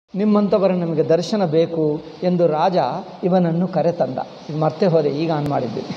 ನಿಮ್ಮಂಥವರ ನಮಗೆ ದರ್ಶನ ಬೇಕು ಎಂದು ರಾಜ ಇವನನ್ನು ಕರೆತಂದ ಇದು ಮರ್ತೆ ಹೋದೆ ಈಗ ಆನ್ ಮಾಡಿದ್ದೀನಿ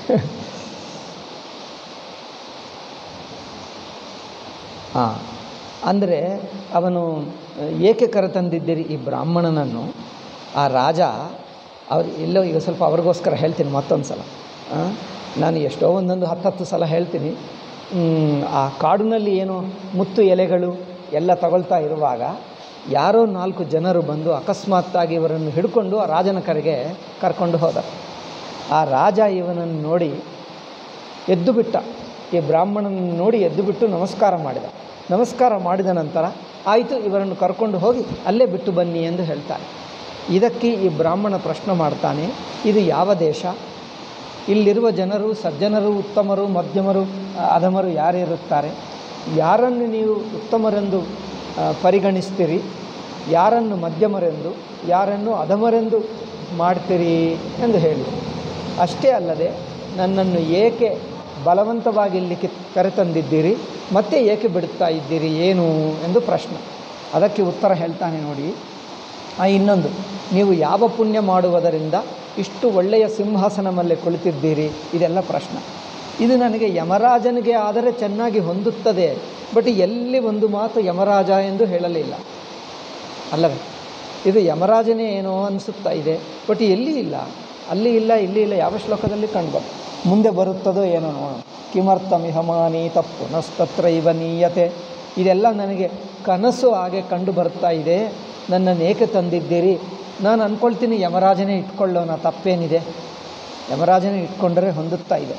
ಹಾಂ ಅಂದರೆ ಅವನು ಏಕೆ ಕರೆತಂದಿದ್ದೀರಿ ಈ ಬ್ರಾಹ್ಮಣನನ್ನು ಆ ರಾಜ ಅವ್ರು ಎಲ್ಲೋ ಈಗ ಸ್ವಲ್ಪ ಅವ್ರಿಗೋಸ್ಕರ ಹೇಳ್ತೀನಿ ಮತ್ತೊಂದು ಸಲ ಆ, ನಾನು ಎಷ್ಟೋ ಒಂದೊಂದು ಹತ್ತತ್ತು ಸಲ ಹೇಳ್ತೀನಿ ಮ್, ಆ ಕಾಡಿನಲ್ಲಿ ಏನು ಮುತ್ತು ಎಲೆಗಳು ಎಲ್ಲ ತಗೊಳ್ತಾ ಇರುವಾಗ ಯಾರೋ ನಾಲ್ಕು ಜನರು ಬಂದು ಅಕಸ್ಮಾತ್ತಾಗಿ ಇವರನ್ನು ಹಿಡ್ಕೊಂಡು ಆ ರಾಜನ ಕರೆಗೆ ಕರ್ಕೊಂಡು ಹೋದ ಆ ರಾಜ ಇವನನ್ನು ನೋಡಿ ಎದ್ದು ಬಿಟ್ಟ ಈ ಬ್ರಾಹ್ಮಣನನ್ನು ನೋಡಿ ಎದ್ದು ಬಿಟ್ಟು ನಮಸ್ಕಾರ ಮಾಡಿದ ನಮಸ್ಕಾರ ಮಾಡಿದ ನಂತರ ಆಯಿತು ಇವರನ್ನು ಕರ್ಕೊಂಡು ಹೋಗಿ ಅಲ್ಲೇ ಬಿಟ್ಟು ಬನ್ನಿ ಎಂದು ಹೇಳ್ತಾರೆ ಇದಕ್ಕೆ ಈ ಬ್ರಾಹ್ಮಣ ಪ್ರಶ್ನೆ ಮಾಡ್ತಾನೆ ಇದು ಯಾವ ದೇಶ ಇಲ್ಲಿರುವ ಜನರು ಸಜ್ಜನರು ಉತ್ತಮರು ಮಧ್ಯಮರು ಆ, ಅಧಮರು ಯಾರಿರುತ್ತಾರೆ ಯಾರನ್ನು ನೀವು ಉತ್ತಮರೆಂದು ಆ, ಪರಿಗಣಿಸ್ತೀರಿ ಯಾರನ್ನು ಮಧ್ಯಮರೆಂದು ಯಾರನ್ನು ಅಧಮರೆಂದು ಮಾಡ್ತೀರಿ ಎಂದು ಹೇಳಿ ಅಷ್ಟೇ ಅಲ್ಲದೆ ನನ್ನನ್ನು ಏಕೆ ಬಲವಂತವಾಗಿ ಇಲ್ಲಿ ಕಿತ್ ಕರೆತಂದಿದ್ದೀರಿ ಮತ್ತೆ ಏಕೆ ಬಿಡುತ್ತಾ ಇದ್ದೀರಿ ಏನು ಎಂದು ಪ್ರಶ್ನೆ ಅದಕ್ಕೆ ಉತ್ತರ ಹೇಳ್ತಾನೆ ನೋಡಿ ಆ ಇನ್ನೊಂದು ನೀವು ಯಾವ ಪುಣ್ಯ ಮಾಡುವುದರಿಂದ ಇಷ್ಟು ಒಳ್ಳೆಯ ಸಿಂಹಾಸನ ಮೇಲೆ ಕುಳಿತಿದ್ದೀರಿ ಇದೆಲ್ಲ ಪ್ರಶ್ನೆ ಇದು ನನಗೆ ಯಮರಾಜನಿಗೆ ಆದರೆ ಚೆನ್ನಾಗಿ ಹೊಂದುತ್ತದೆ ಬಟ್ ಎಲ್ಲಿ ಒಂದು ಮಾತು ಯಮರಾಜ ಎಂದು ಹೇಳಲಿಲ್ಲ ಅಲ್ಲವೇ ಇದು ಯಮರಾಜನೇ ಏನೋ ಅನಿಸುತ್ತಾ ಇದೆ ಬಟ್ ಎಲ್ಲಿ ಇಲ್ಲ ಅಲ್ಲಿ ಇಲ್ಲ ಇಲ್ಲಿ ಇಲ್ಲ ಯಾವ ಶ್ಲೋಕದಲ್ಲಿ ಕಂಡುಬಂತು ಮುಂದೆ ಬರುತ್ತದೋ ಏನೋ ನೋಡೋಣ ಕಿಮರ್ಥಂ ಇಹಮಾನಿ ತಪ್ಪು ನಸ್ತತ್ರ ಇವ ನೀಯತೆ ಇದೆಲ್ಲ ನನಗೆ ಕನಸು ಹಾಗೆ ಕಂಡು ಬರ್ತಾ ಇದೆ ನನ್ನನ್ನು ಏಕೆ ತಂದಿದ್ದೀರಿ ನಾನು ಅಂದ್ಕೊಳ್ತೀನಿ ಯಮರಾಜನೇ ಇಟ್ಕೊಳ್ಳೋಣ ತಪ್ಪೇನಿದೆ ಯಮರಾಜನೇ ಇಟ್ಕೊಂಡರೆ ಹೊಂದುತ್ತಾ ಇದೆ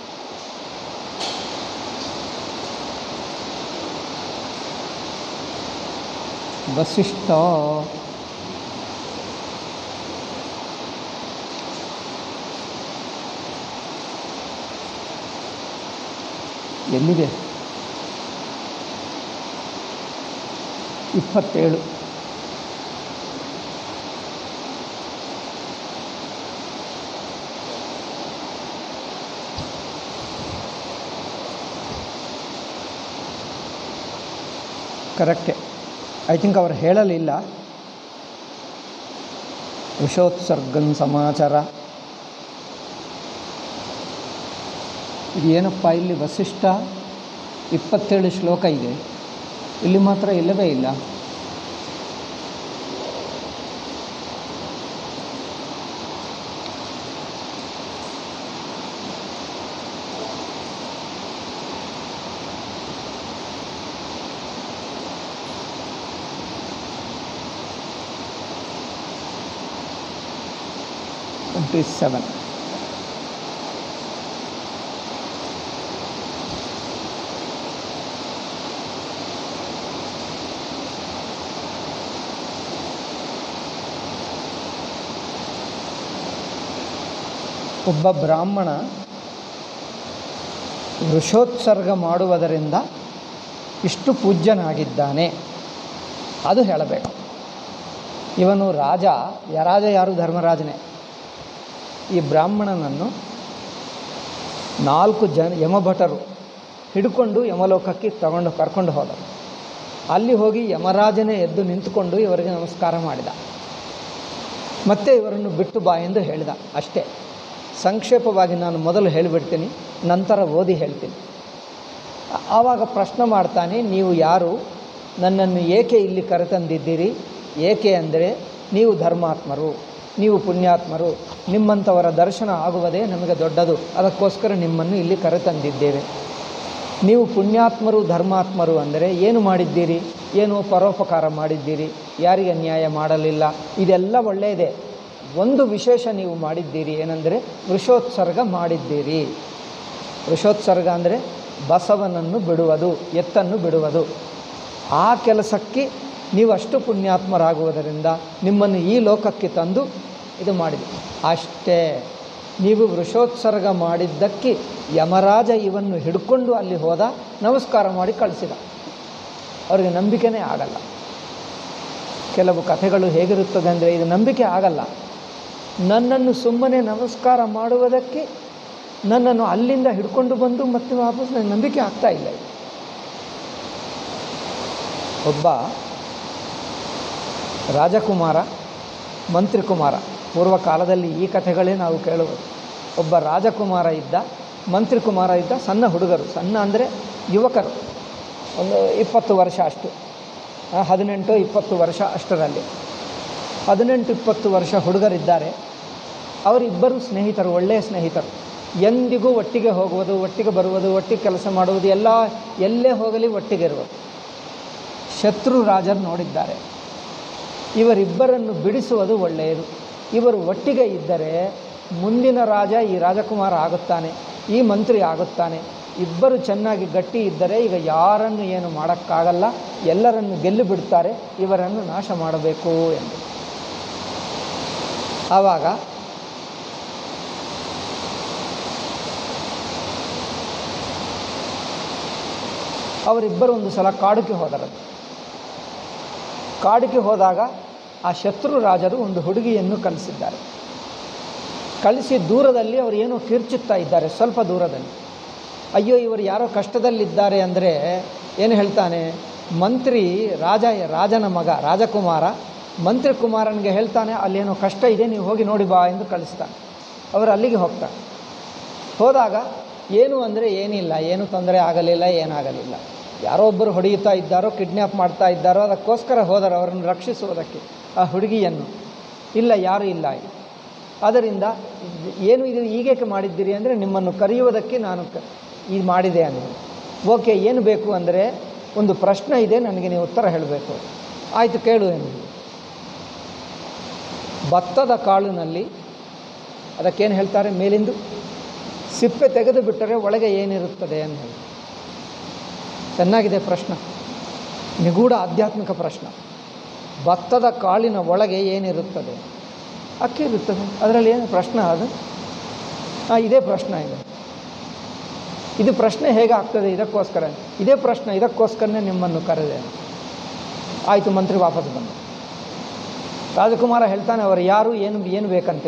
ವಸಿಷ್ಠ ಎಲ್ಲಿದೆ ಇಪ್ಪತ್ತೇಳು ಕರೆಕ್ಟೆ ಐ ಥಿಂಕ್ ಅವ್ರು ಹೇಳಲಿಲ್ಲ ಋಷೋತ್ಸರ್ಗನ್ ಸಮಾಚಾರ ಇದು ಏನಪ್ಪ ಇಲ್ಲಿ ವಸಿಷ್ಠ ಇಪ್ಪತ್ತೇಳು ಶ್ಲೋಕ ಇದೆ ಇಲ್ಲಿ ಮಾತ್ರ ಇಲ್ಲವೇ ಇಲ್ಲ ಟ್ವೆಂಟಿ ಸೆವೆನ್ ಒಬ್ಬ ಬ್ರಾಹ್ಮಣ ವೃಷೋತ್ಸರ್ಗ ಮಾಡುವುದರಿಂದ ಇಷ್ಟು ಪೂಜ್ಯನಾಗಿದ್ದಾನೆ ಅದು ಹೇಳಬೇಕು ಇವನು ರಾಜ ರಾಜ ಯಾರು ಧರ್ಮರಾಜನೇ ಈ ಬ್ರಾಹ್ಮಣನನ್ನು ನಾಲ್ಕು ಜನ ಯಮಭಟರು ಹಿಡ್ಕೊಂಡು ಯಮಲೋಕಕ್ಕೆ ತಗೊಂಡು ಕರ್ಕೊಂಡು ಹೋದರು ಅಲ್ಲಿ ಹೋಗಿ ಯಮರಾಜನೇ ಎದ್ದು ನಿಂತುಕೊಂಡು ಇವರಿಗೆ ನಮಸ್ಕಾರ ಮಾಡಿದ ಮತ್ತೆ ಇವರನ್ನು ಬಿಟ್ಟು ಬಾ ಎಂದು ಹೇಳಿದ ಅಷ್ಟೇ ಸಂಕ್ಷೇಪವಾಗಿ ನಾನು ಮೊದಲು ಹೇಳಿಬಿಡ್ತೀನಿ ನಂತರ ಓದಿ ಹೇಳ್ತೀನಿ ಆ- ಆವಾಗ ಪ್ರಶ್ನೆ ಮಾಡ್ತಾನೆ ನೀವು ಯಾರು ನನ್ನನ್ನು ಏಕೆ ಇಲ್ಲಿ ಕರೆತಂದಿದ್ದೀರಿ ಏಕೆ ಅಂದರೆ ನೀವು ಧರ್ಮಾತ್ಮರು ನೀವು ಪುಣ್ಯಾತ್ಮರು ನಿಮ್ಮಂಥವರ ದರ್ಶನ ಆಗುವುದೇ ನಮಗೆ ದೊಡ್ಡದು ಅದಕ್ಕೋಸ್ಕರ ನಿಮ್ಮನ್ನು ಇಲ್ಲಿ ಕರೆತಂದಿದ್ದೇವೆ ನೀವು ಪುಣ್ಯಾತ್ಮರು ಧರ್ಮಾತ್ಮರು ಅಂದರೆ ಏನು ಮಾಡಿದ್ದೀರಿ ಏನು ಪರೋಪಕಾರ ಮಾಡಿದ್ದೀರಿ ಯಾರಿಗೆ ಅನ್ಯಾಯ ಮಾಡಲಿಲ್ಲ ಇದೆಲ್ಲ ಒಳ್ಳೆಯದೇ ಒಂದು ವಿಶೇಷ ನೀವು ಮಾಡಿದ್ದೀರಿ ಏನಂದರೆ ವೃಷೋತ್ಸರ್ಗ ಮಾಡಿದ್ದೀರಿ ವೃಷೋತ್ಸರ್ಗ ಅಂದರೆ ಬಸವನನ್ನು ಬಿಡುವುದು ಎತ್ತನ್ನು ಬಿಡುವುದು ಆ ಕೆಲಸಕ್ಕೆ ನೀವು ಅಷ್ಟು ಪುಣ್ಯಾತ್ಮರಾಗುವುದರಿಂದ ನಿಮ್ಮನ್ನು ಈ ಲೋಕಕ್ಕೆ ತಂದು ಇದು ಮಾಡಿದೆ ಅಷ್ಟೇ ನೀವು ವೃಷೋತ್ಸರ್ಗ ಮಾಡಿದ್ದಕ್ಕೆ ಯಮರಾಜ ಇವನ್ನು ಹಿಡ್ಕೊಂಡು ಅಲ್ಲಿ ಹೋದ ನಮಸ್ಕಾರ ಮಾಡಿ ಕಳಿಸಿದ ಅವರಿಗೆ ನಂಬಿಕೆನೇ ಆಗಲ್ಲ ಕೆಲವು ಕಥೆಗಳು ಹೇಗಿರುತ್ತದೆ ಅಂದರೆ ಇದು ನಂಬಿಕೆ ಆಗಲ್ಲ ನನ್ನನ್ನು ಸುಮ್ಮನೆ ನಮಸ್ಕಾರ ಮಾಡುವುದಕ್ಕೆ ನನ್ನನ್ನು ಅಲ್ಲಿಂದ ಹಿಡ್ಕೊಂಡು ಬಂದು ಮತ್ತೆ ವಾಪಸ್ ನನಗೆ ನಂಬಿಕೆ ಆಗ್ತಾ ಇಲ್ಲ ಇದು. ಒಬ್ಬ ರಾಜಕುಮಾರ ಮಂತ್ರಿಕುಮಾರ ಪೂರ್ವ ಕಾಲದಲ್ಲಿ ಈ ಕಥೆಗಳೇ ನಾವು ಕೇಳುವುದು ಒಬ್ಬ ರಾಜಕುಮಾರ ಇದ್ದ ಮಂತ್ರಿಕುಮಾರ ಇದ್ದ ಸಣ್ಣ ಹುಡುಗರು ಸಣ್ಣ ಅಂದರೆ ಯುವಕರು ಒಂದು ಇಪ್ಪತ್ತು ವರ್ಷ ಅಷ್ಟು ಆ, ಹದಿನೆಂಟು ಇಪ್ಪತ್ತು ವರ್ಷ ಅಷ್ಟರಲ್ಲಿ ಹದಿನೆಂಟು ಇಪ್ಪತ್ತು ವರ್ಷ ಹುಡುಗರಿದ್ದಾರೆ ಅವರಿಬ್ಬರು ಸ್ನೇಹಿತರು ಒಳ್ಳೆಯ ಸ್ನೇಹಿತರು ಎಂದಿಗೂ ಒಟ್ಟಿಗೆ ಹೋಗುವುದು ಒಟ್ಟಿಗೆ ಬರುವುದು ಒಟ್ಟಿಗೆ ಕೆಲಸ ಮಾಡುವುದು ಎಲ್ಲ ಎಲ್ಲೇ ಹೋಗಲಿ ಒಟ್ಟಿಗೆ ಇರುವುದು ಶತ್ರು ರಾಜರು ನೋಡಿದ್ದಾರೆ ಇವರಿಬ್ಬರನ್ನು ಬಿಡಿಸುವುದು ಒಳ್ಳೆಯದು ಇವರು ಒಟ್ಟಿಗೆ ಇದ್ದರೆ ಮುಂದಿನ ರಾಜ ಈ ರಾಜಕುಮಾರ ಆಗುತ್ತಾನೆ ಈ ಮಂತ್ರಿ ಆಗುತ್ತಾನೆ ಇಬ್ಬರು ಚೆನ್ನಾಗಿ ಗಟ್ಟಿ ಇದ್ದರೆ ಈಗ ಯಾರನ್ನು ಏನು ಮಾಡೋಕ್ಕಾಗಲ್ಲ ಎಲ್ಲರನ್ನು ಗೆಲ್ಲು ಬಿಡ್ತಾರೆ ಇವರನ್ನು ನಾಶ ಮಾಡಬೇಕು ಎಂದು ಆವಾಗ ಅವರಿಬ್ಬರು ಒಂದು ಸಲ ಕಾಡಿಗೆ ಹೋದರು ಕಾಡಿಗೆ ಹೋದಾಗ ಆ ಶತ್ರು ರಾಜರು ಒಂದು ಹುಡುಗಿಯನ್ನು ಕಳಿಸಿದ್ದಾರೆ ಕಳಿಸಿ ದೂರದಲ್ಲಿ ಅವರು ಏನೋ ಕಿರ್ಚುತ್ತಾ ಇದ್ದಾರೆ ಸ್ವಲ್ಪ ದೂರದಲ್ಲಿ ಅಯ್ಯೋ ಇವರು ಯಾರೋ ಕಷ್ಟದಲ್ಲಿದ್ದಾರೆ ಅಂದರೆ ಏನು ಹೇಳ್ತಾನೆ ಮಂತ್ರಿ ರಾಜ ರಾಜನ ಮಗ ರಾಜಕುಮಾರ ಮಂತ್ರಿ ಕುಮಾರನಿಗೆ ಹೇಳ್ತಾನೆ ಅಲ್ಲೇನೋ ಕಷ್ಟ ಇದೆ ನೀವು ಹೋಗಿ ನೋಡಿ ಬಾ ಎಂದು ಕಳಿಸ್ತಾನೆ ಅವರು ಅಲ್ಲಿಗೆ ಹೋಗ್ತಾರೆ ಹೋದಾಗ ಏನು ಅಂದರೆ ಏನಿಲ್ಲ ಏನು ತೊಂದರೆ ಆಗಲಿಲ್ಲ ಏನಾಗಲಿಲ್ಲ ಯಾರೋ ಒಬ್ಬರು ಹೊಡೆಯುತ್ತಾ ಇದ್ದಾರೋ ಕಿಡ್ನ್ಯಾಪ್ ಮಾಡ್ತಾ ಇದ್ದಾರೋ ಅದಕ್ಕೋಸ್ಕರ ಹೋದರು ಅವರನ್ನು ರಕ್ಷಿಸುವುದಕ್ಕೆ ಆ ಹುಡುಗಿಯನ್ನು ಇಲ್ಲ ಯಾರೂ ಇಲ್ಲ ಆದ್ದರಿಂದ ಏನು ಇದು ಹೀಗೇಕೆ ಮಾಡಿದ್ದೀರಿ ಅಂದರೆ ನಿಮ್ಮನ್ನು ಕರೆಯುವುದಕ್ಕೆ ನಾನು ಕ ಇದು ಮಾಡಿದೆ ಅಂದರೆ ಓಕೆ ಏನು ಬೇಕು ಅಂದರೆ ಒಂದು ಪ್ರಶ್ನೆ ಇದೆ ನನಗೆ ನೀವು ಉತ್ತರ ಹೇಳಬೇಕು ಆಯಿತು ಕೇಳು ಎಂದು ಭತ್ತದ ಕಾಳಿನಲ್ಲಿ ಅದಕ್ಕೇನು ಹೇಳ್ತಾರೆ ಮೇಲಿಂದು ಸಿಪ್ಪೆ ತೆಗೆದು ಬಿಟ್ಟರೆ ಒಳಗೆ ಏನಿರುತ್ತದೆ ಅಂತ ಹೇಳಿ ಚೆನ್ನಾಗಿದೆ ಪ್ರಶ್ನೆ ನಿಗೂಢ ಆಧ್ಯಾತ್ಮಿಕ ಪ್ರಶ್ನೆ ಭತ್ತದ ಕಾಳಿನ ಒಳಗೆ ಏನಿರುತ್ತದೆ ಅಕ್ಕಿ ಇರುತ್ತದೆ ಅದರಲ್ಲಿ ಏನು ಪ್ರಶ್ನೆ ಅದು ಹಾಂ ಇದೇ ಪ್ರಶ್ನೆ ಇದೆ ಇದು ಪ್ರಶ್ನೆ ಹೇಗೆ ಆಗ್ತದೆ ಇದಕ್ಕೋಸ್ಕರ ಇದೇ ಪ್ರಶ್ನೆ ಇದಕ್ಕೋಸ್ಕರನೇ ನಿಮ್ಮನ್ನು ಕರೆದೆ ಆಯಿತು ಮಂತ್ರಿ ವಾಪಸ್ ಬಂದ ರಾಜಕುಮಾರ ಹೇಳ್ತಾನೆ ಅವರು ಯಾರು ಏನು ಏನು ಬೇಕಂತೆ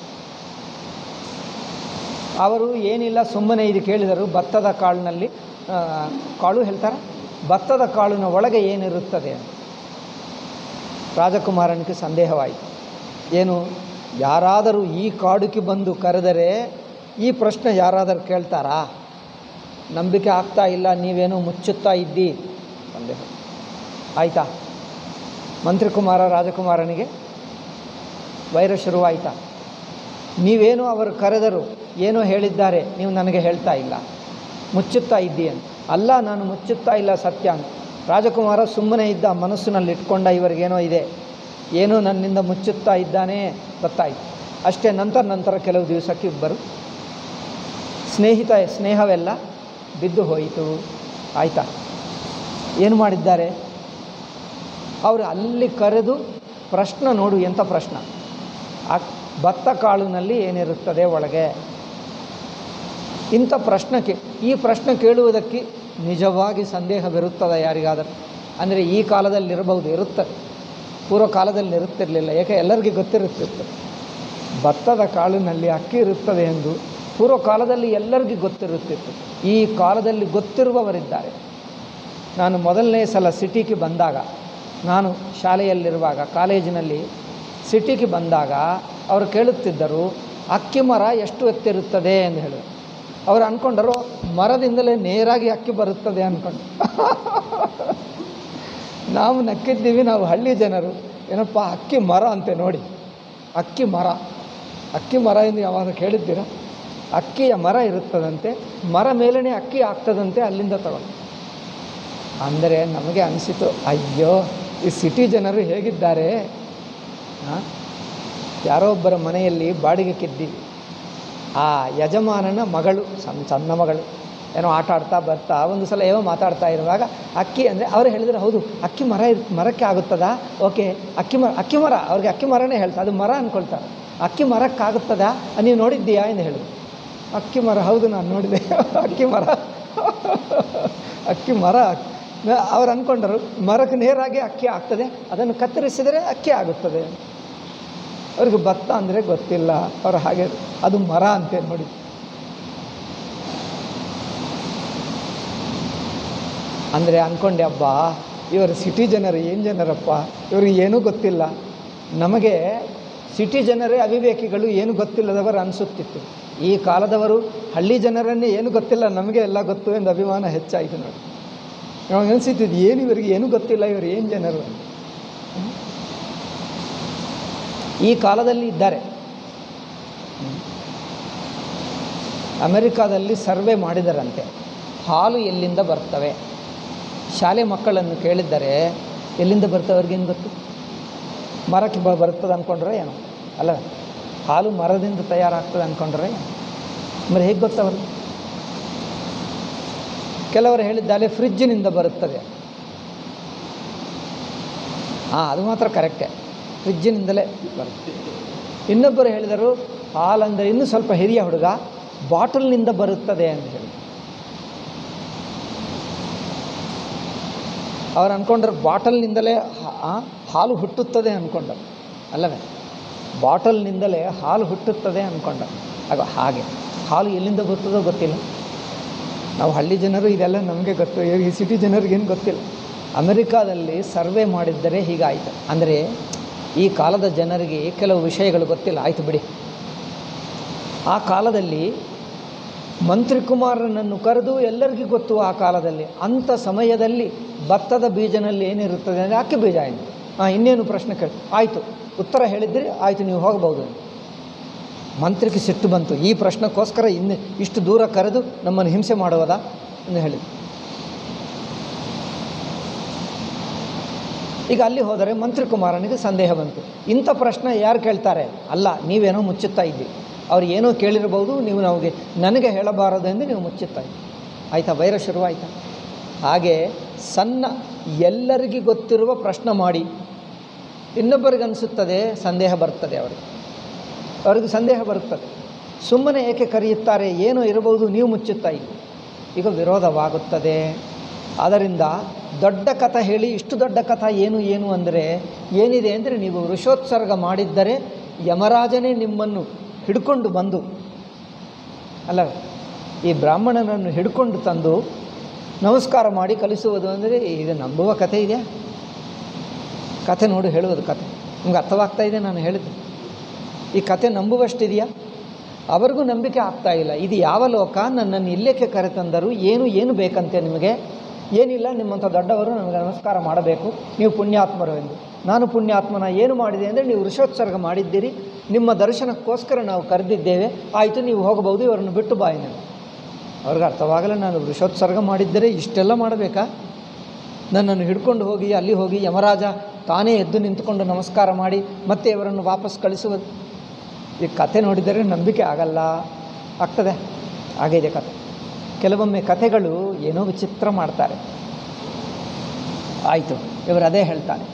ಅವರು ಏನಿಲ್ಲ ಸುಮ್ಮನೆ ಇದು ಕೇಳಿದರು ಭತ್ತದ ಕಾಳಿನಲ್ಲಿ ಆ, ಕಾಳು ಹೇಳ್ತಾರೆ ಭತ್ತದ ಕಾಳಿನ ಒಳಗೆ ಏನಿರುತ್ತದೆ ರಾಜಕುಮಾರನಿಗೆ ಸಂದೇಹವಾಯಿತು ಏನು ಯಾರಾದರೂ ಈ ಕಾಡುಗೆ ಬಂದು ಕರೆದರೆ ಈ ಪ್ರಶ್ನೆ ಯಾರಾದರೂ ಕೇಳ್ತಾರಾ ನಂಬಿಕೆ ಆಗ್ತಾ ಇಲ್ಲ ನೀವೇನೋ ಮುಚ್ಚುತ್ತಾ ಇದ್ದಿ ಸಂದೇಹ ಆಯಿತಾ ಮಂತ್ರಿಕುಮಾರ ರಾಜಕುಮಾರನಿಗೆ ವೈರ ಶುರುವಾಯಿತಾ ನೀವೇನು ಅವರು ಕರೆದರು ಏನೋ ಹೇಳಿದ್ದಾರೆ ನೀವು ನನಗೆ ಹೇಳ್ತಾ ಇಲ್ಲ ಮುಚ್ಚುತ್ತಾ ಇದ್ದೀ ಅಂತ ಅಲ್ಲ ನಾನು ಮುಚ್ಚುತ್ತಾ ಇಲ್ಲ ಸತ್ಯ ಅಂತ ರಾಜಕುಮಾರ ಸುಮ್ಮನೆ ಇದ್ದ ಮನಸ್ಸಿನಲ್ಲಿ ಇಟ್ಕೊಂಡ ಇವರಿಗೇನೋ ಇದೆ ಏನೋ ನನ್ನಿಂದ ಮುಚ್ಚುತ್ತಾ ಇದ್ದಾನೆ ಗೊತ್ತಾಯಿತು ಅಷ್ಟೇ ನಂತರ ನಂತರ ಕೆಲವು ದಿವಸಕ್ಕೆ ಇಬ್ಬರು ಸ್ನೇಹಿತ ಸ್ನೇಹವೆಲ್ಲ ಬಿದ್ದು ಹೋಯಿತು ಆಯಿತಾ ಏನು ಮಾಡಿದ್ದಾರೆ ಅವರು ಅಲ್ಲಿ ಕರೆದು ಪ್ರಶ್ನೆ ನೋಡು ಎಂಥ ಪ್ರಶ್ನೆ ಆ ಭತ್ತ ಕಾಳಿನಲ್ಲಿ ಏನಿರುತ್ತದೆ ಒಳಗೆ ಇಂಥ ಪ್ರಶ್ನೆಗೆ ಈ ಪ್ರಶ್ನೆ ಕೇಳುವುದಕ್ಕೆ ನಿಜವಾಗಿ ಸಂದೇಹವಿರುತ್ತದೆ ಯಾರಿಗಾದರೂ ಅಂದರೆ ಈ ಕಾಲದಲ್ಲಿ ಇರಬಹುದು ಇರುತ್ತದೆ ಪೂರ್ವ ಕಾಲದಲ್ಲಿ ಇರುತ್ತಿರಲಿಲ್ಲ ಏಕೆ ಎಲ್ಲರಿಗೂ ಗೊತ್ತಿರುತ್ತಿತ್ತು ಭತ್ತದ ಕಾಳಿನಲ್ಲಿ ಅಕ್ಕಿ ಇರುತ್ತದೆ ಎಂದು ಪೂರ್ವ ಕಾಲದಲ್ಲಿ ಎಲ್ಲರಿಗೂ ಗೊತ್ತಿರುತ್ತಿತ್ತು ಈ ಕಾಲದಲ್ಲಿ ಗೊತ್ತಿರುವವರಿದ್ದಾರೆ ನಾನು ಮೊದಲನೇ ಸಲ ಸಿಟಿಗೆ ಬಂದಾಗ ನಾನು ಶಾಲೆಯಲ್ಲಿರುವಾಗ ಕಾಲೇಜಿನಲ್ಲಿ ಸಿಟಿಗೆ ಬಂದಾಗ ಅವರು ಕೇಳುತ್ತಿದ್ದರು ಅಕ್ಕಿ ಮರ ಎಷ್ಟು ಎತ್ತಿರುತ್ತದೆ ಎಂದು ಹೇಳಿ ಅವರು ಅಂದ್ಕೊಂಡರು ಮರದಿಂದಲೇ ನೇರಾಗಿ ಅಕ್ಕಿ ಬರುತ್ತದೆ ಅಂದ್ಕೊಂಡು ನಾವು ನಕ್ಕಿದ್ದೀವಿ ನಾವು ಹಳ್ಳಿ ಜನರು ಏನಪ್ಪ ಅಕ್ಕಿ ಮರ ಅಂತೆ ನೋಡಿ ಅಕ್ಕಿ ಮರ ಅಕ್ಕಿ ಮರ ಎಂದು ಯಾವಾಗ ಕೇಳಿದ್ದೀರಾ ಅಕ್ಕಿಯ ಮರ ಇರುತ್ತದಂತೆ ಮರ ಮೇಲೇ ಅಕ್ಕಿ ಆಗ್ತದಂತೆ ಅಲ್ಲಿಂದ ತಗೊಂಡು ಅಂದರೆ ನಮಗೆ ಅನಿಸಿತು ಅಯ್ಯೋ ಈ ಸಿಟಿ ಜನರು ಹೇಗಿದ್ದಾರೆ ಆ? ಯಾರೋ ಒಬ್ಬರ ಮನೆಯಲ್ಲಿ ಬಾಡಿಗೆ ಕಿದ್ದೀವಿ ಆ ಯಜಮಾನನ ಮಗಳು ಸಣ್ಣ ಸಣ್ಣ ಮಗಳು ಏನೋ ಆಟ ಆಡ್ತಾ ಬರ್ತಾ ಒಂದು ಸಲ ಏನೋ ಮಾತಾಡ್ತಾ ಇರುವಾಗ ಅಕ್ಕಿ ಅಂದರೆ ಅವರು ಹೇಳಿದ್ರು ಹೌದು ಅಕ್ಕಿ ಮರ ಇರ್ ಮರಕ್ಕೆ ಆಗುತ್ತದಾ ಓಕೆ ಅಕ್ಕಿ ಮರ ಅಕ್ಕಿ ಮರ ಅವ್ರಿಗೆ ಅಕ್ಕಿ ಮರನೇ ಹೇಳ್ತಾ ಅದು ಮರ ಅಂದ್ಕೊಳ್ತಾರೆ ಅಕ್ಕಿ ಮರಕ್ಕಾಗುತ್ತದಾ ನೀವು ನೋಡಿದ್ದೀಯಾ ಎಂದು ಹೇಳಿದ್ರು ಅಕ್ಕಿ ಮರ ಹೌದು ನಾನು ನೋಡಿದೆ ಅಕ್ಕಿ ಮರ ಅಕ್ಕಿ ಮರ ಅವ್ರು ಅಂದ್ಕೊಂಡರು ಮರಕ್ಕೆ ನೇರಾಗಿ ಅಕ್ಕಿ ಆಗ್ತದೆ ಅದನ್ನು ಕತ್ತರಿಸಿದರೆ ಅಕ್ಕಿ ಆಗುತ್ತದೆ ಅವ್ರಿಗೆ ಭತ್ತ ಅಂದರೆ ಗೊತ್ತಿಲ್ಲ ಅವ್ರು ಹಾಗೆ ಅದು ಮರ ಅಂತೆ ನೋಡಿ ಅಂದರೆ ಅಂದ್ಕೊಂಡೆ ಹಬ್ಬ ಇವರು ಸಿಟಿ ಜನರು ಏನು ಜನರಪ್ಪ ಇವ್ರಿಗೆ ಏನೂ ಗೊತ್ತಿಲ್ಲ ನಮಗೆ ಸಿಟಿ ಜನರೇ ಅವಿವೇಕಿಗಳು ಏನು ಗೊತ್ತಿಲ್ಲದವರು ಅನಿಸುತ್ತಿತ್ತು ಈ ಕಾಲದವರು ಹಳ್ಳಿ ಜನರನ್ನೇ ಏನು ಗೊತ್ತಿಲ್ಲ ನಮಗೆ ಎಲ್ಲ ಗೊತ್ತು ಎಂದು ಅಭಿಮಾನ ಹೆಚ್ಚಾಯಿತು ನೋಡಿ ನಮಗೆ ಅನಿಸುತ್ತಿದ್ದು ಏನು ಇವರಿಗೆ ಏನೂ ಗೊತ್ತಿಲ್ಲ ಇವರು ಏನು ಜನರು ಅಂತ. ಈ ಕಾಲದಲ್ಲಿ ಇದ್ದಾರೆ ಅಮೆರಿಕಾದಲ್ಲಿ ಸರ್ವೆ ಮಾಡಿದರಂತೆ ಹಾಲು ಎಲ್ಲಿಂದ ಬರ್ತವೆ ಶಾಲೆ ಮಕ್ಕಳನ್ನು ಕೇಳಿದ್ದರೆ ಎಲ್ಲಿಂದ ಬರ್ತವೆ ಅವ್ರಿಗೇನು ಗೊತ್ತು ಮರಕ್ಕೆ ಬ ಬರ್ತದೆ ಅಂದ್ಕೊಂಡ್ರೆ ಏನೋ ಅಲ್ಲ ಹಾಲು ಮರದಿಂದ ತಯಾರಾಗ್ತದೆ ಅಂದ್ಕೊಂಡ್ರೆ మరి ಹೇಗೆ ಗೊತ್ತವರು ಕೆಲವರು ಹೇಳಿದ್ದಾರೆ ಫ್ರಿಜ್ಜಿನಿಂದ ಬರುತ್ತದೆ ಹಾಂ ಅದು ಮಾತ್ರ ಕರೆಕ್ಟೇ ಫ್ರಿಜ್ಜಿನಿಂದಲೇ ಬರುತ್ತೆ ಇನ್ನೊಬ್ಬರು ಹೇಳಿದರು ಹಾಲಂದರೆ ಇನ್ನೂ ಸ್ವಲ್ಪ ಹಿರಿಯ ಹುಡುಗ ಬಾಟಲ್ನಿಂದ ಬರುತ್ತದೆ ಅಂತ ಹೇಳಿ ಅವ್ರು ಅಂದ್ಕೊಂಡ್ರು ಬಾಟಲ್ನಿಂದಲೇ ಹಾ- ಆ, ಹಾಲು ಹುಟ್ಟುತ್ತದೆ ಅಂದ್ಕೊಂಡರು ಅಲ್ಲವೇ ಬಾಟಲ್ನಿಂದಲೇ ಹಾಲು ಹುಟ್ಟುತ್ತದೆ ಅಂದ್ಕೊಂಡ ಆಗ ಹಾಗೆ ಹಾಲು ಎಲ್ಲಿಂದ ಬರ್ತದೋ ಗೊತ್ತಿಲ್ಲ ನಾವು ಹಳ್ಳಿ ಜನರು ಇದೆಲ್ಲ ನಮಗೆ ಗೊತ್ತು ಈ ಸಿಟಿ ಜನರಿಗೇನು ಗೊತ್ತಿಲ್ಲ ಅಮೆರಿಕಾದಲ್ಲಿ ಸರ್ವೆ ಮಾಡಿದ್ದರೆ ಹೀಗಾಯಿತು ಅಂದರೆ ಈ ಕಾಲದ ಜನರಿಗೆ ಕೆಲವು ವಿಷಯಗಳು ಗೊತ್ತಿಲ್ಲ ಆಯಿತು ಬಿಡಿ ಆ ಕಾಲದಲ್ಲಿ ಮಂತ್ರಿಕುಮಾರನನ್ನು ಕರೆದು ಎಲ್ಲರಿಗೂ ಗೊತ್ತು ಆ ಕಾಲದಲ್ಲಿ ಅಂಥ ಸಮಯದಲ್ಲಿ ಭತ್ತದ ಬೀಜನಲ್ಲಿ ಏನಿರುತ್ತದೆ ಅಂದರೆ ಅಕ್ಕಿ ಬೀಜ ಆಯಿತು ಹಾಂ ಇನ್ನೇನು ಪ್ರಶ್ನೆ ಕೇಳಿ ಆಯಿತು ಉತ್ತರ ಹೇಳಿದ್ರಿ ಆಯಿತು ನೀವು ಹೋಗ್ಬೋದು ಮಂತ್ರಿಗೆ ಸಿಟ್ಟು ಬಂತು ಈ ಪ್ರಶ್ನೆಗೋಸ್ಕರ ಇನ್ನು ಇಷ್ಟು ದೂರ ಕರೆದು ನಮ್ಮನ್ನು ಹಿಂಸೆ ಮಾಡುವುದಾ ಎಂದು ಹೇಳಿದ್ರು ಈಗ ಅಲ್ಲಿ ಹೋದರೆ ಮಂತ್ರಿ ಕುಮಾರನಿಗೆ ಸಂದೇಹ ಬಂತು ಇಂಥ ಪ್ರಶ್ನೆ ಯಾರು ಕೇಳ್ತಾರೆ ಅಲ್ಲ ನೀವೇನೋ ಮುಚ್ಚುತ್ತಾ ಇದ್ದೀರಿ ಅವ್ರು ಏನೋ ಕೇಳಿರ್ಬೋದು ನೀವು ನಮಗೆ ನನಗೆ ಹೇಳಬಾರದು ಎಂದು ನೀವು ಮುಚ್ಚುತ್ತಾ ಇದ್ದೀರಿ ಆಯಿತಾ ವೈರ ಶುರುವಾಯಿತಾ ಹಾಗೆ ಸಣ್ಣ ಎಲ್ಲರಿಗೂ ಗೊತ್ತಿರುವ ಪ್ರಶ್ನೆ ಮಾಡಿ ಇನ್ನೊಬ್ಬರಿಗೆ ಅನಿಸುತ್ತದೆ ಸಂದೇಹ ಬರ್ತದೆ ಅವರಿಗೆ ಅವರಿಗೆ ಸಂದೇಹ ಬರುತ್ತದೆ ಸುಮ್ಮನೆ ಏಕೆ ಕರೆಯುತ್ತಾರೆ ಏನೋ ಇರಬಹುದು ನೀವು ಮುಚ್ಚುತ್ತಾ ಇದ್ದೀರಿ ಈಗ ವಿರೋಧವಾಗುತ್ತದೆ ಅದರಿಂದ ದೊಡ್ಡ ಕಥ ಹೇಳಿ ಇಷ್ಟು ದೊಡ್ಡ ಕಥ ಏನು ಏನು ಅಂದರೆ ಏನಿದೆ ಅಂದರೆ ನೀವು ವೃಷೋತ್ಸರ್ಗ ಮಾಡಿದ್ದರೆ ಯಮರಾಜನೇ ನಿಮ್ಮನ್ನು ಹಿಡ್ಕೊಂಡು ಬಂದು ಅಲ್ಲ ಈ ಬ್ರಾಹ್ಮಣನನ್ನು ಹಿಡ್ಕೊಂಡು ತಂದು ನಮಸ್ಕಾರ ಮಾಡಿ ಕಲಿಸುವುದು ಅಂದರೆ ಇದು ನಂಬುವ ಕಥೆ ಇದೆಯಾ ಕಥೆ ನೋಡಿ ಹೇಳುವುದು ಕಥೆ ನಿಮ್ಗೆ ಅರ್ಥವಾಗ್ತಾ ಇದೆ ನಾನು ಹೇಳಿದ್ದು ಈ ಕಥೆ ನಂಬುವಷ್ಟಿದೆಯಾ ಅವರಿಗೂ ನಂಬಿಕೆ ಆಗ್ತಾ ಇಲ್ಲ ಇದು ಯಾವ ಲೋಕ ನನ್ನನ್ನು ಇಲ್ಲೇಕೆ ಕರೆತಂದರು ಏನು ಏನು ಬೇಕಂತೆ ನಿಮಗೆ ಏನಿಲ್ಲ ನಿಮ್ಮಂಥ ದೊಡ್ಡವರು ನಮಗೆ ನಮಸ್ಕಾರ ಮಾಡಬೇಕು ನೀವು ಪುಣ್ಯಾತ್ಮರು ಎಂದು ನಾನು ಪುಣ್ಯಾತ್ಮನ ಏನು ಮಾಡಿದೆ ಅಂದರೆ ನೀವು ವೃಷೋತ್ಸರ್ಗ ಮಾಡಿದ್ದೀರಿ ನಿಮ್ಮ ದರ್ಶನಕ್ಕೋಸ್ಕರ ನಾವು ಕರೆದಿದ್ದೇವೆ ಆಯಿತು ನೀವು ಹೋಗಬಹುದು ಇವರನ್ನು ಬಿಟ್ಟು ಬಾಯಿ ನೀವು ಅವ್ರಿಗೆ ಅರ್ಥವಾಗಲ್ಲ ನಾನು ವೃಷೋತ್ಸರ್ಗ ಮಾಡಿದ್ದರೆ ಇಷ್ಟೆಲ್ಲ ಮಾಡಬೇಕಾ ನನ್ನನ್ನು ಹಿಡ್ಕೊಂಡು ಹೋಗಿ ಅಲ್ಲಿ ಹೋಗಿ ಯಮರಾಜ ತಾನೇ ಎದ್ದು ನಿಂತುಕೊಂಡು ನಮಸ್ಕಾರ ಮಾಡಿ ಮತ್ತೆ ಇವರನ್ನು ವಾಪಸ್ ಕಳಿಸುವುದು ಈ ಕತೆ ನೋಡಿದರೆ ನಂಬಿಕೆ ಆಗಲ್ಲ ಆಗ್ತದೆ ಆಗಿದೆ ಕತೆ ಕೆಲವೊಮ್ಮೆ ಕಥೆಗಳು ಏನೋ ವಿಚಿತ್ರ ಮಾಡ್ತಾರೆ ಆಯಿತು ಇವರು ಅದೇ ಹೇಳ್ತಾರೆ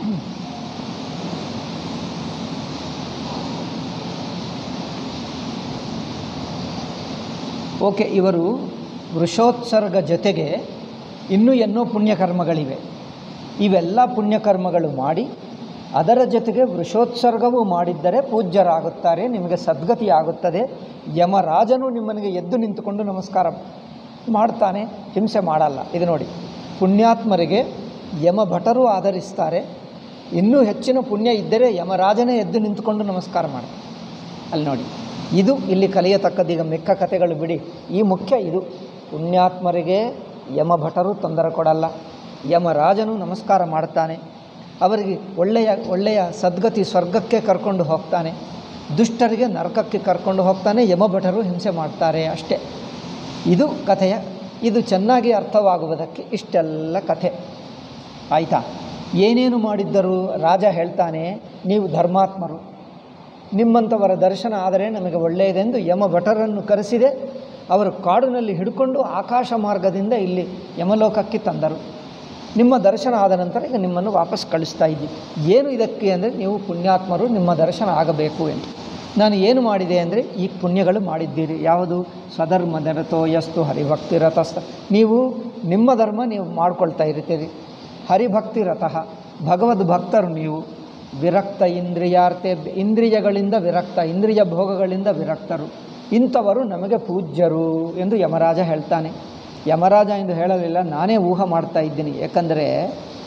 ಓಕೆ ಇವರು ವೃಷೋತ್ಸರ್ಗ ಜೊತೆಗೆ ಇನ್ನೂ ಎನ್ನೋ ಪುಣ್ಯಕರ್ಮಗಳಿವೆ ಇವೆಲ್ಲ ಪುಣ್ಯಕರ್ಮಗಳು ಮಾಡಿ ಅದರ ಜೊತೆಗೆ ವೃಷೋತ್ಸರ್ಗವೂ ಮಾಡಿದ್ದರೆ ಪೂಜ್ಯರಾಗುತ್ತಾರೆ ನಿಮಗೆ ಸದ್ಗತಿ ಆಗುತ್ತದೆ ಯಮರಾಜನು ನಿಮ್ಮನಿಗೆ ಎದ್ದು ನಿಂತುಕೊಂಡು ನಮಸ್ಕಾರ ಮಾಡ್ತಾನೆ ಹಿಂಸೆ ಮಾಡಲ್ಲ ಇದು ನೋಡಿ ಪುಣ್ಯಾತ್ಮರಿಗೆ ಯಮ ಭಟರು ಆಧರಿಸ್ತಾರೆ ಇನ್ನೂ ಹೆಚ್ಚಿನ ಪುಣ್ಯ ಇದ್ದರೆ ಯಮರಾಜನೇ ಎದ್ದು ನಿಂತುಕೊಂಡು ನಮಸ್ಕಾರ ಮಾಡ್ತಾರೆ ಅಲ್ಲಿ ನೋಡಿ ಇದು ಇಲ್ಲಿ ಕಲಿಯತಕ್ಕದ್ದು ಈಗ ಮಿಕ್ಕ ಕಥೆಗಳು ಬಿಡಿ ಈ ಮುಖ್ಯ ಇದು ಪುಣ್ಯಾತ್ಮರಿಗೆ ಯಮ ಭಟರು ತೊಂದರೆ ಕೊಡಲ್ಲ ಯಮರಾಜನು ನಮಸ್ಕಾರ ಮಾಡ್ತಾನೆ ಅವರಿಗೆ ಒಳ್ಳೆಯ ಒಳ್ಳೆಯ ಸದ್ಗತಿ ಸ್ವರ್ಗಕ್ಕೆ ಕರ್ಕೊಂಡು ಹೋಗ್ತಾನೆ ದುಷ್ಟರಿಗೆ ನರಕಕ್ಕೆ ಕರ್ಕೊಂಡು ಹೋಗ್ತಾನೆ ಯಮಭಟರು ಹಿಂಸೆ ಮಾಡ್ತಾರೆ ಅಷ್ಟೇ ಇದು ಕಥೆಯ ಇದು ಚೆನ್ನಾಗಿ ಅರ್ಥವಾಗುವುದಕ್ಕೆ ಇಷ್ಟೆಲ್ಲ ಕಥೆ ಆಯಿತಾ ಏನೇನು ಮಾಡಿದ್ದರು ರಾಜ ಹೇಳ್ತಾನೆ ನೀವು ಧರ್ಮಾತ್ಮರು ನಿಮ್ಮಂಥವರ ದರ್ಶನ ಆದರೆ ನಮಗೆ ಒಳ್ಳೆಯದೆಂದು ಯಮ ಭಟರನ್ನು ಕರೆಸಿದೆ ಅವರು ಕಾಡಿನಲ್ಲಿ ಹಿಡ್ಕೊಂಡು ಆಕಾಶ ಮಾರ್ಗದಿಂದ ಇಲ್ಲಿ ಯಮಲೋಕಕ್ಕೆ ತಂದರು ನಿಮ್ಮ ದರ್ಶನ ಆದ ನಂತರ ಈಗ ನಿಮ್ಮನ್ನು ವಾಪಸ್ ಕಳಿಸ್ತಾ ಇದ್ದಿ ಏನು ಇದಕ್ಕೆ ಅಂದರೆ ನೀವು ಪುಣ್ಯಾತ್ಮರು ನಿಮ್ಮ ದರ್ಶನ ಆಗಬೇಕು ಎಂದು ನಾನು ಏನು ಮಾಡಿದೆ ಅಂದರೆ ಈ ಪುಣ್ಯಗಳು ಮಾಡಿದ್ದೀರಿ ಯಾವುದು ಸ್ವಧರ್ಮ ನೆರತೋ ಯಸ್ತು ಹರಿಭಕ್ತಿ ರಥಸ್ಥ ನೀವು ನಿಮ್ಮ ಧರ್ಮ ನೀವು ಮಾಡ್ಕೊಳ್ತಾ ಇರ್ತೀರಿ ಹರಿಭಕ್ತಿ ರಥಃ ಭಗವದ್ ಭಕ್ತರು ನೀವು ವಿರಕ್ತ ಇಂದ್ರಿಯಾರ್ತೆ ಇಂದ್ರಿಯಗಳಿಂದ ವಿರಕ್ತ ಇಂದ್ರಿಯ ಭೋಗಗಳಿಂದ ವಿರಕ್ತರು ಇಂಥವರು ನಮಗೆ ಪೂಜ್ಯರು ಎಂದು ಯಮರಾಜ ಹೇಳ್ತಾನೆ ಯಮರಾಜ ಎಂದು ಹೇಳಲಿಲ್ಲ ನಾನೇ ಊಹೆ ಮಾಡ್ತಾ ಇದ್ದೀನಿ ಏಕೆಂದರೆ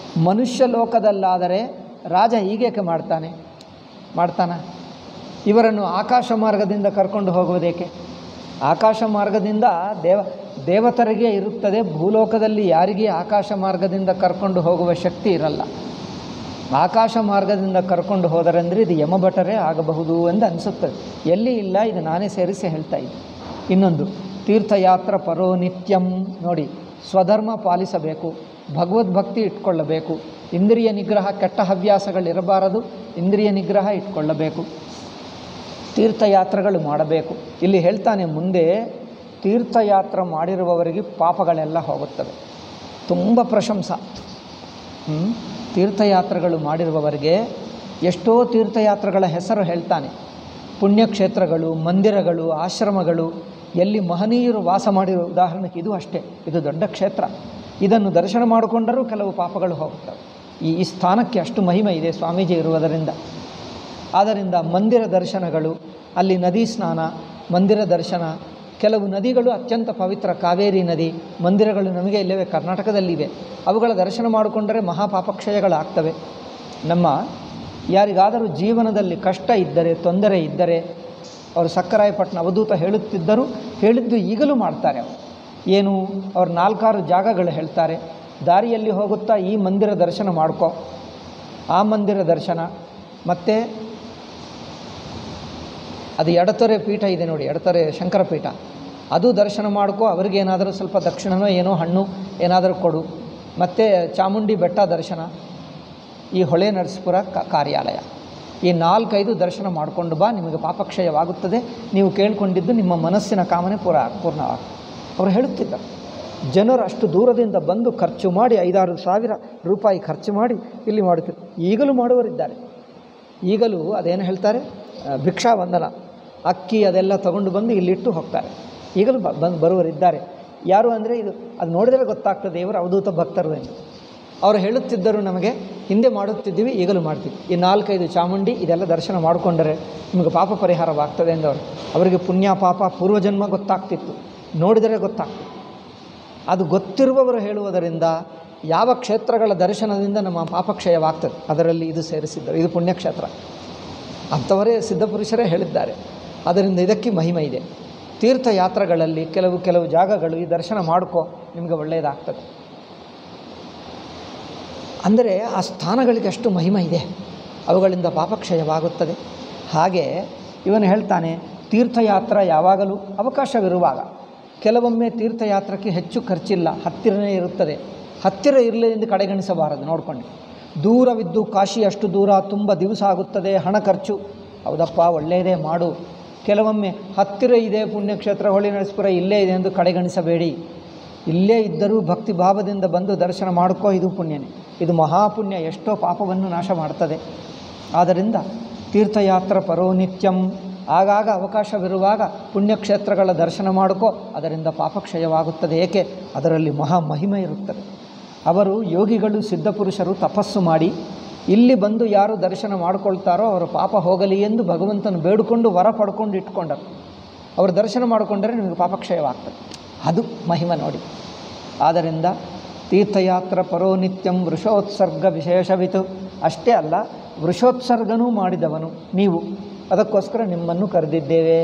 ಮನುಷ್ಯ ಲೋಕದಲ್ಲಾದರೆ ರಾಜ ಹೀಗೇಕೆ ಮಾಡ್ತಾನೆ ಮಾಡ್ತಾನ ಇವರನ್ನು ಆಕಾಶ ಮಾರ್ಗದಿಂದ ಕರ್ಕೊಂಡು ಹೋಗುವುದೇಕೆ ಆಕಾಶ ಮಾರ್ಗದಿಂದ ದೇವ ದೇವತರಿಗೆ ಇರುತ್ತದೆ ಭೂಲೋಕದಲ್ಲಿ ಯಾರಿಗೆ ಆಕಾಶ ಮಾರ್ಗದಿಂದ ಕರ್ಕೊಂಡು ಹೋಗುವ ಶಕ್ತಿ ಇರಲ್ಲ ಆಕಾಶ ಮಾರ್ಗದಿಂದ ಕರ್ಕೊಂಡು ಹೋದರೆಂದರೆ ಇದು ಯಮಭಟರೇ ಆಗಬಹುದು ಎಂದು ಅನಿಸುತ್ತದೆ ಎಲ್ಲಿ ಇಲ್ಲ ಇದು ನಾನೇ ಸೇರಿಸಿ ಹೇಳ್ತಾ ಇದ್ದೆ ಇನ್ನೊಂದು ತೀರ್ಥಯಾತ್ರ ಪರೋ ನಿತ್ಯಂ ನೋಡಿ ಸ್ವಧರ್ಮ ಪಾಲಿಸಬೇಕು ಭಗವದ್ಭಕ್ತಿ ಇಟ್ಕೊಳ್ಳಬೇಕು ಇಂದ್ರಿಯ ನಿಗ್ರಹ ಕೆಟ್ಟ ಹವ್ಯಾಸಗಳಿರಬಾರದು ಇಂದ್ರಿಯ ನಿಗ್ರಹ ಇಟ್ಕೊಳ್ಳಬೇಕು ತೀರ್ಥಯಾತ್ರೆಗಳು ಮಾಡಬೇಕು ಇಲ್ಲಿ ಹೇಳ್ತಾನೆ ಮುಂದೆ ತೀರ್ಥಯಾತ್ರ ಮಾಡಿರುವವರಿಗೆ ಪಾಪಗಳೆಲ್ಲ ಹೋಗುತ್ತವೆ ತುಂಬ ಪ್ರಶಂಸ ಹ್ಮ್? ತೀರ್ಥಯಾತ್ರೆಗಳು ಮಾಡಿರುವವರಿಗೆ ಎಷ್ಟೋ ತೀರ್ಥಯಾತ್ರೆಗಳ ಹೆಸರು ಹೇಳ್ತಾನೆ ಪುಣ್ಯಕ್ಷೇತ್ರಗಳು ಮಂದಿರಗಳು ಆಶ್ರಮಗಳು ಎಲ್ಲಿ ಮಹನೀಯರು ವಾಸ ಮಾಡಿರೋ ಉದಾಹರಣೆಗೆ ಇದು ಅಷ್ಟೇ ಇದು ದೊಡ್ಡ ಕ್ಷೇತ್ರ ಇದನ್ನು ದರ್ಶನ ಮಾಡಿಕೊಂಡರೂ ಕೆಲವು ಪಾಪಗಳು ಹೋಗುತ್ತವೆ ಈ ಈ ಸ್ಥಾನಕ್ಕೆ ಅಷ್ಟು ಮಹಿಮೆ ಇದೆ ಸ್ವಾಮೀಜಿ ಇರುವುದರಿಂದ ಆದ್ದರಿಂದ ಮಂದಿರ ದರ್ಶನಗಳು ಅಲ್ಲಿ ನದಿ ಸ್ನಾನ ಮಂದಿರ ದರ್ಶನ ಕೆಲವು ನದಿಗಳು ಅತ್ಯಂತ ಪವಿತ್ರ ಕಾವೇರಿ ನದಿ ಮಂದಿರಗಳು ನಮಗೆ ಇಲ್ಲವೇ ಕರ್ನಾಟಕದಲ್ಲಿವೆ ಅವುಗಳ ದರ್ಶನ ಮಾಡಿಕೊಂಡರೆ ಮಹಾಪಾಪಕ್ಷಯಗಳಾಗ್ತವೆ ನಮ್ಮ ಯಾರಿಗಾದರೂ ಜೀವನದಲ್ಲಿ ಕಷ್ಟ ಇದ್ದರೆ ತೊಂದರೆ ಇದ್ದರೆ ಅವರು ಸಕ್ಕರಾಯಪಟ್ಟಣ ಅವಧೂತ ಹೇಳುತ್ತಿದ್ದರು ಹೇಳಿದ್ದು ಈಗಲೂ ಮಾಡ್ತಾರೆ ಅವರು ಏನು ಅವ್ರು ನಾಲ್ಕಾರು ಜಾಗಗಳು ಹೇಳ್ತಾರೆ ದಾರಿಯಲ್ಲಿ ಹೋಗುತ್ತಾ ಈ ಮಂದಿರ ದರ್ಶನ ಮಾಡ್ಕೋ ಆ ಮಂದಿರ ದರ್ಶನ ಮತ್ತು ಅದು ಎಡತೊರೆ ಪೀಠ ಇದೆ ನೋಡಿ ಎಡತೊರೆ ಶಂಕರ ಪೀಠ ಅದು ದರ್ಶನ ಮಾಡ್ಕೋ ಅವ್ರಿಗೇನಾದರೂ ಸ್ವಲ್ಪ ದಕ್ಷಿಣನೋ ಏನೋ ಹಣ್ಣು ಏನಾದರೂ ಕೊಡು ಮತ್ತು ಚಾಮುಂಡಿ ಬೆಟ್ಟ ದರ್ಶನ ಈ ಹೊಳೆ ನರಸೀಪುರ ಕ- ಕಾರ್ಯಾಲಯ ಈ ನಾಲ್ಕೈದು ದರ್ಶನ ಮಾಡಿಕೊಂಡು ಬಾ ನಿಮಗೆ ಪಾಪಕ್ಷಯವಾಗುತ್ತದೆ ನೀವು ಕೇಳ್ಕೊಂಡಿದ್ದು ನಿಮ್ಮ ಮನಸ್ಸಿನ ಕಾಮನೆ ಪೂರ ಪೂರ್ಣವಾಗ್ತದೆ ಅವರು ಹೇಳುತ್ತಿದ್ದರು ಜನರು ಅಷ್ಟು ದೂರದಿಂದ ಬಂದು ಖರ್ಚು ಮಾಡಿ ಐದಾರು ಸಾವಿರ ರೂಪಾಯಿ ಖರ್ಚು ಮಾಡಿ ಇಲ್ಲಿ ಮಾಡುತ್ತಿದ್ದಾರೆ ಈಗಲೂ ಮಾಡುವರಿದ್ದಾರೆ ಈಗಲೂ ಅದೇನು ಹೇಳ್ತಾರೆ ಆ, ಭಿಕ್ಷಾ ವಂದನ ಅಕ್ಕಿ ಅದೆಲ್ಲ ತಗೊಂಡು ಬಂದು ಇಲ್ಲಿಟ್ಟು ಹೋಗ್ತಾರೆ ಈಗಲೂ ಬ ಬಂದು ಬರುವರಿದ್ದಾರೆ ಯಾರು ಅಂದರೆ ಇದು ಅದು ನೋಡಿದರೆ ಗೊತ್ತಾಗ್ತದೆ ಇವರು ಅವಧೂತ ಭಕ್ತರು ಎಂದು ಅವರು ಹೇಳುತ್ತಿದ್ದರು ನಮಗೆ ಹಿಂದೆ ಮಾಡುತ್ತಿದ್ದೀವಿ ಈಗಲೂ ಮಾಡ್ತೀವಿ ಈ ನಾಲ್ಕೈದು ಚಾಮುಂಡಿ ಇದೆಲ್ಲ ದರ್ಶನ ಮಾಡಿಕೊಂಡರೆ ನಿಮಗೆ ಪಾಪ ಪರಿಹಾರವಾಗ್ತದೆ ಎಂದವರು ಅವರಿಗೆ ಪುಣ್ಯ ಪಾಪ ಪೂರ್ವಜನ್ಮ ಗೊತ್ತಾಗ್ತಿತ್ತು ನೋಡಿದರೆ ಗೊತ್ತಾಗ್ತಿತ್ತು ಅದು ಗೊತ್ತಿರುವವರು ಹೇಳುವುದರಿಂದ ಯಾವ ಕ್ಷೇತ್ರಗಳ ದರ್ಶನದಿಂದ ನಮ್ಮ ಪಾಪಕ್ಷಯವಾಗ್ತದೆ ಅದರಲ್ಲಿ ಇದು ಸೇರಿಸಿದ್ದರು ಇದು ಪುಣ್ಯಕ್ಷೇತ್ರ ಅಂಥವರೇ ಸಿದ್ಧಪುರುಷರೇ ಹೇಳಿದ್ದಾರೆ ಅದರಿಂದ ಇದಕ್ಕೆ ಮಹಿಮೆ ಇದೆ ತೀರ್ಥಯಾತ್ರೆಗಳಲ್ಲಿ ಕೆಲವು ಕೆಲವು ಜಾಗಗಳು ಈ ದರ್ಶನ ಮಾಡ್ಕೋ ನಿಮಗೆ ಒಳ್ಳೆಯದಾಗ್ತದೆ ಅಂದರೆ ಆ ಸ್ಥಾನಗಳಿಗೆ ಅಷ್ಟು ಮಹಿಮೆ ಇದೆ ಅವುಗಳಿಂದ ಪಾಪಕ್ಷಯವಾಗುತ್ತದೆ ಹಾಗೆ ಇವನು ಹೇಳ್ತಾನೆ ತೀರ್ಥಯಾತ್ರೆ ಯಾವಾಗಲೂ ಅವಕಾಶವಿರುವಾಗ ಕೆಲವೊಮ್ಮೆ ತೀರ್ಥಯಾತ್ರಕ್ಕೆ ಹೆಚ್ಚು ಖರ್ಚಿಲ್ಲ ಹತ್ತಿರನೇ ಇರುತ್ತದೆ ಹತ್ತಿರ ಇರಲಿ ಎಂದು ಕಡೆಗಣಿಸಬಾರದು ನೋಡ್ಕೊಂಡು ದೂರವಿದ್ದು ಕಾಶಿ ಅಷ್ಟು ದೂರ ತುಂಬ ದಿವಸ ಆಗುತ್ತದೆ ಹಣ ಖರ್ಚು ಹೌದಪ್ಪ ಒಳ್ಳೆಯದೇ ಮಾಡು ಕೆಲವೊಮ್ಮೆ ಹತ್ತಿರ ಇದೆ ಪುಣ್ಯಕ್ಷೇತ್ರ ಹೊಳಿ ನರಸೀಪುರ ಇಲ್ಲೇ ಇದೆ ಎಂದು ಕಡೆಗಣಿಸಬೇಡಿ ಇಲ್ಲೇ ಇದ್ದರೂ ಭಕ್ತಿ ಭಾವದಿಂದ ಬಂದು ದರ್ಶನ ಮಾಡ್ಕೋ ಇದು ಪುಣ್ಯನೇ ಇದು ಮಹಾಪುಣ್ಯ ಎಷ್ಟೋ ಪಾಪವನ್ನು ನಾಶ ಮಾಡ್ತದೆ ಆದ್ದರಿಂದ ತೀರ್ಥಯಾತ್ರ ಪರೋ ನಿತ್ಯಂ ಆಗಾಗ ಅವಕಾಶವಿರುವಾಗ ಪುಣ್ಯಕ್ಷೇತ್ರಗಳ ದರ್ಶನ ಮಾಡ್ಕೋ ಅದರಿಂದ ಪಾಪಕ್ಷಯವಾಗುತ್ತದೆ ಏಕೆ ಅದರಲ್ಲಿ ಮಹಾ ಮಹಿಮೆ ಇರುತ್ತದೆ ಅವರು ಯೋಗಿಗಳು ಸಿದ್ಧಪುರುಷರು ತಪಸ್ಸು ಮಾಡಿ ಇಲ್ಲಿ ಬಂದು ಯಾರು ದರ್ಶನ ಮಾಡಿಕೊಳ್ತಾರೋ ಅವರ ಪಾಪ ಹೋಗಲಿ ಎಂದು ಭಗವಂತನ ಬೇಡಿಕೊಂಡು ವರ ಪಡ್ಕೊಂಡು ಇಟ್ಕೊಂಡರು ಅವರು ದರ್ಶನ ಮಾಡಿಕೊಂಡರೆ ನಿಮಗೆ ಪಾಪಕ್ಷಯವಾಗ್ತದೆ ಅದು ಮಹಿಮ ನೋಡಿ ಆದ್ದರಿಂದ ತೀರ್ಥಯಾತ್ರ ಪರೋ ನಿತ್ಯಂ ವೃಷೋತ್ಸರ್ಗ ವಿಶೇಷವಿತು ಅಷ್ಟೇ ಅಲ್ಲ ವೃಷೋತ್ಸರ್ಗನೂ ಮಾಡಿದವನು ನೀವು ಅದಕ್ಕೋಸ್ಕರ ನಿಮ್ಮನ್ನು ಕರೆದಿದ್ದೇವೆ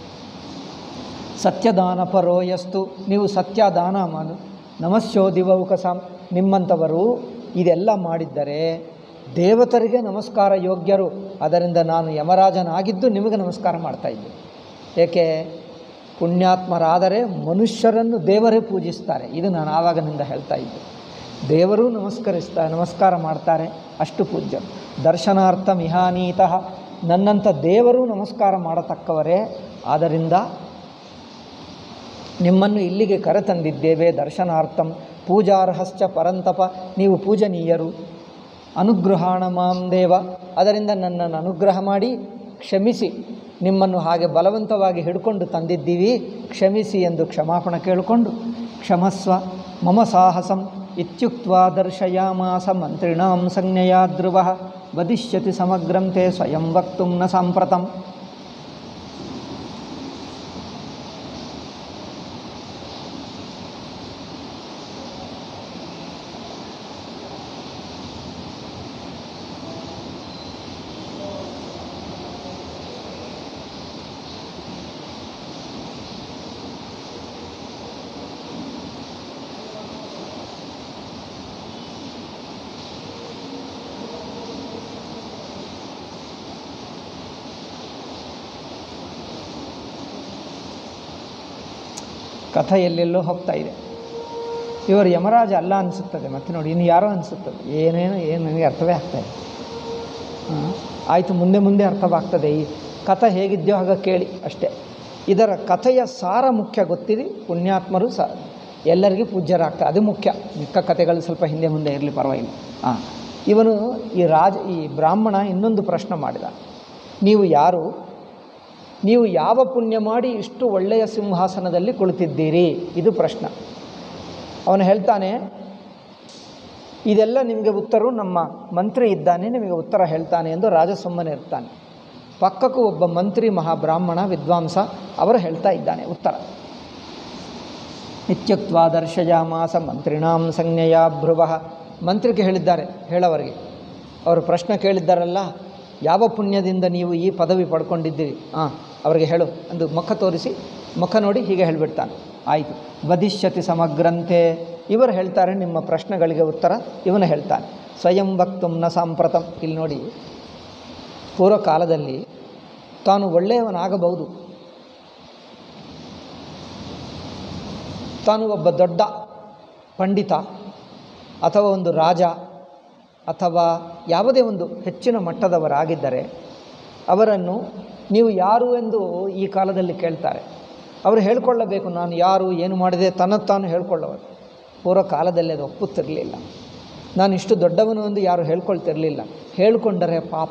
ಸತ್ಯದಾನ ಪರೋಯಸ್ತು ನೀವು ಸತ್ಯದಾನ ಮಾಡು ನಮಸ್ಯೋ ದಿವೌಕಸಾಂ ನಿಮ್ಮಂಥವರು ಇದೆಲ್ಲ ಮಾಡಿದ್ದರೆ ದೇವತರಿಗೆ ನಮಸ್ಕಾರ ಯೋಗ್ಯರು ಅದರಿಂದ ನಾನು ಯಮರಾಜನಾಗಿದ್ದು ನಿಮಗೆ ನಮಸ್ಕಾರ ಮಾಡ್ತಾ ಇದ್ದೆ ಏಕೆ ಪುಣ್ಯಾತ್ಮರಾದರೆ ಮನುಷ್ಯರನ್ನು ದೇವರೇ ಪೂಜಿಸ್ತಾರೆ ಇದು ನಾನು ಆವಾಗಿನಿಂದ ಹೇಳ್ತಾ ಇದ್ದೆ ದೇವರೂ ನಮಸ್ಕರಿಸ್ತಾ ನಮಸ್ಕಾರ ಮಾಡ್ತಾರೆ ಅಷ್ಟು ಪೂಜ್ಯರು ದರ್ಶನಾರ್ಥ ಮಿಹಾನೀತಃ ನನ್ನಂಥ ದೇವರೂ ನಮಸ್ಕಾರ ಮಾಡತಕ್ಕವರೇ ಆದ್ದರಿಂದ ನಿಮ್ಮನ್ನು ಇಲ್ಲಿಗೆ ಕರೆತಂದಿದ್ದೇವೆ ದರ್ಶನಾರ್ಥಂ ಪೂಜಾರ್ಹಶ್ಚ ಪರಂತಪ ನೀವು ಪೂಜನೀಯರು ಅನುಗ್ರಹಾಣ ಮಾಂ ದೇವ ಅದರಿಂದ ನನ್ನನ್ನು ಅನುಗ್ರಹ ಮಾಡಿ ಕ್ಷಮಿಸಿ ನಿಮ್ಮನ್ನು ಹಾಗೆ ಬಲವಂತವಾಗಿ ಹಿಡ್ಕೊಂಡು ತಂದಿದ್ದೀವಿ ಕ್ಷಮಿಸಿ ಎಂದು ಕ್ಷಮಾಪಣ ಕೇಳಿಕೊಂಡು ಕ್ಷಮಸ್ವ ಮಮ ಸಾಹಸಂ ಇತ್ಯುಕ್ತ್ವಾ ದರ್ಶಯಾಮಾಸ ಮಂತ್ರಿಣಾಂ ಸಂಜ್ಞೆಯ ಧ್ರುವ ವದಿಷ್ಯತಿ ಸಮಗ್ರಂ ತೇ ಸ್ವಯಂ ವಕ್ತುಂ ನ ಸಾಂಪ್ರತಂ ಕಥೆ ಎಲ್ಲೆಲ್ಲೋ ಹೋಗ್ತಾ ಇದೆ ಇವರು ಯಮರಾಜ ಅಲ್ಲ ಅನಿಸುತ್ತದೆ ಮತ್ತೆ ನೋಡಿ ಇನ್ನು ಯಾರೋ ಅನಿಸುತ್ತದೆ ಏನೇನು ಏನು ನನಗೆ ಅರ್ಥವೇ ಆಗ್ತಾ ಇದೆ ಆಯಿತು ಮುಂದೆ ಮುಂದೆ ಅರ್ಥವಾಗ್ತದೆ ಈ ಕಥೆ ಹೇಗಿದೆಯೋ ಆಗ ಕೇಳಿ ಅಷ್ಟೇ ಇದರ ಕಥೆಯ ಸಾರ ಮುಖ್ಯ ಗೊತ್ತಿರಿ ಪುಣ್ಯಾತ್ಮರು ಸ ಎಲ್ಲರಿಗೂ ಪೂಜ್ಯರಾಗ್ತಾರೆ ಅದು ಮುಖ್ಯ ಮಿಕ್ಕ ಕಥೆಗಳು ಸ್ವಲ್ಪ ಹಿಂದೆ ಮುಂದೆ ಇರಲಿ ಪರವಾಗಿಲ್ಲ ಹಾಂ ಇವನು ಈ ರಾಜ ಈ ಬ್ರಾಹ್ಮಣ ಇನ್ನೊಂದು ಪ್ರಶ್ನೆ ಮಾಡಿದ ನೀವು ಯಾರು ನೀವು ಯಾವ ಪುಣ್ಯ ಮಾಡಿ ಇಷ್ಟು ಒಳ್ಳೆಯ ಸಿಂಹಾಸನದಲ್ಲಿ ಕುಳಿತಿದ್ದೀರಿ ಇದು ಪ್ರಶ್ನೆ ಅವನು ಹೇಳ್ತಾನೆ ಇದೆಲ್ಲ ನಿಮಗೆ ಉತ್ತರವು ನಮ್ಮ ಮಂತ್ರಿ ಇದ್ದಾನೆ ನಿಮಗೆ ಉತ್ತರ ಹೇಳ್ತಾನೆ ಎಂದು ರಾಜ ಸುಮ್ಮನೆ ಇರ್ತಾನೆ ಪಕ್ಕಕ್ಕೂ ಒಬ್ಬ ಮಂತ್ರಿ ಮಹಾಬ್ರಾಹ್ಮಣ ವಿದ್ವಾಂಸ ಅವರು ಹೇಳ್ತಾ ಇದ್ದಾನೆ ಉತ್ತರ ಇತ್ಯುಕ್ತ ದರ್ಶಯಾಮಾಸ ಮಂತ್ರಿಣಾಂ ಸಂಜ್ಞೆಯ ಭ್ರುವ ಮಂತ್ರಿಗೆ ಹೇಳಿದ್ದಾರೆ ಹೇಳವರಿಗೆ ಅವರು ಪ್ರಶ್ನೆ ಕೇಳಿದ್ದಾರಲ್ಲ ಯಾವ ಪುಣ್ಯದಿಂದ ನೀವು ಈ ಪದವಿ ಪಡ್ಕೊಂಡಿದ್ದೀರಿ ಹಾಂ ಅವರಿಗೆ ಹೇಳು ಅಂದು ಮುಖ ತೋರಿಸಿ ಮುಖ ನೋಡಿ ಹೀಗೆ ಹೇಳಿಬಿಡ್ತಾನೆ ಆಯಿತು ವದಿಷ್ಯತಿ ಸಮಗ್ರಂತೆ ಇವರು ಹೇಳ್ತಾರೆ ನಿಮ್ಮ ಪ್ರಶ್ನೆಗಳಿಗೆ ಉತ್ತರ ಇವನು ಹೇಳ್ತಾನೆ ಸ್ವಯಂ ವಕ್ತುಂ ನ ಸಾಂಪ್ರತಂ ಇಲ್ಲಿ ನೋಡಿ ಪೂರ್ವಕಾಲದಲ್ಲಿ ತಾನು ಒಳ್ಳೆಯವನಾಗಬಹುದು ತಾನು ಒಬ್ಬ ದೊಡ್ಡ ಪಂಡಿತ ಅಥವಾ ಒಂದು ರಾಜ ಅಥವಾ ಯಾವುದೇ ಒಂದು ಹೆಚ್ಚಿನ ಮಟ್ಟದವರಾಗಿದ್ದರೆ ಅವರನ್ನು ನೀವು ಯಾರು ಎಂದು ಈ ಕಾಲದಲ್ಲಿ ಕೇಳ್ತಾರೆ ಅವರು ಹೇಳ್ಕೊಳ್ಳಬೇಕು ನಾನು ಯಾರು ಏನು ಮಾಡಿದೆ ತನ್ನತ್ತಾನು ಹೇಳ್ಕೊಳ್ಳೋರು ಪೂರ್ವ ಕಾಲದಲ್ಲಿ ಅದು ಒಪ್ಪುತ್ತಿರಲಿಲ್ಲ ನಾನು ಇಷ್ಟು ದೊಡ್ಡವನು ಎಂದು ಯಾರು ಹೇಳ್ಕೊಳ್ತಿರಲಿಲ್ಲ ಹೇಳಿಕೊಂಡರೆ ಪಾಪ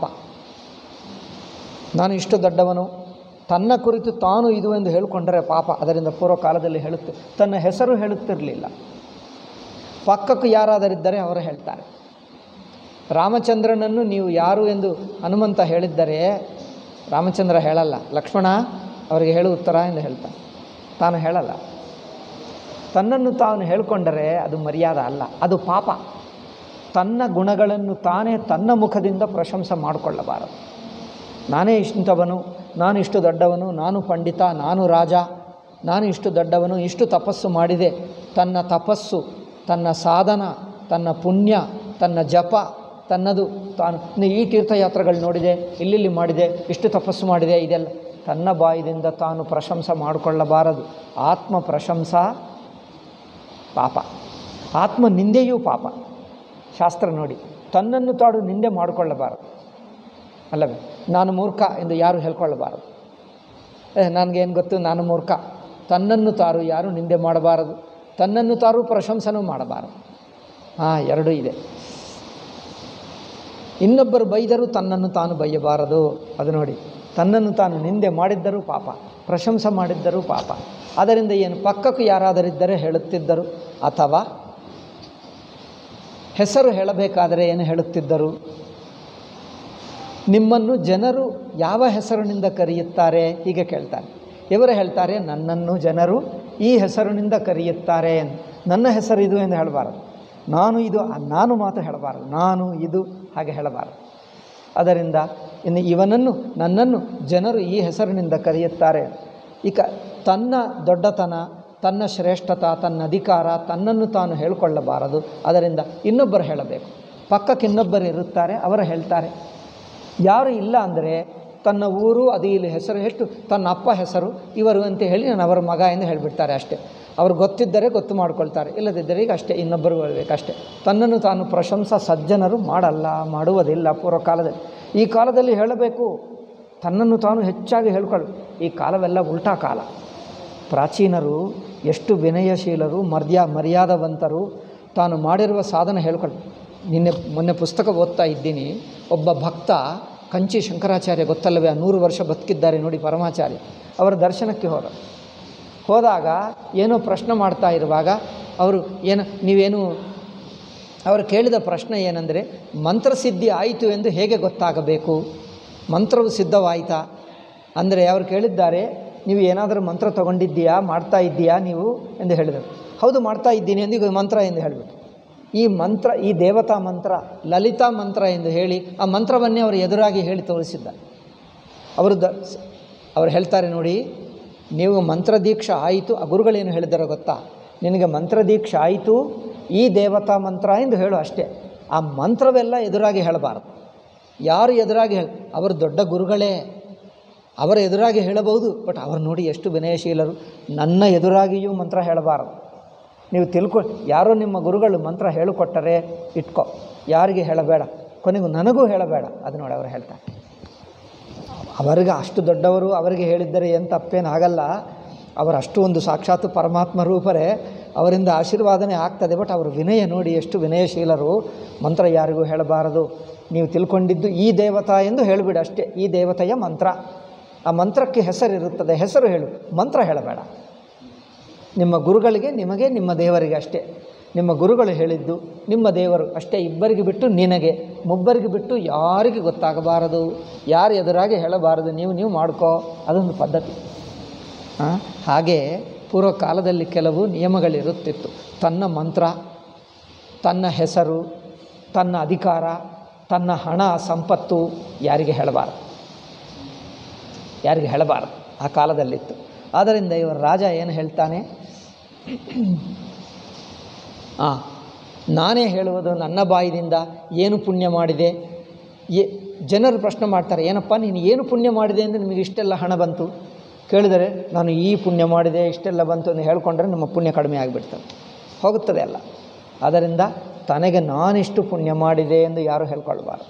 ನಾನು ಇಷ್ಟು ದೊಡ್ಡವನು ತನ್ನ ಕುರಿತು ತಾನು ಇದು ಎಂದು ಹೇಳಿಕೊಂಡರೆ ಪಾಪ ಅದರಿಂದ ಪೂರ್ವ ಕಾಲದಲ್ಲಿ ಹೇಳುತ್ತೆ ತನ್ನ ಹೆಸರು ಹೇಳುತ್ತಿರಲಿಲ್ಲ ಪಕ್ಕಕ್ಕೆ ಯಾರಾದರಿದ್ದರೆ ಅವರು ಹೇಳ್ತಾರೆ ರಾಮಚಂದ್ರನನ್ನು ನೀವು ಯಾರು ಎಂದು ಹನುಮಂತ ಹೇಳಿದ್ದರೆ ರಾಮಚಂದ್ರ ಹೇಳಲ್ಲ ಲಕ್ಷ್ಮಣ ಅವರಿಗೆ ಹೇಳು ಉತ್ತರ ಎಂದು ಹೇಳ್ತಾನೆ ತಾನು ಹೇಳಲ್ಲ ತನ್ನನ್ನು ತಾನು ಹೇಳಿಕೊಂಡರೆ ಅದು ಮರ್ಯಾದ ಅಲ್ಲ ಅದು ಪಾಪ ತನ್ನ ಗುಣಗಳನ್ನು ತಾನೇ ತನ್ನ ಮುಖದಿಂದ ಪ್ರಶಂಸೆ ಮಾಡಿಕೊಳ್ಳಬಾರದು ನಾನೇ ಇಷ್ಟವನು ನಾನು ಇಷ್ಟು ದೊಡ್ಡವನು ನಾನು ಪಂಡಿತ ನಾನು ರಾಜ ನಾನು ಇಷ್ಟು ದೊಡ್ಡವನು ಇಷ್ಟು ತಪಸ್ಸು ಮಾಡಿದೆ ತನ್ನ ತಪಸ್ಸು ತನ್ನ ಸಾಧನ ತನ್ನ ಪುಣ್ಯ ತನ್ನ ಜಪ ತನ್ನದು ತಾನು ಇನ್ನು ಈ ತೀರ್ಥಯಾತ್ರೆಗಳು ನೋಡಿದೆ ಇಲ್ಲಿಲ್ಲಿ ಮಾಡಿದೆ ಇಷ್ಟು ತಪಸ್ಸು ಮಾಡಿದೆ ಇದೆಲ್ಲ ತನ್ನ ಬಾಯಿದಿಂದ ತಾನು ಪ್ರಶಂಸೆ ಮಾಡಿಕೊಳ್ಳಬಾರದು ಆತ್ಮ ಪ್ರಶಂಸಾ ಪಾಪ ಆತ್ಮ ನಿಂದೆಯೂ ಪಾಪ ಶಾಸ್ತ್ರ ನೋಡಿ ತನ್ನನ್ನು ತಾಡು ನಿಂದೆ ಮಾಡಿಕೊಳ್ಳಬಾರದು ಅಲ್ಲವೇ ನಾನು ಮೂರ್ಖ ಎಂದು ಯಾರು ಹೇಳ್ಕೊಳ್ಳಬಾರದು ಏ ನನಗೇನು ಗೊತ್ತು ನಾನು ಮೂರ್ಖ ತನ್ನನ್ನು ತಾರು ಯಾರು ನಿಂದೆ ಮಾಡಬಾರದು ತನ್ನನ್ನು ತಾರು ಪ್ರಶಂಸನೂ ಮಾಡಬಾರದು ಹಾಂ ಎರಡೂ ಇದೆ ಇನ್ನೊಬ್ಬರು ಬೈದರೂ ತನ್ನನ್ನು ತಾನು ಬೈಯಬಾರದು ಅದು ನೋಡಿ ತನ್ನನ್ನು ತಾನು ನಿಂದೆ ಮಾಡಿದ್ದರೂ ಪಾಪ ಪ್ರಶಂಸೆ ಮಾಡಿದ್ದರೂ ಪಾಪ ಅದರಿಂದ ಏನು ಪಕ್ಕಕ್ಕೂ ಯಾರಾದರಿದ್ದರೆ ಹೇಳುತ್ತಿದ್ದರು ಅಥವಾ ಹೆಸರು ಹೇಳಬೇಕಾದರೆ ಏನು ಹೇಳುತ್ತಿದ್ದರು ನಿಮ್ಮನ್ನು ಜನರು ಯಾವ ಹೆಸರಿನಿಂದ ಕರೆಯುತ್ತಾರೆ ಹೀಗೆ ಕೇಳ್ತಾರೆ ಇವರು ಹೇಳ್ತಾರೆ ನನ್ನನ್ನು ಜನರು ಈ ಹೆಸರಿನಿಂದ ಕರೆಯುತ್ತಾರೆ ಎಂದು ನನ್ನ ಹೆಸರು ಇದು ಎಂದು ಹೇಳಬಾರದು ನಾನು ಇದು ನಾನು ಮಾತು ಹೇಳಬಾರದು ನಾನು ಇದು ಹಾಗೆ ಹೇಳಬಾರದು ಅದರಿಂದ ಇನ್ನು ಇವನನ್ನು ನನ್ನನ್ನು ಜನರು ಈ ಹೆಸರಿನಿಂದ ಕರೆಯುತ್ತಾರೆ ಈಗ ತನ್ನ ದೊಡ್ಡತನ ತನ್ನ ಶ್ರೇಷ್ಠತ ತನ್ನ ಅಧಿಕಾರ ತನ್ನನ್ನು ತಾನು ಹೇಳಿಕೊಳ್ಳಬಾರದು ಅದರಿಂದ ಇನ್ನೊಬ್ಬರು ಹೇಳಬೇಕು ಪಕ್ಕಕ್ಕೆ ಇನ್ನೊಬ್ಬರು ಇರುತ್ತಾರೆ ಅವರು ಹೇಳ್ತಾರೆ ಯಾರು ಇಲ್ಲ ಅಂದರೆ ತನ್ನ ಊರು ಅದು ಇಲ್ಲಿ ಹೆಸರು ಎಷ್ಟು ತನ್ನ ಅಪ್ಪ ಹೆಸರು ಇವರು ಅಂತ ಹೇಳಿ ನಾನು ಅವರ ಮಗ ಎಂದು ಹೇಳಿಬಿಡ್ತಾರೆ ಅಷ್ಟೇ ಅವ್ರು ಗೊತ್ತಿದ್ದರೆ ಗೊತ್ತು ಮಾಡ್ಕೊಳ್ತಾರೆ ಇಲ್ಲದಿದ್ದರೆ ಈಗ ಅಷ್ಟೇ ಇನ್ನೊಬ್ಬರು ಅಷ್ಟೇ ತನ್ನನ್ನು ತಾನು ಪ್ರಶಂಸಾ ಸಜ್ಜನರು ಮಾಡಲ್ಲ ಮಾಡುವುದಿಲ್ಲ ಪೂರ್ವ ಕಾಲದಲ್ಲಿ ಈ ಕಾಲದಲ್ಲಿ ಹೇಳಬೇಕು ತನ್ನನ್ನು ತಾನು ಹೆಚ್ಚಾಗಿ ಹೇಳ್ಕೊಳ್ಳು ಈ ಕಾಲವೆಲ್ಲ ಉಲ್ಟಾ ಕಾಲ ಪ್ರಾಚೀನರು ಎಷ್ಟು ವಿನಯಶೀಲರು ಮರ್ಯಾ ಮರ್ಯಾದವಂತರು ತಾನು ಮಾಡಿರುವ ಸಾಧನೆ ಹೇಳ್ಕೊಳ್ಳಿ ನಿನ್ನೆ ಮೊನ್ನೆ ಪುಸ್ತಕ ಓದ್ತಾ ಇದ್ದೀನಿ ಒಬ್ಬ ಭಕ್ತ ಕಂಚಿ ಶಂಕರಾಚಾರ್ಯ ಗೊತ್ತಲ್ಲವೇ ಆ ನೂರು ವರ್ಷ ಬದುಕಿದ್ದಾರೆ ನೋಡಿ ಪರಮಾಚಾರ್ಯ ಅವರ ದರ್ಶನಕ್ಕೆ ಹೋದ ಹೋದಾಗ ಏನೋ ಪ್ರಶ್ನೆ ಮಾಡ್ತಾ ಇರುವಾಗ ಅವರು ಏನು ನೀವೇನು ಅವರು ಕೇಳಿದ ಪ್ರಶ್ನೆ ಏನಂದರೆ ಮಂತ್ರಸಿದ್ಧಿ ಆಯಿತು ಎಂದು ಹೇಗೆ ಗೊತ್ತಾಗಬೇಕು ಮಂತ್ರವು ಸಿದ್ಧವಾಯಿತಾ ಅಂದರೆ ಅವರು ಕೇಳಿದ್ದಾರೆ ನೀವು ಏನಾದರೂ ಮಂತ್ರ ತಗೊಂಡಿದ್ದೀಯಾ ಮಾಡ್ತಾ ಇದ್ದೀಯಾ ನೀವು ಎಂದು ಹೇಳಿದರು ಹೌದು ಮಾಡ್ತಾ ಇದ್ದೀನಿ ಎಂದು ಈಗ ಮಂತ್ರ ಎಂದು ಹೇಳಿಬಿಟ್ಟು ಈ ಮಂತ್ರ ಈ ದೇವತಾ ಮಂತ್ರ ಲಲಿತಾ ಮಂತ್ರ ಎಂದು ಹೇಳಿ ಆ ಮಂತ್ರವನ್ನೇ ಅವರು ಎದುರಾಗಿ ಹೇಳಿ ತೋರಿಸಿದ್ದಾರೆ ಅವರು ದ ಅವ್ರು ಹೇಳ್ತಾರೆ ನೋಡಿ ನೀವು ಮಂತ್ರದೀಕ್ಷೆ ಆಯಿತು ಆ ಗುರುಗಳೇನು ಹೇಳಿದಾರೋ ಗೊತ್ತಾ ನಿನಗೆ ಮಂತ್ರದೀಕ್ಷೆ ಆಯಿತು ಈ ದೇವತಾ ಮಂತ್ರ ಎಂದು ಹೇಳು ಅಷ್ಟೇ ಆ ಮಂತ್ರವೆಲ್ಲ ಎದುರಾಗಿ ಹೇಳಬಾರ್ದು ಯಾರು ಎದುರಾಗಿ ಹೇಳಿ ಅವರು ದೊಡ್ಡ ಗುರುಗಳೇ ಅವರ ಎದುರಾಗಿ ಹೇಳಬಹುದು ಬಟ್ ಅವರು ನೋಡಿ ಎಷ್ಟು ವಿನಯಶೀಲರು ನನ್ನ ಎದುರಾಗಿಯೂ ಮಂತ್ರ ಹೇಳಬಾರದು ನೀವು ತಿಳ್ಕೊ ಯಾರೋ ನಿಮ್ಮ ಗುರುಗಳು ಮಂತ್ರ ಹೇಳಿಕೊಟ್ಟರೆ ಇಟ್ಕೋ ಯಾರಿಗೆ ಹೇಳಬೇಡ ಕೊನೆಗೂ ನನಗೂ ಹೇಳಬೇಡ ಅದು ನೋಡಿ ಅವರು ಹೇಳ್ತಾರೆ ಅವರಿಗೆ ಅಷ್ಟು ದೊಡ್ಡವರು ಅವರಿಗೆ ಹೇಳಿದ್ದರೆ ಏನು ತಪ್ಪೇನಾಗಲ್ಲ ಅವರು ಅಷ್ಟು ಒಂದು ಸಾಕ್ಷಾತ್ ಪರಮಾತ್ಮ ರೂಪರೇ ಅವರಿಂದ ಆಶೀರ್ವಾದನೆ ಆಗ್ತದೆ ಬಟ್ ಅವರು ವಿನಯ ನೋಡಿ ಎಷ್ಟು ವಿನಯಶೀಲರು ಮಂತ್ರ ಯಾರಿಗೂ ಹೇಳಬಾರದು ನೀವು ತಿಳ್ಕೊಂಡಿದ್ದು ಈ ದೇವತಾ ಎಂದು ಹೇಳಿಬಿಡಿ ಅಷ್ಟೇ ಈ ದೇವತೆಯ ಮಂತ್ರ ಆ ಮಂತ್ರಕ್ಕೆ ಹೆಸರಿರುತ್ತದೆ ಹೆಸರು ಹೇಳು ಮಂತ್ರ ಹೇಳಬೇಡ ನಿಮ್ಮ ಗುರುಗಳಿಗೆ ನಿಮಗೆ ನಿಮ್ಮ ದೇವರಿಗೆ ಅಷ್ಟೇ ನಿಮ್ಮ ಗುರುಗಳು ಹೇಳಿದ್ದು ನಿಮ್ಮ ದೇವರು ಅಷ್ಟೇ ಇಬ್ಬರಿಗೆ ಬಿಟ್ಟು ನಿನಗೆ ಮುಬ್ಬರಿಗೆ ಬಿಟ್ಟು ಯಾರಿಗೆ ಗೊತ್ತಾಗಬಾರದು ಯಾರು ಎದುರಾಗಿ ಹೇಳಬಾರದು ನೀವು ನೀವು ಮಾಡ್ಕೋ ಅದೊಂದು ಪದ್ಧತಿ ಆ, ಹಾಗೆ ಪೂರ್ವ ಕಾಲದಲ್ಲಿ ಕೆಲವು ನಿಯಮಗಳಿರುತ್ತಿತ್ತು ತನ್ನ ಮಂತ್ರ ತನ್ನ ಹೆಸರು ತನ್ನ ಅಧಿಕಾರ ತನ್ನ ಹಣ ಸಂಪತ್ತು ಯಾರಿಗೆ ಹೇಳಬಾರದು ಯಾರಿಗೆ ಹೇಳಬಾರದು ಆ ಕಾಲದಲ್ಲಿತ್ತು ಆದ್ದರಿಂದ ಇವರು ರಾಜ ಏನು ಹೇಳ್ತಾನೆ ಆ ನಾನೇ ಹೇಳುವುದು ನನ್ನ ಬಾಯಿದಿಂದ ಏನು ಪುಣ್ಯ ಮಾಡಿದೆ ಏ ಜನರು ಪ್ರಶ್ನೆ ಮಾಡ್ತಾರೆ ಏನಪ್ಪ ನೀನು ಏನು ಪುಣ್ಯ ಮಾಡಿದೆ ಅಂದರೆ ನಿಮಗೆ ಇಷ್ಟೆಲ್ಲ ಹಣ ಬಂತು ಕೇಳಿದರೆ ನಾನು ಈ ಪುಣ್ಯ ಮಾಡಿದೆ ಇಷ್ಟೆಲ್ಲ ಬಂತು ಅಂತ ಹೇಳ್ಕೊಂಡ್ರೆ ನಮ್ಮ ಪುಣ್ಯ ಕಡಿಮೆ ಆಗಿಬಿಡ್ತದೆ ಹೋಗುತ್ತದೆ ಅಲ್ಲ ಆದ್ದರಿಂದ ತನಗೆ ನಾನಿಷ್ಟು ಪುಣ್ಯ ಮಾಡಿದೆ ಎಂದು ಯಾರು ಹೇಳ್ಕೊಳ್ಬಾರ್ದು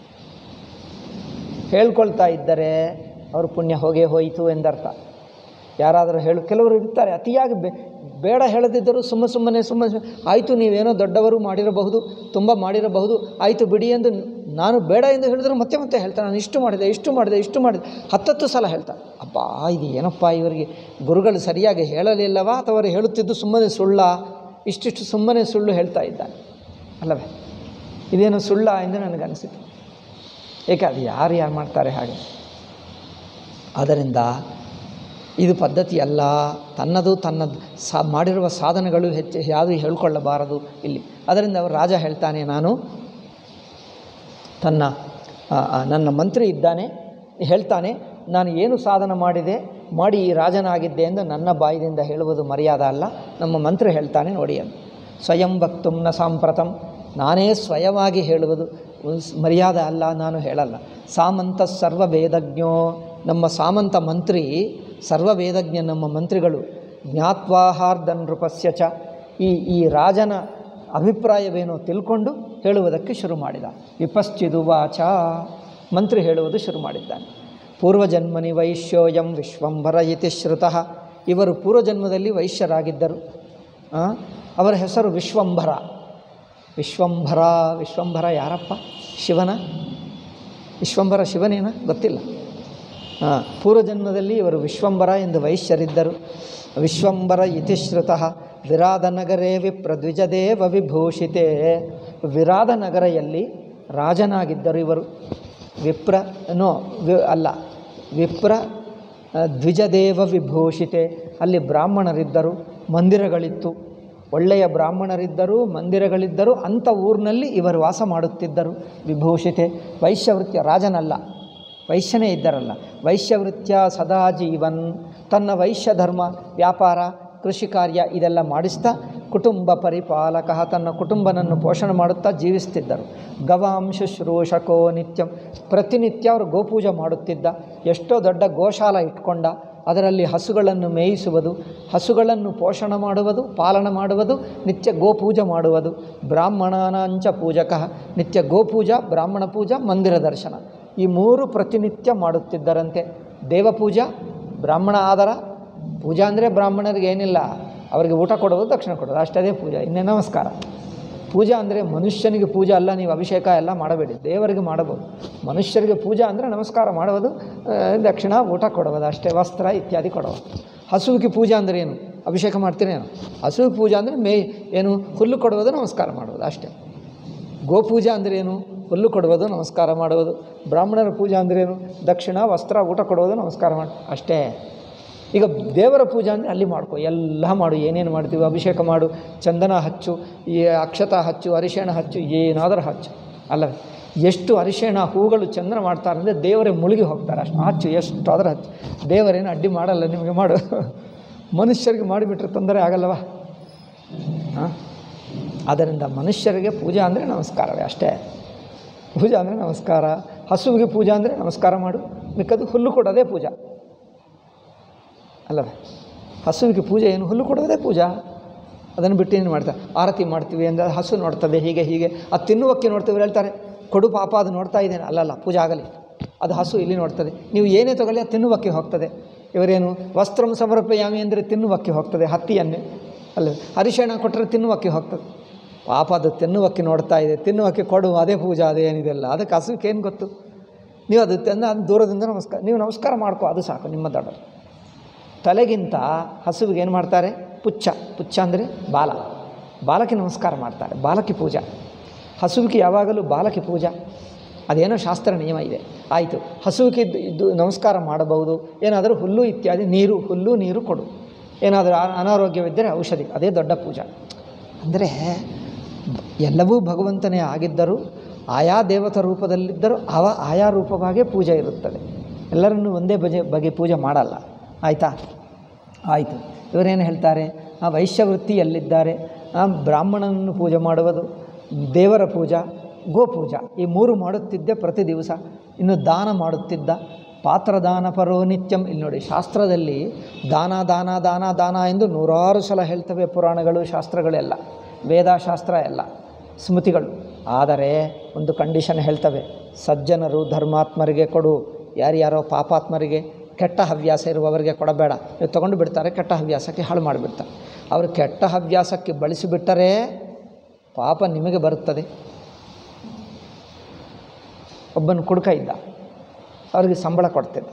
ಹೇಳ್ಕೊಳ್ತಾ ಇದ್ದರೆ ಅವ್ರ ಪುಣ್ಯ ಹೋಗೇ ಹೋಯಿತು ಎಂದರ್ಥ ಯಾರಾದರೂ ಹೇಳು ಕೆಲವರು ಇರ್ತಾರೆ ಅತಿಯಾಗಿ ಬೇ ಬೇಡ ಹೇಳದಿದ್ದರೂ ಸುಮ್ಮ ಸುಮ್ಮನೆ ಸುಮ್ಮನೆ ಆಯಿತು ನೀವೇನೋ ದೊಡ್ಡವರು ಮಾಡಿರಬಹುದು ತುಂಬ ಮಾಡಿರಬಹುದು ಆಯಿತು ಬಿಡಿ ಎಂದು ನಾನು ಬೇಡ ಎಂದು ಹೇಳಿದ್ರು ಮತ್ತೆ ಮತ್ತೆ ಹೇಳ್ತಾರೆ ನಾನು ಇಷ್ಟು ಮಾಡಿದೆ ಇಷ್ಟು ಮಾಡಿದೆ ಇಷ್ಟು ಮಾಡಿದೆ ಹತ್ತತ್ತು ಸಲ ಹೇಳ್ತಾರೆ ಅಬ್ಬಾ ಇದು ಏನಪ್ಪ ಇವರಿಗೆ ಗುರುಗಳು ಸರಿಯಾಗಿ ಹೇಳಲಿಲ್ಲವಾ ಅಥವಾ ಅವರು ಹೇಳುತ್ತಿದ್ದು ಸುಮ್ಮನೆ ಸುಳ್ಳ ಇಷ್ಟಿಷ್ಟು ಸುಮ್ಮನೆ ಸುಳ್ಳು ಹೇಳ್ತಾ ಇದ್ದಾನೆ ಅಲ್ಲವೇ ಇದೇನು ಸುಳ್ಳ ಎಂದು ನನಗನ್ನಿಸಿತು ಏಕೆ ಅದು ಯಾರು ಯಾರು ಮಾಡ್ತಾರೆ ಹಾಗೆ ಆದ್ದರಿಂದ ಇದು ಪದ್ಧತಿ ಅಲ್ಲ ತನ್ನದು ತನ್ನ ಸಾ ಮಾಡಿರುವ ಸಾಧನೆಗಳು ಹೆಚ್ಚು ಯಾವುದು ಹೇಳ್ಕೊಳ್ಳಬಾರದು ಇಲ್ಲಿ ಅದರಿಂದ ಅವರು ರಾಜ ಹೇಳ್ತಾನೆ ನಾನು ತನ್ನ ಆ, ಆ, ನನ್ನ ಮಂತ್ರಿ ಇದ್ದಾನೆ ಹೇಳ್ತಾನೆ ನಾನು ಏನು ಸಾಧನ ಮಾಡಿದೆ ಮಾಡಿ ಈ ರಾಜನಾಗಿದ್ದೆ ಎಂದು ನನ್ನ ಬಾಯಿದಿಂದ ಹೇಳುವುದು ಮರ್ಯಾದ ಅಲ್ಲ ನಮ್ಮ ಮಂತ್ರಿ ಹೇಳ್ತಾನೆ ನೋಡಿ ಅಂತ ಸ್ವಯಂ ವಕ್ತುಂ ನ ಸಾಂಪ್ರತಂ ನಾನೇ ಸ್ವಯವಾಗಿ ಹೇಳುವುದು ಉಸ್- ಮರ್ಯಾದೆ ಅಲ್ಲ ನಾನು ಹೇಳಲ್ಲ ಸಾಮಂತ ಸರ್ವ ವೇದಜ್ಞೋ ನಮ್ಮ ಸಾಮಂತ ಮಂತ್ರಿ ಸರ್ವ ವೇದಜ್ಞ ನಮ್ಮ ಮಂತ್ರಿಗಳು ಜ್ಞಾತ್ವಾಹಾರ್ಧ ನೃಪಸ್ಯ ಚ ಈ ಈ ರಾಜನ ಅಭಿಪ್ರಾಯವೇನೋ ತಿಳ್ಕೊಂಡು ಹೇಳುವುದಕ್ಕೆ ಶುರು ಮಾಡಿದ ವಿಪಶ್ಚಿದುವಾಚ ಮಂತ್ರಿ ಹೇಳುವುದು ಶುರು ಮಾಡಿದ್ದಾನೆ ಪೂರ್ವಜನ್ಮನಿ ವೈಶ್ಯೋಯಂ ವಿಶ್ವಂಭರ ಇತಿ ಶ್ರುತಃ ಇವರು ಪೂರ್ವಜನ್ಮದಲ್ಲಿ ವೈಶ್ಯರಾಗಿದ್ದರು ಆ, ಅವರ ಹೆಸರು ವಿಶ್ವಂಭರ ವಿಶ್ವಂಭರ ವಿಶ್ವಂಭರ ಯಾರಪ್ಪ ಶಿವನ ವಿಶ್ವಂಭರ ಶಿವನೇನ ಗೊತ್ತಿಲ್ಲ ಆ, ಪೂರ್ವಜನ್ಮದಲ್ಲಿ ಇವರು ವಿಶ್ವಂಬರ ಎಂದು ವೈಶ್ಯರಿದ್ದರು ವಿಶ್ವಂಬರ ಇತಿ ಶ್ರುತಃ ವಿರಾಧನಗರೇ ವಿಪ್ರದ್ವಿಜದೇವ ವಿಭೂಷಿತೆ ವಿರಾಧನಗರೆಯಲ್ಲಿ ರಾಜನಾಗಿದ್ದರು ಇವರು ವಿಪ್ರ ನೋ ವಿ ಅಲ್ಲ ವಿಪ್ರ ಆ, ದ್ವಿಜದೇವ ವಿಭೂಷಿತೆ ಅಲ್ಲಿ ಬ್ರಾಹ್ಮಣರಿದ್ದರು ಮಂದಿರಗಳಿತ್ತು ಒಳ್ಳೆಯ ಬ್ರಾಹ್ಮಣರಿದ್ದರು ಮಂದಿರಗಳಿದ್ದರು ಅಂಥ ಊರಿನಲ್ಲಿ ಇವರು ವಾಸ ಮಾಡುತ್ತಿದ್ದರು ವಿಭೂಷಿತೆ ವೈಶ್ಯವೃತ್ಯ ರಾಜನಲ್ಲ ವೈಶ್ಯನೇ ಇದ್ದರಲ್ಲ ವೈಶ್ಯವೃತ್ಯ ಸದಾ ಜೀವನ್ ತನ್ನ ವೈಶ್ಯ ಧರ್ಮ ವ್ಯಾಪಾರ ಕೃಷಿ ಕಾರ್ಯ ಇದೆಲ್ಲ ಮಾಡಿಸ್ತಾ ಕುಟುಂಬ ಪರಿಪಾಲಕ ತನ್ನ ಕುಟುಂಬನನ್ನು ಪೋಷಣೆ ಮಾಡುತ್ತಾ ಜೀವಿಸ್ತಿದ್ದರು ಗವಾಂ ಶುಶ್ರೂಷಕೋ ನಿತ್ಯಂ ಪ್ರತಿನಿತ್ಯ ಅವರು ಗೋಪೂಜೆ ಮಾಡುತ್ತಿದ್ದ ಎಷ್ಟೋ ದೊಡ್ಡ ಗೋಶಾಲ ಇಟ್ಕೊಂಡ ಅದರಲ್ಲಿ ಹಸುಗಳನ್ನು ಮೇಯಿಸುವುದು ಹಸುಗಳನ್ನು ಪೋಷಣೆ ಮಾಡುವುದು ಪಾಲನೆ ಮಾಡುವುದು ನಿತ್ಯ ಗೋಪೂಜೆ ಮಾಡುವುದು ಬ್ರಾಹ್ಮಣಾನಾಂಚ ಪೂಜಕ ನಿತ್ಯ ಗೋಪೂಜಾ ಬ್ರಾಹ್ಮಣ ಪೂಜಾ ಮಂದಿರ ದರ್ಶನ ಈ ಮೂರು ಪ್ರತಿನಿತ್ಯ ಮಾಡುತ್ತಿದ್ದರಂತೆ ದೇವಪೂಜಾ ಬ್ರಾಹ್ಮಣ ಆಧಾರ ಪೂಜಾ ಅಂದರೆ ಬ್ರಾಹ್ಮಣರಿಗೆ ಏನಿಲ್ಲ ಅವರಿಗೆ ಊಟ ಕೊಡೋದು ದಕ್ಷಿಣ ಕೊಡೋದು ಅಷ್ಟೇ ಪೂಜಾ ಇನ್ನೇ ನಮಸ್ಕಾರ ಪೂಜಾ ಅಂದರೆ ಮನುಷ್ಯನಿಗೆ ಪೂಜಾ ಅಲ್ಲ ನೀವು ಅಭಿಷೇಕ ಎಲ್ಲ ಮಾಡಬೇಡಿ ದೇವರಿಗೆ ಮಾಡಬಹುದು ಮನುಷ್ಯರಿಗೆ ಪೂಜಾ ಅಂದರೆ ನಮಸ್ಕಾರ ಮಾಡುವುದು ಆ, ದಕ್ಷಿಣ ಊಟ ಕೊಡುವುದು ಅಷ್ಟೇ ವಸ್ತ್ರ ಇತ್ಯಾದಿ ಕೊಡುವುದು ಹಸುವಿಗೆ ಪೂಜಾ ಅಂದರೆ ಏನು ಅಭಿಷೇಕ ಮಾಡ್ತೀರೇನು ಹಸುವಿಗೆ ಪೂಜಾ ಅಂದರೆ ಮೇ ಏನು ಹುಲ್ಲು ಕೊಡುವುದು ನಮಸ್ಕಾರ ಮಾಡುವುದು ಅಷ್ಟೇ ಗೋಪೂಜಾ ಅಂದರೆ ಏನು ಹುಲ್ಲು ಕೊಡುವುದು ನಮಸ್ಕಾರ ಮಾಡುವುದು ಬ್ರಾಹ್ಮಣರ ಪೂಜಾ ಅಂದ್ರೇನು ದಕ್ಷಿಣ ವಸ್ತ್ರ ಊಟ ಕೊಡುವುದು ನಮಸ್ಕಾರ ಮಾಡಿ ಅಷ್ಟೇ ಈಗ ದೇವರ ಪೂಜೆ ಅಂದರೆ ಅಲ್ಲಿ ಮಾಡ್ಕೊ ಎಲ್ಲ ಮಾಡು ಏನೇನು ಮಾಡ್ತೀವಿ ಅಭಿಷೇಕ ಮಾಡು ಚಂದನ ಹಚ್ಚು ಈ ಅಕ್ಷತ ಹಚ್ಚು ಅರಿಶಿಣ ಹಚ್ಚು ಏನಾದರೂ ಹಚ್ಚು ಅಲ್ಲ ಎಷ್ಟು ಅರಿಶಿಣ ಹೂಗಳು ಚಂದನ ಮಾಡ್ತಾರೆ ಅಂದರೆ ದೇವರೇ ಮುಳುಗಿ ಹೋಗ್ತಾರೆ ಅಷ್ಟು ಹಚ್ಚು ಎಷ್ಟಾದರೂ ಹಚ್ಚು ದೇವರೇನು ಅಡ್ಡಿ ಮಾಡಲ್ಲ ನಿಮಗೆ ಮಾಡು ಮನುಷ್ಯರಿಗೆ ಮಾಡಿಬಿಟ್ರೆ ತೊಂದರೆ ಆಗಲ್ಲವಾ ಹಾಂ ಆದ್ದರಿಂದ ಮನುಷ್ಯರಿಗೆ ಪೂಜೆ ಅಂದರೆ ನಮಸ್ಕಾರವೇ ಅಷ್ಟೇ ಪೂಜೆ ಅಂದರೆ ನಮಸ್ಕಾರ ಹಸುವಿಗೆ ಪೂಜಾ ಅಂದರೆ ನಮಸ್ಕಾರ ಮಾಡು ಮಿಕ್ಕದು ಹುಲ್ಲು ಕೊಡೋದೇ ಪೂಜಾ ಅಲ್ಲವೇ ಹಸುವಿಗೆ ಪೂಜೆ ಏನು ಹುಲ್ಲು ಕೊಡೋದೇ ಪೂಜಾ ಅದನ್ನು ಬಿಟ್ಟು ಏನು ಮಾಡ್ತಾರೆ ಆರತಿ ಮಾಡ್ತೀವಿ ಅಂದರೆ ಹಸು ನೋಡ್ತದೆ ಹೀಗೆ ಹೀಗೆ ಅದು ತಿನ್ನುವಕ್ಕೆ ನೋಡ್ತೀವಿ ಹೇಳ್ತಾರೆ ಕೊಡು ಪಾಪ ಅದು ನೋಡ್ತಾ ಇದ್ದೇನೆ ಅಲ್ಲಲ್ಲ ಪೂಜೆ ಆಗಲಿ ಅದು ಹಸು ಇಲ್ಲಿ ನೋಡ್ತದೆ ನೀವು ಏನೇ ತಗೊಳ್ಳಿ ಅದು ತಿನ್ನುವಕ್ಕೆ ಹೋಗ್ತದೆ ಇವರೇನು ವಸ್ತ್ರಂ ಸಮರ್ಪಯಾಮಿ ಅಂದರೆ ತಿನ್ನುವಕ್ಕೆ ಹೋಗ್ತದೆ ಹತ್ತಿಯನ್ನೇ ಅಲ್ಲ ಅರಿಶಿಣ ಕೊಟ್ಟರೆ ತಿನ್ನುವಕ್ಕೆ ಹೋಗ್ತದೆ ಪಾಪ ಅದು ತಿನ್ನುವಕ್ಕೆ ನೋಡ್ತಾ ಇದೆ ತಿನ್ನುವಕ್ಕೆ ಕೊಡು ಅದೇ ಪೂಜಾ ಅದೇ ಏನಿದೆಲ್ಲ ಅದಕ್ಕೆ ಹಸುವಿಗೆ ಏನು ಗೊತ್ತು ನೀವು ಅದು ತಂದು ಅದು ದೂರದಿಂದ ನಮಸ್ಕಾರ ನೀವು ನಮಸ್ಕಾರ ಮಾಡ್ಕೋ ಅದು ಸಾಕು ನಿಮ್ಮ ದೊಡ್ಡದು ತಲೆಗಿಂತ ಹಸುವಿಗೆ ಏನು ಮಾಡ್ತಾರೆ ಪುಚ್ಚ ಪುಚ್ಚ ಅಂದರೆ ಬಾಲ ಬಾಲಕ್ಕೆ ನಮಸ್ಕಾರ ಮಾಡ್ತಾರೆ ಬಾಲಕ್ಕೆ ಪೂಜಾ ಹಸುವಿಗೆ ಯಾವಾಗಲೂ ಬಾಲಕ್ಕೆ ಪೂಜಾ ಅದೇನೋ ಶಾಸ್ತ್ರ ನಿಯಮ ಇದೆ ಆಯಿತು ಹಸುವಿಗೆ ಇದ್ದು ಇದ್ದು ನಮಸ್ಕಾರ ಮಾಡಬಹುದು ಏನಾದರೂ ಹುಲ್ಲು ಇತ್ಯಾದಿ ನೀರು ಹುಲ್ಲು ನೀರು ಕೊಡು ಏನಾದರೂ ಆ- ಅನಾರೋಗ್ಯವಿದ್ದರೆ ಔಷಧಿ ಅದೇ ದೊಡ್ಡ ಪೂಜಾ ಅಂದರೆ ಎಲ್ಲವೂ ಭಗವಂತನೇ ಆಗಿದ್ದರೂ ಆಯಾ ದೇವತ ರೂಪದಲ್ಲಿದ್ದರೂ ಅವ ಆಯಾ ರೂಪವಾಗೇ ಪೂಜೆ ಇರುತ್ತದೆ ಎಲ್ಲರನ್ನೂ ಒಂದೇ ಬಗೆ ಬಗೆ ಪೂಜೆ ಮಾಡಲ್ಲ ಆಯಿತಾ ಆಯಿತು ಇವರೇನು ಹೇಳ್ತಾರೆ ಆ ವೈಶ್ಯವೃತ್ತಿಯಲ್ಲಿದ್ದಾರೆ ಆ ಬ್ರಾಹ್ಮಣನನ್ನು ಪೂಜೆ ಮಾಡುವುದು ದೇವರ ಪೂಜಾ ಗೋಪೂಜಾ ಈ ಮೂರು ಮಾಡುತ್ತಿದ್ದೆ ಪ್ರತಿ ದಿವಸ ಇನ್ನು ದಾನ ಮಾಡುತ್ತಿದ್ದ ಪಾತ್ರದಾನ ಪರೋ ನಿತ್ಯಂ ಇಲ್ಲಿ ನೋಡಿ ಶಾಸ್ತ್ರದಲ್ಲಿ ದಾನ ದಾನ ದಾನ ದಾನ ಎಂದು ನೂರಾರು ಸಲ ಹೇಳ್ತವೆ ಪುರಾಣಗಳು ಶಾಸ್ತ್ರಗಳೆಲ್ಲ ವೇದಶಾಸ್ತ್ರ ಎಲ್ಲ ಸ್ಮೃತಿಗಳು ಆದರೆ ಒಂದು ಕಂಡೀಷನ್ ಹೇಳ್ತವೆ ಸಜ್ಜನರು ಧರ್ಮಾತ್ಮರಿಗೆ ಕೊಡು ಯಾರ್ಯಾರೋ ಪಾಪಾತ್ಮರಿಗೆ ಕೆಟ್ಟ ಹವ್ಯಾಸ ಇರುವವರಿಗೆ ಕೊಡಬೇಡ ನೀವು ತೊಗೊಂಡು ಬಿಡ್ತಾರೆ ಕೆಟ್ಟ ಹವ್ಯಾಸಕ್ಕೆ ಹಾಳು ಮಾಡಿಬಿಡ್ತಾರೆ ಅವರು ಕೆಟ್ಟ ಹವ್ಯಾಸಕ್ಕೆ ಬಳಸಿಬಿಟ್ಟರೆ ಪಾಪ ನಿಮಗೆ ಬರುತ್ತದೆ ಒಬ್ಬನು ಕುಡುಕ ಇದ್ದ ಅವರಿಗೆ ಸಂಬಳ ಕೊಡ್ತಿದ್ದ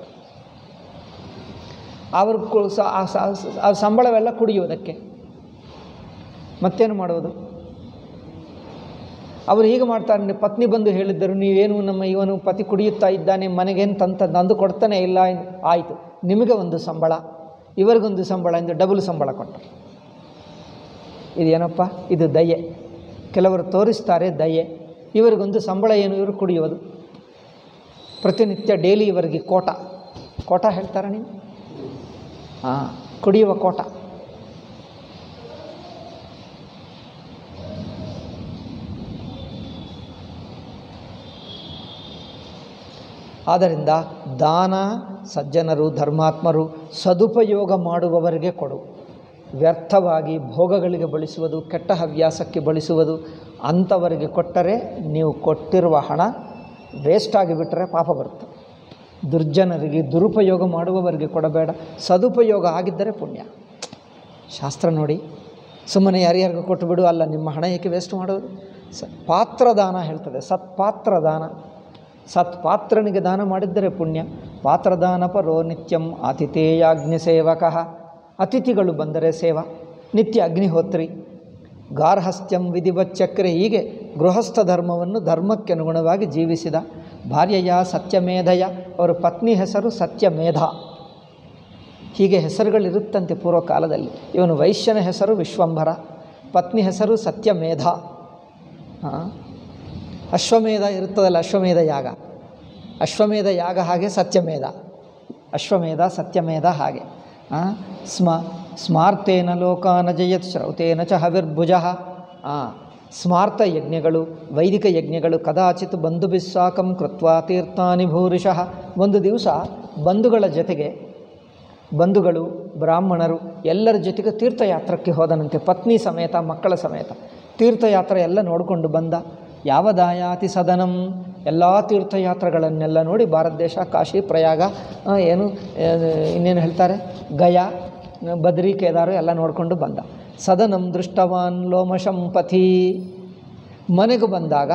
ಅವರು ಕು- ಸ- ಆ ಸ- ಆ ಸಂಬಳವೆಲ್ಲ ಕುಡಿಯುವುದಕ್ಕೆ ಮತ್ತೇನು ಮಾಡುವುದು ಅವರು ಹೀಗೆ ಮಾಡ್ತಾರೆ ನಿಮ್ಮ ಪತ್ನಿ ಬಂದು ಹೇಳಿದ್ದರು ನೀವೇನು ನಮ್ಮ ಇವನು ಪತಿ ಕುಡಿಯುತ್ತಾ ಇದ್ದಾನೆ ಮನೆಗೇನು ತಂತ ನಂದು ಕೊಡ್ತಾನೆ ಇಲ್ಲ ಎಂದು ಆಯಿತು ನಿಮಗೆ ಒಂದು ಸಂಬಳ ಇವರಿಗೊಂದು ಸಂಬಳ ಎಂದು ಡಬಲ್ ಸಂಬಳ ಕೊಟ್ಟರು ಇದೇನಪ್ಪ ಇದು ದಯೆ ಕೆಲವರು ತೋರಿಸ್ತಾರೆ ದಯೆ ಇವರಿಗೊಂದು ಸಂಬಳ ಏನು ಇವರು ಕುಡಿಯೋದು ಪ್ರತಿನಿತ್ಯ ಡೈಲಿ ಇವರಿಗೆ ಕೋಟ ಕೋಟ ಹೇಳ್ತಾರೆ ನೀವು ಹಾಂ ಕುಡಿಯುವ ಕೋಟ ಆದ್ದರಿಂದ ದಾನ ಸಜ್ಜನರು ಧರ್ಮಾತ್ಮರು ಸದುಪಯೋಗ ಮಾಡುವವರಿಗೆ ಕೊಡು ವ್ಯರ್ಥವಾಗಿ ಭೋಗಗಳಿಗೆ ಬಳಸುವುದು ಕೆಟ್ಟ ಹವ್ಯಾಸಕ್ಕೆ ಬಳಸುವುದು ಅಂಥವರಿಗೆ ಕೊಟ್ಟರೆ ನೀವು ಕೊಟ್ಟಿರುವ ಹಣ ವೇಸ್ಟ್ ಆಗಿಬಿಟ್ರೆ ಪಾಪ ಬರುತ್ತೆ ದುರ್ಜನರಿಗೆ ದುರುಪಯೋಗ ಮಾಡುವವರಿಗೆ ಕೊಡಬೇಡ ಸದುಪಯೋಗ ಆಗಿದ್ದರೆ ಪುಣ್ಯ ಶಾಸ್ತ್ರ ನೋಡಿ ಸುಮ್ಮನೆ ಯಾರ್ಯಾರಿಗೂ ಕೊಟ್ಟು ಬಿಡು ಅಲ್ಲ ನಿಮ್ಮ ಹಣ ಏಕೆ ವೇಸ್ಟ್ ಮಾಡೋದು ಸ ಪಾತ್ರದಾನ ಹೇಳ್ತದೆ ಸತ್ಪಾತ್ರದಾನ ಸತ್ಪಾತ್ರನಿಗೆ ದಾನ ಮಾಡಿದ್ದರೆ ಪುಣ್ಯ ಪಾತ್ರದಾನ ಪರೋ ನಿತ್ಯಂ ಆತಿಥೇಯಾಗ್ನಿ ಸೇವಕ ಅತಿಥಿಗಳು ಬಂದರೆ ಸೇವಾ ನಿತ್ಯ ಅಗ್ನಿಹೋತ್ರಿ ಗಾರ್ಹಸ್ಥ್ಯಂ ವಿಧಿವಚ್ಚಕ್ರೆ ಹೀಗೆ ಗೃಹಸ್ಥ ಧರ್ಮವನ್ನು ಧರ್ಮಕ್ಕೆ ಅನುಗುಣವಾಗಿ ಜೀವಿಸಿದ ಭಾರ್ಯೆಯ ಸತ್ಯಮೇಧಯ ಅವರ ಪತ್ನಿ ಹೆಸರು ಸತ್ಯಮೇಧ ಹೀಗೆ ಹೆಸರುಗಳಿರುತ್ತಂತೆ ಪೂರ್ವಕಾಲದಲ್ಲಿ ಇವನು ವೈಶ್ಯನ ಹೆಸರು ವಿಶ್ವಂಭರ ಪತ್ನಿ ಹೆಸರು ಸತ್ಯಮೇಧ ಹಾಂ ಅಶ್ವಮೇಧ ಇರುತ್ತದಲ್ಲ ಅಶ್ವಮೇಧ ಯಾಗ ಅಶ್ವಮೇಧ ಯಾಗ ಹಾಗೆ ಸತ್ಯಮೇಧ ಅಶ್ವಮೇಧ ಸತ್ಯಮೇಧ ಹಾಗೆ ಆ, ಸ್ಮ ಸ್ಮಾರ್ತೇನ ಲೋಕಾನ ಜಯತ್ ಶ್ರೌತೇನ ಚ ಹವಿರ್ಭುಜ ಆ, ಸ್ಮಾರ್ತ ಯಜ್ಞಗಳು ವೈದಿಕ ಯಜ್ಞಗಳು ಕದಾಚಿತ್ ಬಂಧು ಬಿಸ್ಸಾಕಂ ಕೃತ್ವಾ ತೀರ್ಥಾನಿ ಭೂರಿಶಃ ಒಂದು ದಿವಸ ಬಂಧುಗಳ ಜೊತೆಗೆ ಬಂಧುಗಳು ಬ್ರಾಹ್ಮಣರು ಎಲ್ಲರ ಜೊತೆಗೆ ತೀರ್ಥಯಾತ್ರಕ್ಕೆ ಹೋದನಂತೆ ಪತ್ನಿ ಸಮೇತ ಮಕ್ಕಳ ಸಮೇತ ತೀರ್ಥಯಾತ್ರೆ ಎಲ್ಲ ನೋಡಿಕೊಂಡು ಬಂದ ಯಾವ ದಾಯಾತಿ ಸದನಂ ಎಲ್ಲ ತೀರ್ಥಯಾತ್ರೆಗಳನ್ನೆಲ್ಲ ನೋಡಿ ಭಾರತ ದೇಶ ಕಾಶಿ ಪ್ರಯಾಗ ಆ, ಏನು ಆ, ಇನ್ನೇನು ಹೇಳ್ತಾರೆ ಗಯಾ ಬದ್ರಿ ಕೇದಾರು ಎಲ್ಲ ನೋಡಿಕೊಂಡು ಬಂದ ಸದನಂ ದೃಷ್ಟವಾನ್ ಲೋಮಶಂ ಪಥಿ ಮನೆಗೆ ಬಂದಾಗ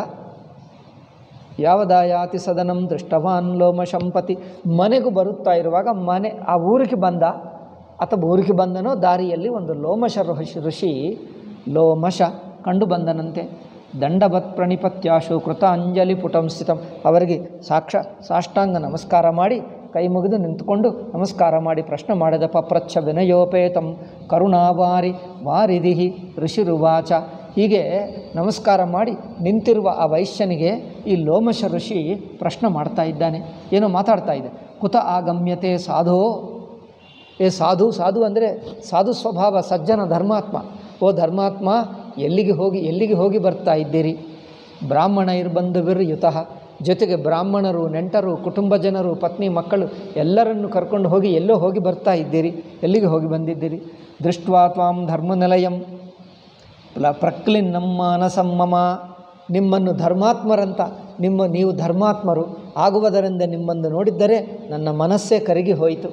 ಯಾವದಾಯಾತಿ ಸದನಂ ದೃಷ್ಟವಾನ್ ಲೋಮ ಶಂಪತಿ ಮನೆಗೂ ಬರುತ್ತಾ ಇರುವಾಗ ಮನೆ ಆ ಊರಿಗೆ ಬಂದ ಅಥವಾ ಊರಿಗೆ ಬಂದನೋ ದಾರಿಯಲ್ಲಿ ಒಂದು ಲೋಮಶ ಋಷಿ ಋಷಿ ಲೋಮಶ ಕಂಡು ಬಂದನಂತೆ ದಂಡವತ್ ಪ್ರಣಿಪತ್ಯಾಶು ಕೃತ ಅಂಜಲಿ ಪುಟಂ ಸ್ಥಿತಂ ಅವರಿಗೆ ಸಾಕ್ಷ ಸಾಷ್ಟಾಂಗ ನಮಸ್ಕಾರ ಮಾಡಿ ಕೈ ಮುಗಿದು ನಿಂತುಕೊಂಡು ನಮಸ್ಕಾರ ಮಾಡಿ ಪ್ರಶ್ನೆ ಮಾಡಿದ ಪಪ್ರಚ್ಛ ವಿನಯೋಪೇತಂ ಕರುಣಾವಾರಿ ವಾರಿದಿಹಿ ಋಷಿರುವಾಚ ಹೀಗೆ ನಮಸ್ಕಾರ ಮಾಡಿ ನಿಂತಿರುವ ಆ ವೈಶ್ಯನಿಗೆ ಈ ಲೋಮಶ ಋಷಿ ಪ್ರಶ್ನೆ ಮಾಡ್ತಾ ಇದ್ದಾನೆ ಏನೋ ಮಾತಾಡ್ತಾ ಇದೆ ಕುತ ಆಗಮ್ಯತೆ ಸಾಧೋ ಏ ಸಾಧು ಸಾಧು ಅಂದರೆ ಸಾಧು ಸ್ವಭಾವ ಸಜ್ಜನ ಧರ್ಮಾತ್ಮ ಓ ಧರ್ಮಾತ್ಮ ಎಲ್ಲಿಗೆ ಹೋಗಿ ಎಲ್ಲಿಗೆ ಹೋಗಿ ಬರ್ತಾ ಇದ್ದೀರಿ ಬ್ರಾಹ್ಮಣ ಇರ್ಬಂಧುವಿರ್ ಯುತಃ ಜೊತೆಗೆ ಬ್ರಾಹ್ಮಣರು ನೆಂಟರು ಕುಟುಂಬ ಜನರು ಪತ್ನಿ ಮಕ್ಕಳು ಎಲ್ಲರನ್ನು ಕರ್ಕೊಂಡು ಹೋಗಿ ಎಲ್ಲೋ ಹೋಗಿ ಬರ್ತಾ ಇದ್ದೀರಿ ಎಲ್ಲಿಗೆ ಹೋಗಿ ಬಂದಿದ್ದೀರಿ ದೃಷ್ಟ್ವಾ ತ್ವಾಂ ಧರ್ಮನಿಲಯಂ ಪ್ಲ ಪ್ರಕ್ಲಿನ್ ನಮ್ಮ ಅನಸಮ್ಮಮ ನಿಮ್ಮನ್ನು ಧರ್ಮಾತ್ಮರಂತ ನಿಮ್ಮ ನೀವು ಧರ್ಮಾತ್ಮರು ಆಗುವುದರಿಂದ ನಿಮ್ಮನ್ನು ನೋಡಿದ್ದರೆ ನನ್ನ ಮನಸ್ಸೇ ಕರಗಿ ಹೋಯಿತು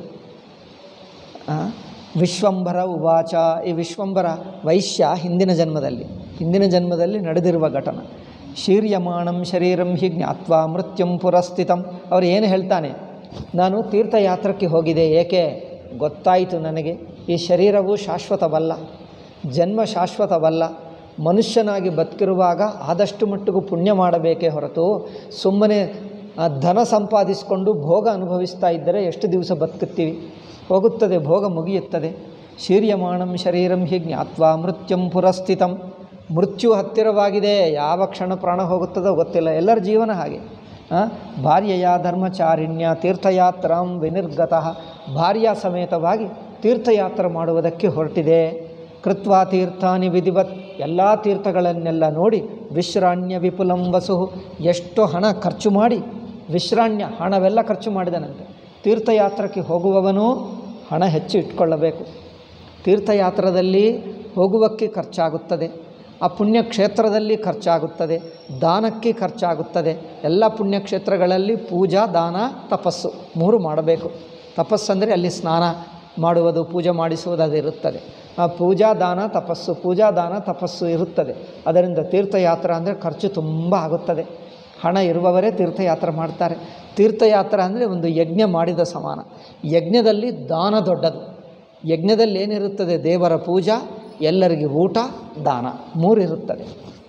ಆ, ವಿಶ್ವಂಭರ ಉವಾಚ ಈ ವಿಶ್ವಂಭರ ವೈಶ್ಯ ಹಿಂದಿನ ಜನ್ಮದಲ್ಲಿ ಹಿಂದಿನ ಜನ್ಮದಲ್ಲಿ ನಡೆದಿರುವ ಘಟನ ಶೀರ್ಯಮಾಣಂ ಶರೀರಂ ಹಿ ಜ್ಞಾತ್ವಾ ಮೃತ್ಯುಂ ಪುರಸ್ಥಿತಂ ಅವರು ಏನು ಹೇಳ್ತಾನೆ ನಾನು ತೀರ್ಥಯಾತ್ರಕ್ಕೆ ಹೋಗಿದೆ ಏಕೆ ಗೊತ್ತಾಯಿತು ನನಗೆ ಈ ಶರೀರವು ಶಾಶ್ವತವಲ್ಲ ಜನ್ಮ ಶಾಶ್ವತವಲ್ಲ ಮನುಷ್ಯನಾಗಿ ಬದುಕಿರುವಾಗ ಆದಷ್ಟು ಮಟ್ಟಿಗೂ ಪುಣ್ಯ ಮಾಡಬೇಕೇ ಹೊರತು ಸುಮ್ಮನೆ ಆ ಧನ ಸಂಪಾದಿಸಿಕೊಂಡು ಭೋಗ ಅನುಭವಿಸ್ತಾ ಇದ್ದರೆ ಎಷ್ಟು ದಿವಸ ಬದುಕುತ್ತೀವಿ ಹೋಗುತ್ತದೆ ಭೋಗ ಮುಗಿಯುತ್ತದೆ ಶೀರ್ಯಮಾಣಂ ಶರೀರಂ ಹಿ ಜ್ಞಾತ್ವಾ ಮೃತ್ಯುಂ ಪುರಸ್ಥಿತಂ ಮೃತ್ಯು ಹತ್ತಿರವಾಗಿದೆ ಯಾವ ಕ್ಷಣ ಪ್ರಾಣ ಹೋಗುತ್ತದೋ ಗೊತ್ತಿಲ್ಲ ಎಲ್ಲರ ಜೀವನ ಹಾಗೆ ಆ, ಭಾರ್ಯೆಯ ಧರ್ಮಚಾರಿಣ್ಯ ತೀರ್ಥಯಾತ್ರಾಂ ವಿನಿರ್ಗತಃ ಭಾರ್ಯ ಸಮೇತವಾಗಿ ತೀರ್ಥಯಾತ್ರೆ ಮಾಡುವುದಕ್ಕೆ ಹೊರಟಿದೆ ಕೃತ್ವಾ ತೀರ್ಥಾನಿ ವಿಧಿವತ್ ಎಲ್ಲ ತೀರ್ಥಗಳನ್ನೆಲ್ಲ ನೋಡಿ ವಿಶ್ರಾಣ್ಯ ವಿಪುಲಂ ವಸು ಎಷ್ಟು ಹಣ ಖರ್ಚು ಮಾಡಿ ವಿಶ್ರಾಣ್ಯ ಹಣವೆಲ್ಲ ಖರ್ಚು ಮಾಡಿದನಂತೆ ತೀರ್ಥಯಾತ್ರಕ್ಕೆ ಹೋಗುವವನು ಹಣ ಹೆಚ್ಚು ಇಟ್ಕೊಳ್ಳಬೇಕು ತೀರ್ಥಯಾತ್ರದಲ್ಲಿ ಹೋಗುವಕ್ಕೆ ಖರ್ಚಾಗುತ್ತದೆ ಆ ಪುಣ್ಯಕ್ಷೇತ್ರದಲ್ಲಿ ಖರ್ಚಾಗುತ್ತದೆ ದಾನಕ್ಕೆ ಖರ್ಚಾಗುತ್ತದೆ ಎಲ್ಲ ಪುಣ್ಯಕ್ಷೇತ್ರಗಳಲ್ಲಿ ಪೂಜಾ ದಾನ ತಪಸ್ಸು ಮೂರು ಮಾಡಬೇಕು ತಪಸ್ಸಂದರೆ ಅಲ್ಲಿ ಸ್ನಾನ ಮಾಡುವುದು ಪೂಜೆ ಮಾಡಿಸುವುದು ಅದು ಇರುತ್ತದೆ ಆ ಪೂಜಾ ದಾನ ತಪಸ್ಸು ಪೂಜಾ ದಾನ ತಪಸ್ಸು ಇರುತ್ತದೆ ಅದರಿಂದ ತೀರ್ಥಯಾತ್ರೆ ಅಂದರೆ ಖರ್ಚು ತುಂಬ ಆಗುತ್ತದೆ ಹಣ ಇರುವವರೇ ತೀರ್ಥಯಾತ್ರೆ ಮಾಡ್ತಾರೆ ತೀರ್ಥಯಾತ್ರೆ ಅಂದರೆ ಒಂದು ಯಜ್ಞ ಮಾಡಿದ ಸಮಾನ ಯಜ್ಞದಲ್ಲಿ ದಾನ ದೊಡ್ಡದು ಯಜ್ಞದಲ್ಲಿ ಏನಿರುತ್ತದೆ ದೇವರ ಪೂಜಾ ಎಲ್ಲರಿಗೆ ಊಟ ದಾನ ಮೂರಿರುತ್ತದೆ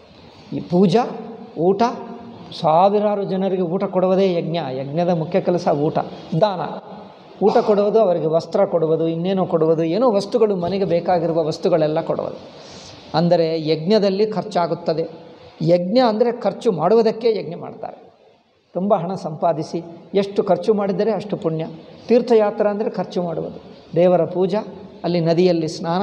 ಈ ಪೂಜಾ ಊಟ ಸಾವಿರಾರು ಜನರಿಗೆ ಊಟ ಕೊಡುವುದೇ ಯಜ್ಞ ಯಜ್ಞದ ಮುಖ್ಯ ಕೆಲಸ ಊಟ ದಾನ ಊಟ ಕೊಡುವುದು ಅವರಿಗೆ ವಸ್ತ್ರ ಕೊಡುವುದು ಇನ್ನೇನೋ ಕೊಡುವುದು ಏನೋ ವಸ್ತುಗಳು ಮನೆಗೆ ಬೇಕಾಗಿರುವ ವಸ್ತುಗಳೆಲ್ಲ ಕೊಡುವುದು ಅಂದರೆ ಯಜ್ಞದಲ್ಲಿ ಖರ್ಚಾಗುತ್ತದೆ ಯಜ್ಞ ಅಂದರೆ ಖರ್ಚು ಮಾಡುವುದಕ್ಕೆ ಯಜ್ಞ ಮಾಡ್ತಾರೆ ತುಂಬ ಹಣ ಸಂಪಾದಿಸಿ ಎಷ್ಟು ಖರ್ಚು ಮಾಡಿದರೆ ಅಷ್ಟು ಪುಣ್ಯ ತೀರ್ಥಯಾತ್ರೆ ಅಂದರೆ ಖರ್ಚು ಮಾಡುವುದು ದೇವರ ಪೂಜಾ ಅಲ್ಲಿ ನದಿಯಲ್ಲಿ ಸ್ನಾನ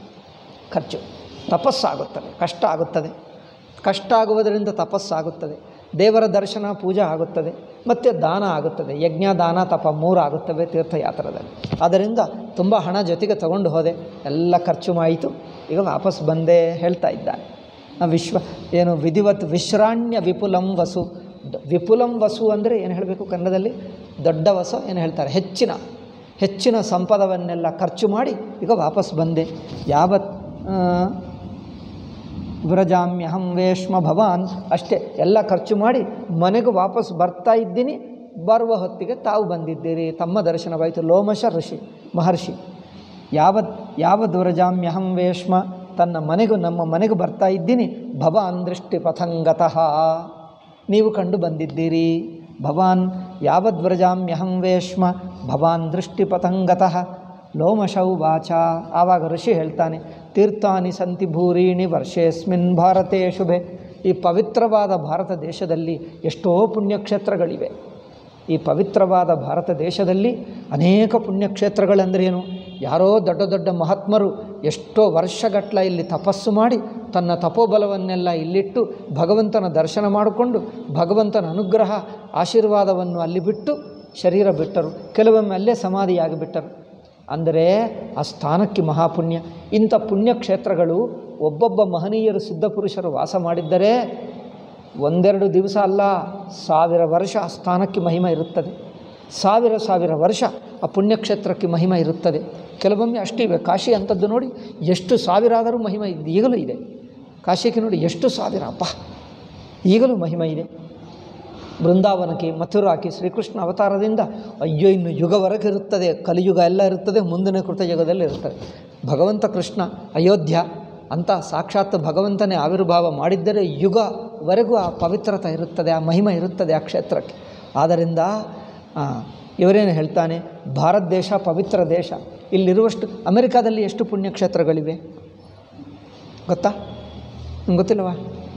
ಖರ್ಚು ತಪಸ್ಸಾಗುತ್ತದೆ ಕಷ್ಟ ಆಗುತ್ತದೆ ಕಷ್ಟ ಆಗುವುದರಿಂದ ತಪಸ್ಸಾಗುತ್ತದೆ ದೇವರ ದರ್ಶನ ಪೂಜೆ ಆಗುತ್ತದೆ ಮತ್ತು ದಾನ ಆಗುತ್ತದೆ ಯಜ್ಞ ದಾನ ತಪ ಮೂರು ಆಗುತ್ತವೆ ತೀರ್ಥಯಾತ್ರದಲ್ಲಿ ಆದ್ದರಿಂದ ತುಂಬ ಹಣ ಜೊತೆಗೆ ತಗೊಂಡು ಹೋದೆ ಎಲ್ಲ ಖರ್ಚು ಮಾಯಿತು ಈಗ ವಾಪಸ್ ಬಂದೇ ಹೇಳ್ತಾ ಇದ್ದಾನೆ ಆ ವಿಶ್ವ ಏನು ವಿಧಿವತ್ ವಿಶ್ರಾಣ್ಯ ವಿಪುಲಂ ವಸು ದ- ವಿಪುಲಂ ವಸು ಅಂದರೆ ಏನು ಹೇಳಬೇಕು ಕನ್ನಡದಲ್ಲಿ ದೊಡ್ಡ ವಸು ಏನು ಹೇಳ್ತಾರೆ ಹೆಚ್ಚಿನ ಹೆಚ್ಚಿನ ಸಂಪದವನ್ನೆಲ್ಲ ಖರ್ಚು ಮಾಡಿ ಈಗ ವಾಪಸ್ ಬಂದೆ ಯಾವತ್ ಆ, ವ್ರಜಾಮ್ಯಹಂ ವೇಶ್ಮ ಭವಾನ್ ಅಷ್ಟೇ ಎಲ್ಲ ಖರ್ಚು ಮಾಡಿ ಮನೆಗೆ ವಾಪಸ್ ಬರ್ತಾ ಇದ್ದೀನಿ ಬರುವ ಹೊತ್ತಿಗೆ ತಾವು ಬಂದಿದ್ದೀರಿ ತಮ್ಮ ದರ್ಶನವಾಯಿತು ಲೋಮಶ ಋಷಿ ಮಹರ್ಷಿ ಯಾವತ್ ಯಾವದ್ ವ್ರಜಾಮ್ಯಹಂ ವೇಶ್ಮ ತನ್ನ ಮನೆಗೂ ನಮ್ಮ ಮನೆಗೆ ಬರ್ತಾ ಇದ್ದೀನಿ ಭವಾನ್ ದೃಷ್ಟಿ ಪಥಂಗತಃ ನೀವು ಕಂಡು ಬಂದಿದ್ದೀರಿ ಭವಾನ್ ಯಾವದ್ವ್ರಜಾಮ್ಯಹಂ ವೇಶ್ಮ ಭವಾನ್ ದೃಷ್ಟಿ ಪಥಂಗತಃ ಲೋಮಶೌ ವಾಚ ಆವಾಗ ಋಷಿ ಹೇಳ್ತಾನೆ ತೀರ್ಥಾನಿ ಸಂತಿ ಭೂರೀಣಿ ವರ್ಷೇಸ್ಮಿನ್ ಭಾರತೇ ಶುಭೆ ಈ ಪವಿತ್ರವಾದ ಭಾರತ ದೇಶದಲ್ಲಿ ಎಷ್ಟೋ ಪುಣ್ಯಕ್ಷೇತ್ರಗಳಿವೆ ಈ ಪವಿತ್ರವಾದ ಭಾರತ ದೇಶದಲ್ಲಿ ಅನೇಕ ಪುಣ್ಯಕ್ಷೇತ್ರಗಳೆಂದರೇನು ಯಾರೋ ದೊಡ್ಡ ದೊಡ್ಡ ಮಹಾತ್ಮರು ಎಷ್ಟೋ ವರ್ಷಗಟ್ಟಲ ಇಲ್ಲಿ ತಪಸ್ಸು ಮಾಡಿ ತನ್ನ ತಪೋಬಲವನ್ನೆಲ್ಲ ಇಲ್ಲಿಟ್ಟು ಭಗವಂತನ ದರ್ಶನ ಮಾಡಿಕೊಂಡು ಭಗವಂತನ ಅನುಗ್ರಹ ಆಶೀರ್ವಾದವನ್ನು ಅಲ್ಲಿ ಬಿಟ್ಟು ಶರೀರ ಬಿಟ್ಟರು ಕೆಲವೊಮ್ಮೆ ಅಲ್ಲೇ ಸಮಾಧಿಯಾಗಿ ಬಿಟ್ಟರು ಅಂದರೆ ಆ ಸ್ಥಾನಕ್ಕೆ ಮಹಾಪುಣ್ಯ ಇಂಥ ಪುಣ್ಯಕ್ಷೇತ್ರಗಳು ಒಬ್ಬೊಬ್ಬ ಮಹನೀಯರು ಸಿದ್ಧಪುರುಷರು ವಾಸ ಮಾಡಿದ್ದರೆ ಒಂದೆರಡು ದಿವಸ ಅಲ್ಲ ಸಾವಿರ ವರ್ಷ ಆ ಸ್ಥಾನಕ್ಕೆ ಮಹಿಮೆ ಇರುತ್ತದೆ ಸಾವಿರ ಸಾವಿರ ವರ್ಷ ಆ ಪುಣ್ಯಕ್ಷೇತ್ರಕ್ಕೆ ಮಹಿಮೆ ಇರುತ್ತದೆ ಕೆಲವೊಮ್ಮೆ ಅಷ್ಟಿವೆ ಕಾಶಿ ಅಂಥದ್ದು ನೋಡಿ ಎಷ್ಟು ಸಾವಿರ ಆದರೂ ಮಹಿಮೆ ಇದೆ ಈಗಲೂ ಇದೆ ಕಾಶಿಗೆ ನೋಡಿ ಎಷ್ಟು ಸಾವಿರ ಅಪ್ಪ ಈಗಲೂ ಮಹಿಮೆ ಇದೆ ಬೃಂದಾವನಕ್ಕೆ ಮಥುರಾಕ್ಕೆ ಶ್ರೀಕೃಷ್ಣ ಅವತಾರದಿಂದ ಅಯ್ಯೋ ಇನ್ನು ಯುಗವರೆಗೆ ಇರುತ್ತದೆ ಕಲಿಯುಗ ಎಲ್ಲ ಇರುತ್ತದೆ ಮುಂದಿನ ಕೃತಯುಗದಲ್ಲಿ ಇರುತ್ತದೆ ಭಗವಂತ ಕೃಷ್ಣ ಅಯೋಧ್ಯ ಅಂತ ಸಾಕ್ಷಾತ್ ಭಗವಂತನೇ ಆವಿರ್ಭಾವ ಮಾಡಿದ್ದರೆ ಯುಗವರೆಗೂ ಆ ಪವಿತ್ರತೆ ಇರುತ್ತದೆ ಆ ಮಹಿಮೆ ಇರುತ್ತದೆ ಆ ಕ್ಷೇತ್ರಕ್ಕೆ ಆದ್ದರಿಂದ ಆ, ಇವರೇನು ಹೇಳ್ತಾನೆ ಭಾರತ ದೇಶ ಪವಿತ್ರ ದೇಶ ಇಲ್ಲಿರುವಷ್ಟು ಅಮೆರಿಕಾದಲ್ಲಿ ಎಷ್ಟು ಪುಣ್ಯಕ್ಷೇತ್ರಗಳಿವೆ ಗೊತ್ತಾ ನಿಮ್ಗೆ ಗೊತ್ತಿಲ್ಲವಾ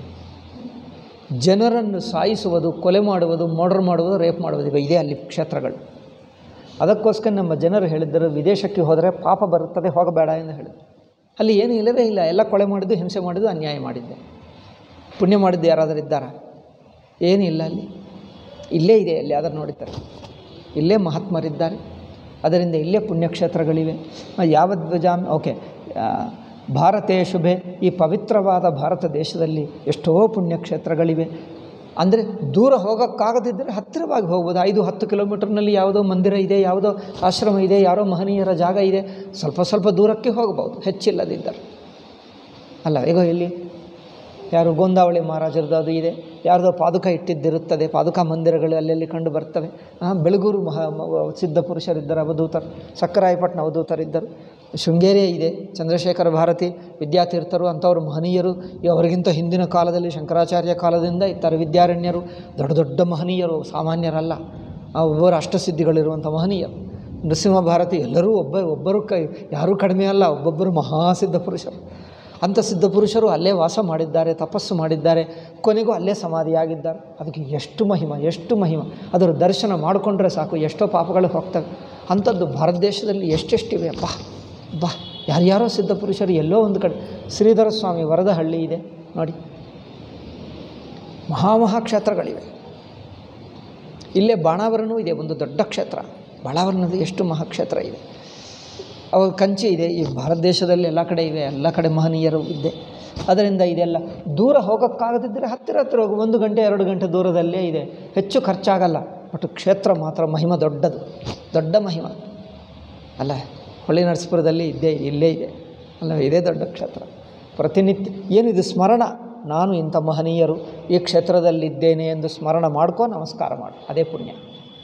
ಜನರನ್ನು ಸಾಯಿಸುವುದು ಕೊಲೆ ಮಾಡುವುದು ಮರ್ಡರ್ ಮಾಡುವುದು ರೇಪ್ ಮಾಡುವುದು ಈಗ ಇದೆ ಅಲ್ಲಿ ಕ್ಷೇತ್ರಗಳು ಅದಕ್ಕೋಸ್ಕರ ನಮ್ಮ ಜನರು ಹೇಳಿದ್ದರು ವಿದೇಶಕ್ಕೆ ಹೋದರೆ ಪಾಪ ಬರುತ್ತದೆ ಹೋಗಬೇಡ ಎಂದು ಹೇಳಿದರು ಅಲ್ಲಿ ಏನೂ ಇಲ್ಲವೇ ಇಲ್ಲ ಎಲ್ಲ ಕೊಲೆ ಮಾಡಿದ್ದು ಹಿಂಸೆ ಮಾಡಿದ್ದು ಅನ್ಯಾಯ ಮಾಡಿದ್ದೆ ಪುಣ್ಯ ಮಾಡಿದ್ದು ಯಾರಾದರೂ ಇದ್ದಾರಾ ಏನಿಲ್ಲ ಅಲ್ಲಿ ಇಲ್ಲೇ ಇದೆ ಎಲ್ಲಿ ಯಾವ್ದಾರು ನೋಡಿದ್ದಾರೆ ಇಲ್ಲೇ ಮಹಾತ್ಮರಿದ್ದಾರೆ ಅದರಿಂದ ಇಲ್ಲೇ ಪುಣ್ಯಕ್ಷೇತ್ರಗಳಿವೆ ಆ, ಯಾವದ್ವಜಾಮ್ ಓಕೆ ಆ, ಭಾರತೇ ಶುಭೆ ಈ ಪವಿತ್ರವಾದ ಭಾರತ ದೇಶದಲ್ಲಿ ಎಷ್ಟೋ ಪುಣ್ಯಕ್ಷೇತ್ರಗಳಿವೆ ಅಂದರೆ ದೂರ ಹೋಗೋಕ್ಕಾಗದಿದ್ದರೆ ಹತ್ತಿರವಾಗಿ ಹೋಗ್ಬೋದು ಐದು ಹತ್ತು ಕಿಲೋಮೀಟರ್ನಲ್ಲಿ ಯಾವುದೋ ಮಂದಿರ ಇದೆ ಯಾವುದೋ ಆಶ್ರಮ ಇದೆ ಯಾರೋ ಮಹನೀಯರ ಜಾಗ ಇದೆ ಸ್ವಲ್ಪ ಸ್ವಲ್ಪ ದೂರಕ್ಕೆ ಹೋಗ್ಬೋದು ಹೆಚ್ಚಿಲ್ಲದಿದ್ದರೆ ಅಲ್ಲ ಈಗ ಇಲ್ಲಿ ಯಾರು ಗೋಂದಾವಳಿ ಮಹಾರಾಜರದ್ದು ಅದು ಇದೆ ಯಾರ್ದೋ ಪಾದುಕ ಇಟ್ಟಿದ್ದಿರುತ್ತದೆ ಪಾದುಕ ಮಂದಿರಗಳು ಅಲ್ಲೆಲ್ಲಿ ಕಂಡು ಬರ್ತವೆ ಆ, ಬೆಳಗೂರು ಮಹಾ ಮ- ಸಿದ್ಧ ಪುರುಷರಿದ್ದರು ಅವಧೂತರು ಸಕ್ಕರಾಯಪಟ್ಟಣ ಅವಧೂತರಿದ್ದರು ಶೃಂಗೇರಿಯೇ ಇದೆ ಚಂದ್ರಶೇಖರ ಭಾರತಿ ವಿದ್ಯಾತೀರ್ಥರು ಅಂಥವ್ರು ಮಹನೀಯರು ಈ ಅವರಿಗಿಂತ ಹಿಂದಿನ ಕಾಲದಲ್ಲಿ ಶಂಕರಾಚಾರ್ಯ ಕಾಲದಿಂದ ಇದ್ದಾರೆ ವಿದ್ಯಾರಣ್ಯರು ದೊಡ್ಡ ದೊಡ್ಡ ಮಹನೀಯರು ಸಾಮಾನ್ಯರಲ್ಲ ಆ ಒಬ್ಬರು ಅಷ್ಟಸಿದ್ಧಿಗಳಿರುವಂಥ ಮಹನೀಯರು ನರಸಿಂಹ ಭಾರತಿ ಎಲ್ಲರೂ ಒಬ್ಬ ಒಬ್ಬರು ಕೈ ಯಾರೂ ಕಡಿಮೆ ಅಲ್ಲ ಒಬ್ಬೊಬ್ಬರು ಮಹಾಸಿದ್ಧ ಪುರುಷರು ಅಂಥ ಸಿದ್ಧ ಪುರುಷರು ಅಲ್ಲೇ ವಾಸ ಮಾಡಿದ್ದಾರೆ ತಪಸ್ಸು ಮಾಡಿದ್ದಾರೆ ಕೊನೆಗೂ ಅಲ್ಲೇ ಸಮಾಧಿಯಾಗಿದ್ದಾರೆ ಅದಕ್ಕೆ ಎಷ್ಟು ಮಹಿಮ ಎಷ್ಟು ಮಹಿಮ ಅದರ ದರ್ಶನ ಮಾಡಿಕೊಂಡ್ರೆ ಸಾಕು ಎಷ್ಟೋ ಪಾಪಗಳು ಹೋಗ್ತವೆ ಅಂಥದ್ದು ಭಾರತ ದೇಶದಲ್ಲಿ ಎಷ್ಟೆಷ್ಟಿವೆ ಅಪ್ಪ ಬಾ ಯಾರ್ಯಾರೋ ಸಿದ್ಧ ಪುರುಷರು ಎಲ್ಲೋ ಒಂದು ಕಡೆ ಶ್ರೀಧರ ಸ್ವಾಮಿ ವರದಹಳ್ಳಿ ಇದೆ ನೋಡಿ ಮಹಾಮಹಾ ಕ್ಷೇತ್ರಗಳಿವೆ ಇಲ್ಲೇ ಬಾಣಾವರಣವೂ ಇದೆ ಒಂದು ದೊಡ್ಡ ಕ್ಷೇತ್ರ ಬಾಣಾವರಣದ ಎಷ್ಟು ಮಹಾಕ್ಷೇತ್ರ ಇದೆ ಅವಾಗ ಕಂಚಿ ಇದೆ ಈ ಭಾರತ ದೇಶದಲ್ಲಿ ಎಲ್ಲ ಕಡೆ ಇವೆ ಎಲ್ಲ ಕಡೆ ಮಹನೀಯರು ಇದ್ದೆ ಅದರಿಂದ ಇದೆಲ್ಲ ದೂರ ಹೋಗೋಕ್ಕಾಗದಿದ್ದರೆ ಹತ್ತಿರ ಹತ್ತಿರ ಹೋಗು ಒಂದು ಗಂಟೆ ಎರಡು ಗಂಟೆ ದೂರದಲ್ಲೇ ಇದೆ ಹೆಚ್ಚು ಖರ್ಚಾಗಲ್ಲ ಬಟ್ ಕ್ಷೇತ್ರ ಮಾತ್ರ ಮಹಿಮ ದೊಡ್ಡದು ದೊಡ್ಡ ಮಹಿಮ ಅಲ್ಲ ಹೊಳ್ಳಿ ನರಸೀಪುರದಲ್ಲಿ ಇದ್ದೇ ಇಲ್ಲೇ ಇದೆ ಅಲ್ಲ ಇದೇ ದೊಡ್ಡ ಕ್ಷೇತ್ರ ಪ್ರತಿನಿತ್ಯ ಏನಿದು ಸ್ಮರಣ ನಾನು ಇಂಥ ಮಹನೀಯರು ಈ ಕ್ಷೇತ್ರದಲ್ಲಿದ್ದೇನೆ ಎಂದು ಸ್ಮರಣ ಮಾಡ್ಕೋ ನಮಸ್ಕಾರ ಮಾಡು ಅದೇ ಪುಣ್ಯ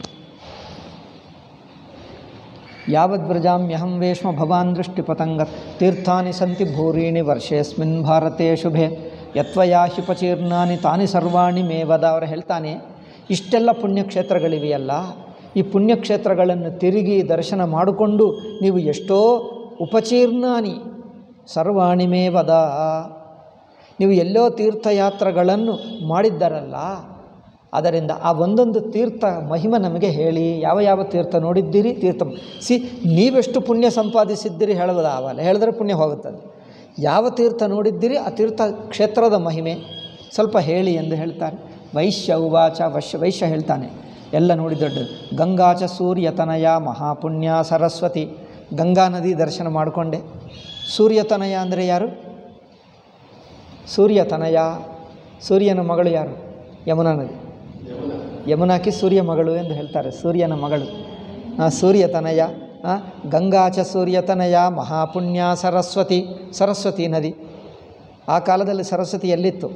ಯಾವದ್ವ್ರಜಾಮ್ಯಹಂ ವೇಶ್ಮ ಭವಾನ್ ದೃಷ್ಟಿಪತಂಗ ತೀರ್ಥಾನಿ ಸಂತಿ ಭೂರೀಣಿ ವರ್ಷೇಸ್ಮಿನ್ ಭಾರತೆ ಶುಭೆ ಯತ್ವಯಾ ಹಿಪಚೀರ್ಣಾನಿ ತಾನಿ ಸರ್ವಾಣಿ ಮೇವದ ಅವರು ಹೇಳ್ತಾನೆ ಇಷ್ಟೆಲ್ಲ ಪುಣ್ಯಕ್ಷೇತ್ರಗಳಿವೆಯಲ್ಲ ಈ ಪುಣ್ಯಕ್ಷೇತ್ರಗಳನ್ನು ತಿರುಗಿ ದರ್ಶನ ಮಾಡಿಕೊಂಡು ನೀವು ಎಷ್ಟೋ ಉಪಚೀರ್ಣಾನಿ ಸರ್ವಾಣಿ ಮೇವದ ನೀವು ಎಲ್ಲೋ ತೀರ್ಥಯಾತ್ರೆಗಳನ್ನು ಮಾಡಿದ್ದಾರಲ್ಲ ಅದರಿಂದ ಆ ಒಂದೊಂದು ತೀರ್ಥ ಮಹಿಮ ನಮಗೆ ಹೇಳಿ ಯಾವ ಯಾವ ತೀರ್ಥ ನೋಡಿದ್ದೀರಿ ತೀರ್ಥ ಸಿ ನೀವೆಷ್ಟು ಪುಣ್ಯ ಸಂಪಾದಿಸಿದ್ದೀರಿ ಹೇಳೋದು ಆವಲ್ಲ ಹೇಳಿದ್ರೆ ಪುಣ್ಯ ಹೋಗುತ್ತದೆ ಯಾವ ತೀರ್ಥ ನೋಡಿದ್ದೀರಿ ಆ ತೀರ್ಥ ಕ್ಷೇತ್ರದ ಮಹಿಮೆ ಸ್ವಲ್ಪ ಹೇಳಿ ಎಂದು ಹೇಳ್ತಾರೆ ವೈಶ್ಯ ಉವಾಚ ವಶ್ಯ ವೈಶ್ಯ ಹೇಳ್ತಾನೆ ಎಲ್ಲ ನೋಡಿ ದೊಡ್ಡದು ಗಂಗಾಚ ಸೂರ್ಯತನಯ ಮಹಾಪುಣ್ಯ ಸರಸ್ವತಿ ಗಂಗಾ ನದಿ ದರ್ಶನ ಮಾಡಿಕೊಂಡೆ ಸೂರ್ಯತನಯ ಅಂದರೆ ಯಾರು ಸೂರ್ಯತನಯ ಸೂರ್ಯನ ಮಗಳು ಯಾರು ಯಮುನಾ ನದಿ ಯಮುನಾಕಿ ಸೂರ್ಯ ಮಗಳು ಎಂದು ಹೇಳ್ತಾರೆ ಸೂರ್ಯನ ಮಗಳು ಆ, ಸೂರ್ಯತನಯ ಆ, ಗಂಗಾಚ ಸೂರ್ಯತನಯ ಮಹಾಪುಣ್ಯ ಸರಸ್ವತಿ ಸರಸ್ವತಿ ನದಿ ಆ ಕಾಲದಲ್ಲಿ ಸರಸ್ವತಿ ಎಲ್ಲಿತ್ತು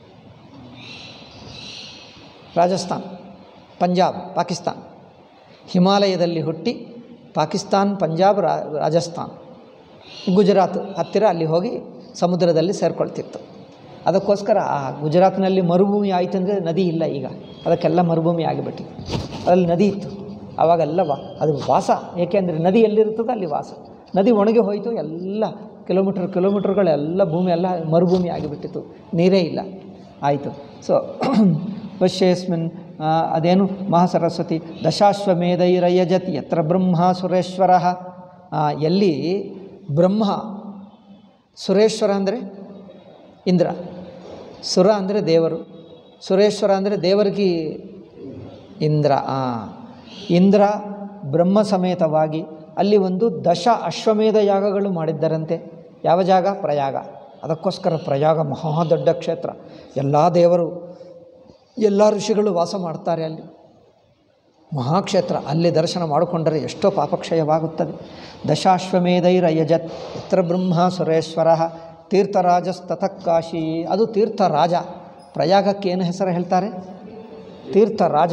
ರಾಜಸ್ಥಾನ್ ಪಂಜಾಬ್ ಪಾಕಿಸ್ತಾನ್ ಹಿಮಾಲಯದಲ್ಲಿ ಹುಟ್ಟಿ ಪಾಕಿಸ್ತಾನ್ ಪಂಜಾಬ್ ರಾ ರಾಜಸ್ಥಾನ್ ಗುಜರಾತ್ ಹತ್ತಿರ ಅಲ್ಲಿ ಹೋಗಿ ಸಮುದ್ರದಲ್ಲಿ ಸೇರ್ಕೊಳ್ತಿತ್ತು ಅದಕ್ಕೋಸ್ಕರ ಆ ಗುಜರಾತ್ನಲ್ಲಿ ಮರುಭೂಮಿ ಆಯಿತು ಅಂದರೆ ನದಿ ಇಲ್ಲ ಈಗ ಅದಕ್ಕೆಲ್ಲ ಮರುಭೂಮಿ ಆಗಿಬಿಟ್ಟಿದೆ ಅಲ್ಲಿ ನದಿ ಇತ್ತು ಆವಾಗೆಲ್ಲ ವಾ ಅದು ವಾಸ ಏಕೆಂದರೆ ನದಿ ಎಲ್ಲಿರ್ತದೆ ಅಲ್ಲಿ ವಾಸ ನದಿ ಒಣಗಿ ಹೋಯಿತು ಎಲ್ಲ ಕಿಲೋಮೀಟ್ರ್ ಕಿಲೋಮೀಟ್ರ್ಗಳೆಲ್ಲ ಭೂಮಿ ಎಲ್ಲ ಮರುಭೂಮಿ ಆಗಿಬಿಟ್ಟಿತ್ತು ನೀರೇ ಇಲ್ಲ ಆಯಿತು ಸೊ ವಶ್ಯೇಸ್ಮಿನ್ ಆ, ಅದೇನು ಮಹಾಸರಸ್ವತಿ ದಶಾಶ್ವಮೇಧೈರಯಜತ್ ಯತ್ರ ಬ್ರಹ್ಮ ಸುರೇಶ್ವರ ಎಲ್ಲಿ ಬ್ರಹ್ಮ ಸುರೇಶ್ವರ ಅಂದರೆ ಇಂದ್ರ ಸುರ ಅಂದರೆ ದೇವರು ಸುರೇಶ್ವರ ಅಂದರೆ ದೇವರಿಗೆ ಇಂದ್ರ ಆ ಇಂದ್ರ ಬ್ರಹ್ಮ ಸಮೇತವಾಗಿ ಅಲ್ಲಿ ಒಂದು ದಶ ಅಶ್ವಮೇಧ ಯಾಗಗಳು ಮಾಡಿದ್ದರಂತೆ ಯಾವ ಜಾಗ ಪ್ರಯಾಗ ಅದಕ್ಕೋಸ್ಕರ ಪ್ರಯಾಗ ಮಹಾ ದೊಡ್ಡ ಕ್ಷೇತ್ರ ಎಲ್ಲ ದೇವರು ಎಲ್ಲ ಋಷಿಗಳು ವಾಸ ಮಾಡ್ತಾರೆ ಅಲ್ಲಿ ಮಹಾಕ್ಷೇತ್ರ ಅಲ್ಲಿ ದರ್ಶನ ಮಾಡಿಕೊಂಡರೆ ಎಷ್ಟೋ ಪಾಪಕ್ಷಯವಾಗುತ್ತದೆ ದಶಾಶ್ವಮೇಧೈರಯಜತ್ ಯತ್ರ ಬ್ರಹ್ಮ ಸುರೇಶ್ವರ ತೀರ್ಥರಾಜಸ್ತತಃ ಕಾಶಿ ಅದು ತೀರ್ಥರಾಜ ಪ್ರಯಾಗಕ್ಕೆ ಏನು ಹೆಸರು ಹೇಳ್ತಾರೆ ತೀರ್ಥರಾಜ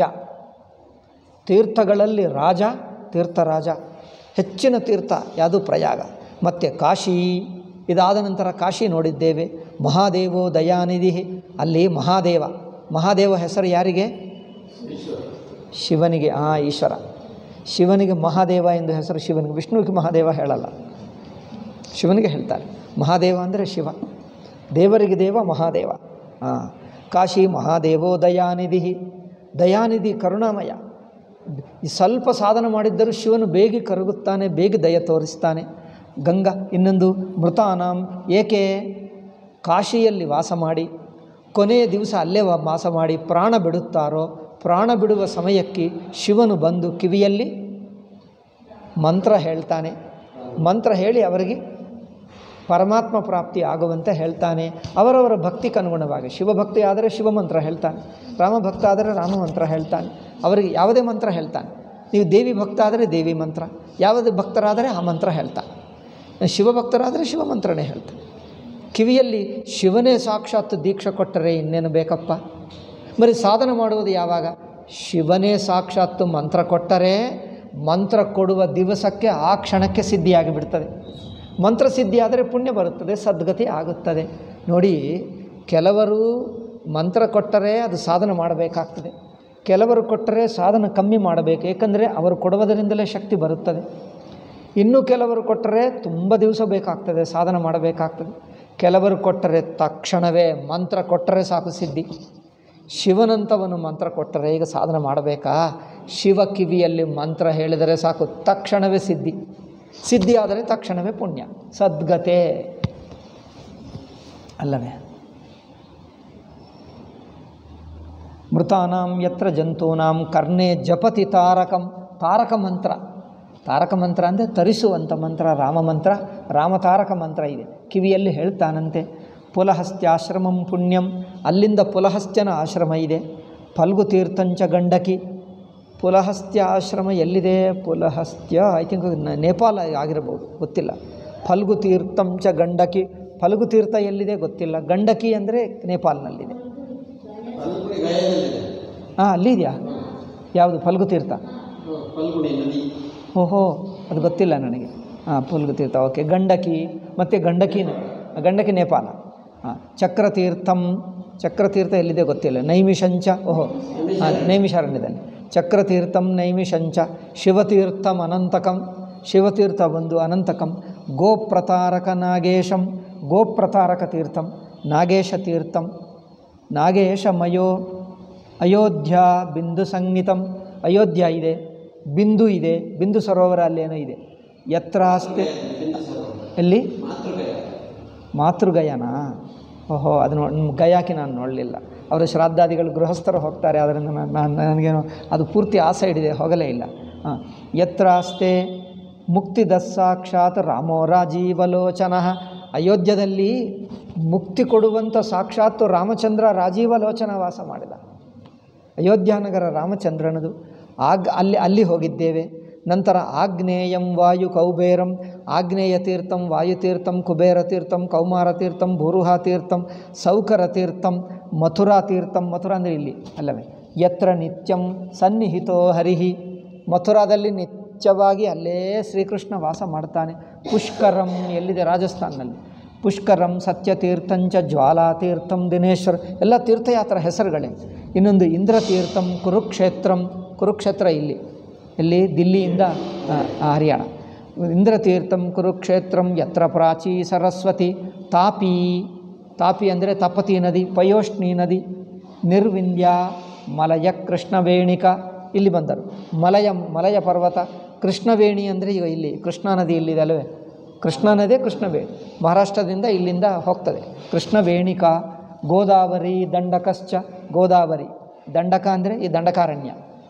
ತೀರ್ಥಗಳಲ್ಲಿ ರಾಜ ತೀರ್ಥರಾಜ ಹೆಚ್ಚಿನ ತೀರ್ಥ ಯಾವುದು ಪ್ರಯಾಗ ಮತ್ತು ಕಾಶಿ ಇದಾದ ನಂತರ ಕಾಶಿ ನೋಡಿದ್ದೇವೆ ಮಹಾದೇವೋ ದಯಾನಿಧಿ ಅಲ್ಲಿ ಮಹಾದೇವ ಮಹಾದೇವ ಹೆಸರು ಯಾರಿಗೆ ಶಿವನಿಗೆ ಆ ಈಶ್ವರ ಶಿವನಿಗೆ ಮಹಾದೇವ ಎಂದು ಹೆಸರು ಶಿವನಿಗೆ ವಿಷ್ಣುವಿಗೆ ಮಹಾದೇವ ಹೇಳಲ್ಲ ಶಿವನಿಗೆ ಹೇಳ್ತಾರೆ ಮಹಾದೇವ ಅಂದರೆ ಶಿವ ದೇವರಿಗೆ ದೇವ ಮಹಾದೇವ ಹಾಂ ಕಾಶಿ ಮಹಾದೇವೋ ದಯಾನಿಧಿ ದಯಾನಿಧಿ ಕರುಣಾಮಯ ಈ ಸ್ವಲ್ಪ ಸಾಧನ ಮಾಡಿದ್ದರೂ ಶಿವನು ಬೇಗ ಕರಗುತ್ತಾನೆ ಬೇಗ ದಯ ತೋರಿಸ್ತಾನೆ ಗಂಗಾ ಇನ್ನೊಂದು ಮೃತಾನಾಂ ಏಕೆ ಕಾಶಿಯಲ್ಲಿ ವಾಸ ಮಾಡಿ ಕೊನೆಯ ದಿವಸ ಅಲ್ಲೇ ವಾ- ವಾಸ ಮಾಡಿ ಪ್ರಾಣ ಬಿಡುತ್ತಾರೋ ಪ್ರಾಣ ಬಿಡುವ ಸಮಯಕ್ಕೆ ಶಿವನು ಬಂದು ಕಿವಿಯಲ್ಲಿ ಮಂತ್ರ ಹೇಳ್ತಾನೆ ಮಂತ್ರ ಹೇಳಿ ಅವರಿಗೆ ಪರಮಾತ್ಮ ಪ್ರಾಪ್ತಿ ಆಗುವಂತೆ ಹೇಳ್ತಾನೆ ಅವರವರ ಭಕ್ತಿಗೆ ಅನುಗುಣವಾಗಿ ಶಿವಭಕ್ತಿ ಆದರೆ ಶಿವ ಮಂತ್ರ ಹೇಳ್ತಾನೆ ರಾಮಭಕ್ತ ಆದರೆ ರಾಮ ಮಂತ್ರ ಹೇಳ್ತಾನೆ ಅವರಿಗೆ ಯಾವುದೇ ಮಂತ್ರ ಹೇಳ್ತಾನೆ ನೀವು ದೇವಿ ಭಕ್ತ ಆದರೆ ದೇವಿ ಮಂತ್ರ ಯಾವುದೇ ಭಕ್ತರಾದರೆ ಆ ಮಂತ್ರ ಹೇಳ್ತಾನೆ ಶಿವಭಕ್ತರಾದರೆ ಶಿವ ಮಂತ್ರನೇ ಹೇಳ್ತಾನೆ ಕಿವಿಯಲ್ಲಿ ಶಿವನೇ ಸಾಕ್ಷಾತ್ ದೀಕ್ಷೆ ಕೊಟ್ಟರೆ ಇನ್ನೇನು ಬೇಕಪ್ಪ ಬರೀ ಸಾಧನೆ ಮಾಡುವುದು ಯಾವಾಗ ಶಿವನೇ ಸಾಕ್ಷಾತ್ತು ಮಂತ್ರ ಕೊಟ್ಟರೆ ಮಂತ್ರ ಕೊಡುವ ದಿವಸಕ್ಕೆ ಆ ಕ್ಷಣಕ್ಕೆ ಸಿದ್ಧಿಯಾಗಿ ಬಿಡ್ತದೆ ಮಂತ್ರ ಸಿದ್ಧಿ ಆದರೆ ಪುಣ್ಯ ಬರುತ್ತದೆ ಸದ್ಗತಿ ಆಗುತ್ತದೆ ನೋಡಿ ಕೆಲವರು ಮಂತ್ರ ಕೊಟ್ಟರೆ ಅದು ಸಾಧನೆ ಮಾಡಬೇಕಾಗ್ತದೆ ಕೆಲವರು ಕೊಟ್ಟರೆ ಸಾಧನೆ ಕಮ್ಮಿ ಮಾಡಬೇಕು ಏಕೆಂದರೆ ಅವರು ಕೊಡುವುದರಿಂದಲೇ ಶಕ್ತಿ ಬರುತ್ತದೆ ಇನ್ನು ಕೆಲವರು ಕೊಟ್ಟರೆ ತುಂಬ ದಿವಸ ಬೇಕಾಗ್ತದೆ ಸಾಧನೆ ಮಾಡಬೇಕಾಗ್ತದೆ ಕೆಲವರು ಕೊಟ್ಟರೆ ತಕ್ಷಣವೇ ಮಂತ್ರ ಕೊಟ್ಟರೆ ಸಾಕು ಸಿದ್ಧಿ ಶಿವನಂತವನು ಮಂತ್ರ ಕೊಟ್ಟರೆ ಈಗ ಸಾಧನೆ ಮಾಡಬೇಕಾ ಶಿವ ಕಿವಿಯಲ್ಲಿ ಮಂತ್ರ ಹೇಳಿದರೆ ಸಾಕು ತಕ್ಷಣವೇ ಸಿದ್ಧಿ ಸಿದ್ಧಿ ಆದರೆ ತಕ್ಷಣವೇ ಪುಣ್ಯ ಸದ್ಗತೆ ಅಲ್ಲವೇ ಮೃತಾನಾಂ ಯತ್ರ ಜಂತೂನಾಂ ಕರ್ಣೆ ಜಪತಿ ತಾರಕಂ ತಾರಕ ಮಂತ್ರ ತಾರಕ ಮಂತ್ರ ಅಂದರೆ ತರಿಸುವಂಥ ಮಂತ್ರ ರಾಮ ಮಂತ್ರ ರಾಮ ತಾರಕ ಮಂತ್ರ ಇದೆ ಕಿವಿಯಲ್ಲಿ ಹೇಳ್ತಾನಂತೆ ಪುಲಹಸ್ತ್ಯಾಶ್ರಮಂ ಪುಣ್ಯಂ ಅಲ್ಲಿಂದ ಪುಲಹಸ್ತ್ಯನ ಆಶ್ರಮ ಇದೆ ಫಲ್ಗು ತೀರ್ಥಂಚ ಗಂಡಕಿ ಪುಲಹಸ್ತ್ಯ ಆಶ್ರಮ ಎಲ್ಲಿದೆ ಪುಲಹಸ್ತ್ಯ ಐ ಥಿಂಕ್ ನೇಪಾಳ ಆಗಿರಬಹುದು ಗೊತ್ತಿಲ್ಲ ಫಲ್ಗು ತೀರ್ಥಂಚ ಗಂಡಕಿ ಫಲ್ಗು ತೀರ್ಥ ಎಲ್ಲಿದೆ ಗೊತ್ತಿಲ್ಲ ಗಂಡಕಿ ಅಂದರೆ ನೇಪಾಲ್ನಲ್ಲಿದೆ ಫಲ್ಗುಣಿ ಗಯಾದಲ್ಲಿದೆ ಹಾಂ ಅಲ್ಲಿದೆಯಾ ಯಾವುದು ಫಲ್ಗು ತೀರ್ಥ ಫಲ್ಗುಣಿ ನದಿ ಓಹೋ ಅದು ಗೊತ್ತಿಲ್ಲ ನನಗೆ ಹಾಂ ಫಲ್ಗು ತೀರ್ಥ ಓಕೆ ಗಂಡಕಿ ಮತ್ತು ಗಂಡಕಿನ ಗಂಡಕಿ ನೇಪಾಳ ಹಾಂ ಚಕ್ರತೀರ್ಥಂ ಚಕ್ರತೀರ್ಥ ಎಲ್ಲಿದೆ ಗೊತ್ತಿಲ್ಲ ನೈಮಿಷಂಚ ಓಹೋ ಹಾಂ ನೈಮಿಷಾರಣ್ಯದಲ್ಲಿ ಚಕ್ರತೀರ್ಥಂ ನೈಮಿಷಂಚ ಶಿವತೀರ್ಥಂ ಅನಂತಕಂ ಶಿವತೀರ್ಥ ಒಂದು ಅನಂತಕಂ ಗೋಪ್ರತಾರಕ ನಾಗೇಶಂ ಗೋಪ್ರತಾರಕ ತೀರ್ಥಂ ನಾಗೇಶ ತೀರ್ಥಂ ನಾಗೇಶಮಯೋ ಅಯೋಧ್ಯ ಬಿಂದು ಸಂಗೀತಂ ಅಯೋಧ್ಯ ಇದೆ ಬಿಂದು ಇದೆ ಬಿಂದು ಸರೋವರ ಅಲ್ಲೇನೋ ಇದೆ ಯತ್ರ ಅಸ್ತೆ ಎಲ್ಲಿ ಮಾತೃಗಯನಾ ಓಹೋ ಅದು ನೋ ಗಯಾಕಿ ನಾನು ನೋಡಲಿಲ್ಲ ಅವರು ಶ್ರಾದ್ದಾದಿಗಳು ಗೃಹಸ್ಥರು ಹೋಗ್ತಾರೆ ಅದರಿಂದ ನಾನು ನಾನು ನನಗೇನು ಅದು ಪೂರ್ತಿ ಆ ಸೈಡ್ ಇದೆ ಹೋಗಲೇ ಇಲ್ಲ ಹಾಂ ಯತ್ರ ಅಸ್ತೆ ಮುಕ್ತಿದ ಸಾಕ್ಷಾತ್ ರಾಮೋ ರಾಜೀವಲೋಚನ ಅಯೋಧ್ಯದಲ್ಲಿ ಮುಕ್ತಿ ಕೊಡುವಂಥ ಸಾಕ್ಷಾತ್ ರಾಮಚಂದ್ರ ರಾಜೀವಲೋಚನ ವಾಸ ಮಾಡಿದ ಅಯೋಧ್ಯಾನಗರ ರಾಮಚಂದ್ರನದು ಆಗ್ ಅಲ್ಲಿ ಅಲ್ಲಿ ಹೋಗಿದ್ದೇವೆ ನಂತರ ಆಗ್ನೇಯಂ ವಾಯು ಕೌಬೇರಂ ಆಗ್ನೇಯ ತೀರ್ಥಂ ವಾಯುತೀರ್ಥಂ ಕುಬೇರ ತೀರ್ಥಂ ಕೌಮಾರ ತೀರ್ಥಂ ಭೂರುಹ ತೀರ್ಥಂ ಸೌಕರ ತೀರ್ಥಂ ಮಥುರಾ ತೀರ್ಥಂ ಮಥುರಾ ಅಂದರೆ ಇಲ್ಲಿ ಅಲ್ಲವೇ ಯತ್ರ ನಿತ್ಯಂ ಸನ್ನಿಹಿತೋ ಹರಿಹಿ ಮಥುರಾದಲ್ಲಿ ನಿತ್ಯವಾಗಿ ಅಲ್ಲೇ ಶ್ರೀಕೃಷ್ಣ ವಾಸ ಮಾಡ್ತಾನೆ ಪುಷ್ಕರಂ ಎಲ್ಲಿದೆ ರಾಜಸ್ಥಾನಲ್ಲಿ ಪುಷ್ಕರಂ ಸತ್ಯತೀರ್ಥಂಚ ಜ್ವಾಲಾತೀರ್ಥಂ ದಿನೇಶ್ವರ್ ಎಲ್ಲ ತೀರ್ಥಯಾತ್ರ ಹೆಸರುಗಳೇ ಇನ್ನೊಂದು ಇಂದ್ರತೀರ್ಥಂ ಕುರುಕ್ಷೇತ್ರಂ ಕುರುಕ್ಷೇತ್ರ ಇಲ್ಲಿ ಇಲ್ಲಿ ದಿಲ್ಲಿಯಿಂದ ಆ, ಆ, ಹರಿಯಾಣ ಇಂದ್ರತೀರ್ಥಂ ಕುರುಕ್ಷೇತ್ರಂ ಯತ್ರ ಪ್ರಾಚೀ ಸರಸ್ವತಿ ತಾಪಿ ತಾಪಿ ಅಂದರೆ ತಪತಿ ನದಿ ಪಯೋಷ್ಣಿ ನದಿ ನಿರ್ವಿಂಧ್ಯ ಮಲಯ ಕೃಷ್ಣವೇಣಿಕ ಇಲ್ಲಿ ಬಂದರು ಮಲಯ ಮಲಯ ಪರ್ವತ ಕೃಷ್ಣವೇಣಿ ಅಂದರೆ ಈಗ ಇಲ್ಲಿ ಕೃಷ್ಣಾ ನದಿ ಇಲ್ಲಿದೆ ಅಲ್ಲವೇ ಕೃಷ್ಣಾ ನದಿ ಕೃಷ್ಣವೇಣಿ ಮಹಾರಾಷ್ಟ್ರದಿಂದ ಇಲ್ಲಿಂದ ಹೋಗ್ತದೆ ಕೃಷ್ಣವೇಣಿಕ ಗೋದಾವರಿ ದಂಡಕಶ್ಚ ಗೋದಾವರಿ ದಂಡಕ ಅಂದರೆ ಈ ದಂಡಕಾರಣ್ಯ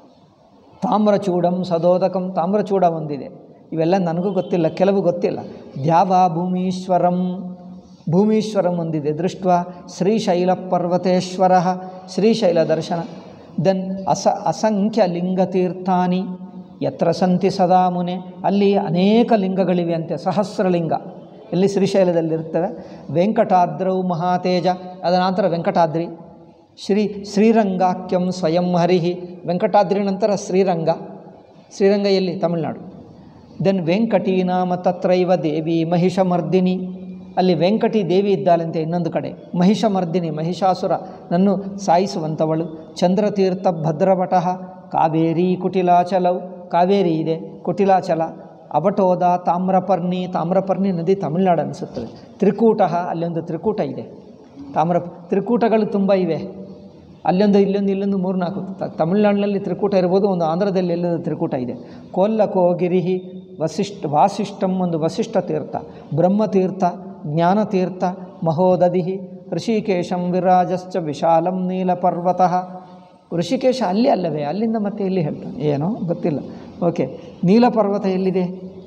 ತಾಮ್ರಚೂಡಂ ಸದೋದಕಂ ತಾಮ್ರಚೂಡ ಒಂದಿದೆ ಇವೆಲ್ಲ ನನಗೂ ಗೊತ್ತಿಲ್ಲ ಕೆಲವು ಗೊತ್ತಿಲ್ಲ ದ್ಯಾವ ಭೂಮೀಶ್ವರಂ ಭೂಮೀಶ್ವರಂ ಒಂದಿದೆ ದೃಷ್ಟ ಶ್ರೀಶೈಲ ಪರ್ವತೇಶ್ವರ ಶ್ರೀಶೈಲ ದರ್ಶನ ದೆನ್ ಅಸ ಅಸಂಖ್ಯ ಲಿಂಗತೀರ್ಥಾನಿ ಯತ್ರ ಸಂತಿ ಸದಾ ಮುನೆ ಅಲ್ಲಿ ಅನೇಕ ಲಿಂಗಗಳಿವೆ ಅಂತೆ ಸಹಸ್ರಲಿಂಗ ಎಲ್ಲಿ ಶ್ರೀಶೈಲದಲ್ಲಿರ್ತವೆ ವೆಂಕಟಾದ್ರೌ ಮಹಾತೇಜ ಅದ ನಂತರ ವೆಂಕಟಾದ್ರಿ ಶ್ರೀ ಶ್ರೀರಂಗಾಖ್ಯಂ ಸ್ವಯಂ ಹರಿಹಿ ವೆಂಕಟಾದ್ರಿ ನಂತರ ಶ್ರೀರಂಗ ಶ್ರೀರಂಗ ಎಲ್ಲಿ ತಮಿಳುನಾಡು ದೆನ್ ವೆಂಕಟಿ ನಾಮ ತತ್ರೈವ ದೇವಿ ಮಹಿಷಮರ್ದಿನಿ ಅಲ್ಲಿ ವೆಂಕಟಿ ದೇವಿ ಇದ್ದಾಳಂತೆ ಇನ್ನೊಂದು ಕಡೆ ಮಹಿಷಮರ್ದಿನಿ ಮಹಿಷಾಸುರ ನನ್ನು ಸಾಯಿಸುವಂಥವಳು ಚಂದ್ರತೀರ್ಥ ಭದ್ರಭಟಃ ಕಾವೇರಿ ಕುಟಿಲಾಚಲವು ಕಾವೇರಿ ಇದೆ ಕುಟಿಲಾಚಲ ಅವಟೋದ ತಾಮ್ರಪರ್ಣಿ ತಾಮ್ರಪರ್ಣಿ ನದಿ ತಮಿಳುನಾಡು ಅನಿಸುತ್ತದೆ ತ್ರಿಕೂಟ ಅಲ್ಲೊಂದು ತ್ರಿಕೂಟ ಇದೆ ತಾಮ್ರ ತ್ರಿಕೂಟಗಳು ತುಂಬ ಇವೆ ಅಲ್ಲೊಂದು ಇಲ್ಲೊಂದು ಇಲ್ಲೊಂದು ಮೂರು ನಾಲ್ಕು ತ- ತಮಿಳ್ನಾಡಿನಲ್ಲಿ ತ್ರಿಕೂಟ ಇರ್ಬೋದು ಒಂದು ಆಂಧ್ರದಲ್ಲಿ ಎಲ್ಲೊಂದು ತ್ರಿಕೂಟ ಇದೆ ಕೋಲ್ಲಕೋಗಿರಿಹಿ ವಸಿಷ್ಠ ವಾಸಿಷ್ಠಂ ಒಂದು ವಸಿಷ್ಠ ತೀರ್ಥ ಬ್ರಹ್ಮತೀರ್ಥ ಜ್ಞಾನತೀರ್ಥ ಮಹೋದಧಿ ಋಷಿಕೇಶಂ ವಿರಾಜಶ್ಚ ವಿಶಾಲಂ ನೀಲಪರ್ವತಃ ಋಷಿಕೇಶ ಅಲ್ಲಿ ಅಲ್ಲವೇ ಅಲ್ಲಿಂದ ಮತ್ತೆ ಇಲ್ಲಿ ಹೇಳ್ತಾನೆ ಏನೋ ಗೊತ್ತಿಲ್ಲ ಓಕೆ ನೀಲಪರ್ವತ ಎಲ್ಲಿದೆ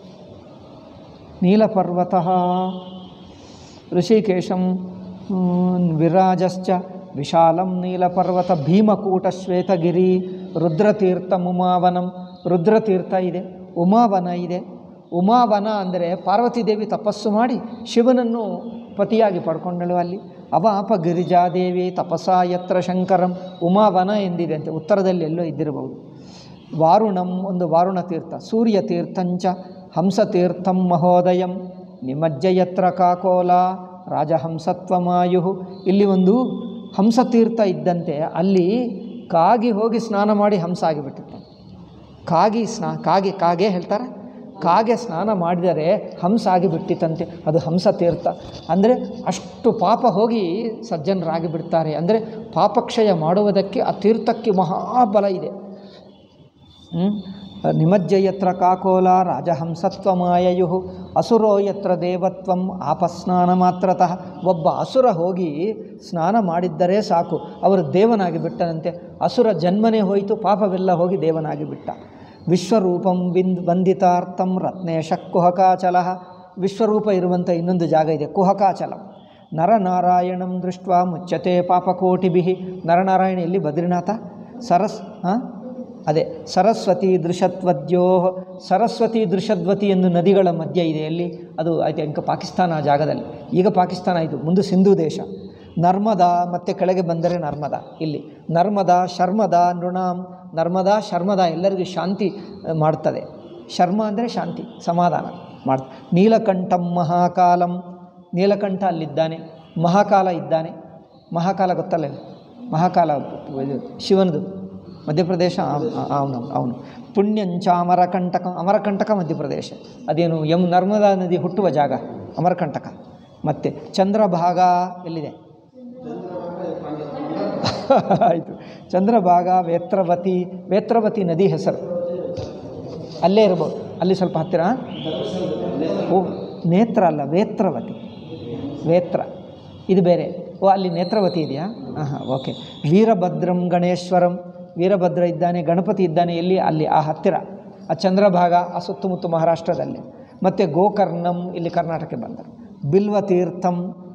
ನೀಲಪರ್ವತ ಋಷಿಕೇಶಂ ಹ್ಮ್, ವಿರಾಜಶ್ಚ ವಿಶಾಲಂ ನೀಲಪರ್ವತ ಭೀಮಕೂಟ ಶ್ವೇತಗಿರಿ ರುದ್ರತೀರ್ಥ ಉಮಾವನಂ ರುದ್ರತೀರ್ಥ ಇದೆ ಉಮಾವನ ಇದೆ ಉಮಾವನ ಅಂದರೆ ಪಾರ್ವತಿ ದೇವಿ ತಪಸ್ಸು ಮಾಡಿ ಶಿವನನ್ನು ಪತಿಯಾಗಿ ಪಡ್ಕೊಂಡಳು ಅಲ್ಲಿ ಅವಾಪ ಗಿರಿಜಾದೇವಿ ತಪಸ್ಸ ಯತ್ರ ಶಂಕರಂ ಉಮಾವನ ಎಂದಿದೆ ಅಂತೆ ಉತ್ತರದಲ್ಲಿ ಎಲ್ಲೋ ಇದ್ದಿರಬಹುದು ವಾರುಣಂ ಒಂದು ವಾರುಣ ತೀರ್ಥ ಸೂರ್ಯ ತೀರ್ಥಂಚ ಹಂಸತೀರ್ಥಂ ಮಹೋದಯಂ ನಿಮಜ್ಜಯತ್ರ ಕಾಕೋಲ ರಾಜಹಂಸತ್ವಮಾಯು ಇಲ್ಲಿ ಒಂದು ಹಂಸತೀರ್ಥ ಇದ್ದಂತೆ ಅಲ್ಲಿ ಕಾಗಿ ಹೋಗಿ ಸ್ನಾನ ಮಾಡಿ ಹಂಸ ಆಗಿಬಿಟ್ಟಿತ್ತು ಕಾಗಿ ಸ್ನಾ ಕಾಗೆ ಕಾಗೆ ಹೇಳ್ತಾರೆ ಕಾಗೆ ಸ್ನಾನ ಮಾಡಿದರೆ ಹಂಸ ಆಗಿಬಿಟ್ಟಿತ್ತಂತೆ ಅದು ಹಂಸ ತೀರ್ಥ ಅಂದರೆ ಅಷ್ಟು ಪಾಪ ಹೋಗಿ ಸಜ್ಜನರಾಗಿ ಬಿಡ್ತಾರೆ ಅಂದರೆ ಪಾಪಕ್ಷಯ ಮಾಡುವುದಕ್ಕೆ ಆ ತೀರ್ಥಕ್ಕೆ ಮಹಾಬಲ ಇದೆ ಹ್ಮ್? ನಿಮಜ್ಜ ಯತ್ರ ಕಾಕೋಲ ರಾಜಹಂಸತ್ವಮಾಯಯು ಅಸುರೋ ಯತ್ರ ದೇವತ್ವಂ ಆಪಸ್ನಾನ ಮಾತ್ರತಃ ಒಬ್ಬ ಅಸುರ ಹೋಗಿ ಸ್ನಾನ ಮಾಡಿದ್ದರೆ ಸಾಕು ಅವರು ದೇವನಾಗಿ ಬಿಟ್ಟನಂತೆ ಅಸುರ ಜನ್ಮನೇ ಹೋಯಿತು ಪಾಪವೆಲ್ಲ ಹೋಗಿ ದೇವನಾಗಿ ಬಿಟ್ಟ ವಿಶ್ವರೂಪಂ ವಿಂದ್ ವಂದಿತಾರ್ಥಂ ರತ್ನೇಶ ಕುಹಕಾಚಲ ವಿಶ್ವರೂಪ ಇರುವಂಥ ಇನ್ನೊಂದು ಜಾಗ ಇದೆ ಕುಹಕಾಚಲಂ ನರನಾರಾಯಣಂ ದೃಷ್ಟ ಮುಚ್ಚತೆ ಪಾಪಕೋಟಿಭಿ ನರನಾರಾಯಣ ಎಲ್ಲಿ ಬದ್ರಿನಾಥ ಸರಸ್ ಹಾಂ ಅದೇ ಸರಸ್ವತಿ ದೃಶತ್ವದ್ಯೋ ಸರಸ್ವತಿ ದೃಶದ್ವತಿ ಎಂದು ನದಿಗಳ ಮಧ್ಯೆ ಇದೆ ಎಲ್ಲಿ ಅದು ಆಯ್ತು ಇಂಕ ಪಾಕಿಸ್ತಾನ ಆ ಜಾಗದಲ್ಲಿ ಈಗ ಪಾಕಿಸ್ತಾನ ಆಯಿತು ಮುಂದೆ ಸಿಂಧು ದೇಶ ನರ್ಮದಾ ಮತ್ತು ಕೆಳಗೆ ಬಂದರೆ ನರ್ಮದಾ ಇಲ್ಲಿ ನರ್ಮದಾ ಶರ್ಮದಾ ನೃಣಾಂ ನರ್ಮದಾ ಶರ್ಮದಾ ಎಲ್ಲರಿಗೂ ಶಾಂತಿ ಆ, ಮಾಡ್ತದೆ ಶರ್ಮ ಅಂದರೆ ಶಾಂತಿ ಸಮಾಧಾನ ಮಾಡ್ ನೀಲಕಂಠಂ ಮಹಾಕಾಲಂ ನೀಲಕಂಠ ಅಲ್ಲಿದ್ದಾನೆ ಮಹಾಕಾಲ ಇದ್ದಾನೆ ಮಹಾಕಾಲ ಗೊತ್ತಲ್ಲ ಮಹಾಕಾಲ ಇದು ಶಿವನದು ಮಧ್ಯಪ್ರದೇಶ ಅವನು ಅವನು ಪುಣ್ಯಂಚ ಅಮರಕಂಟಕ ಅಮರಕಂಟಕ ಮಧ್ಯಪ್ರದೇಶ ಅದೇನು ಯಮ್ ನರ್ಮದಾ ನದಿ ಹುಟ್ಟುವ ಜಾಗ ಅಮರಕಂಟಕ ಮತ್ತು ಚಂದ್ರಭಾಗ ಎಲ್ಲಿದೆ ಆಯಿತು ಚಂದ್ರಭಾಗ ವೇತ್ರವತಿ ವೇತ್ರವತಿ ನದಿ ಹೆಸರು ಅಲ್ಲೇ ಇರ್ಬೋದು ಅಲ್ಲಿ ಸ್ವಲ್ಪ ಹತ್ತಿರ ಓ ನೇತ್ರ ಅಲ್ಲ ವೇತ್ರವತಿ ವೇತ್ರ ಇದು ಬೇರೆ ಓ ಅಲ್ಲಿ ನೇತ್ರವತಿ ಇದೆಯಾ ಹಾಂ ಹಾಂ ಓಕೆ ವೀರಭದ್ರಂ ಗಣೇಶ್ವರಂ ವೀರಭದ್ರ ಇದ್ದಾನೆ ಗಣಪತಿ ಇದ್ದಾನೆ ಎಲ್ಲಿ ಅಲ್ಲಿ ಆ ಹತ್ತಿರ ಆ ಚಂದ್ರಭಾಗ ಆ ಸುತ್ತಮುತ್ತ ಮಹಾರಾಷ್ಟ್ರದಲ್ಲಿ ಮತ್ತು ಗೋಕರ್ಣಂ ಇಲ್ಲಿ ಕರ್ನಾಟಕಕ್ಕೆ ಬಂದರು ಬಿಲ್ವತೀರ್ಥಂ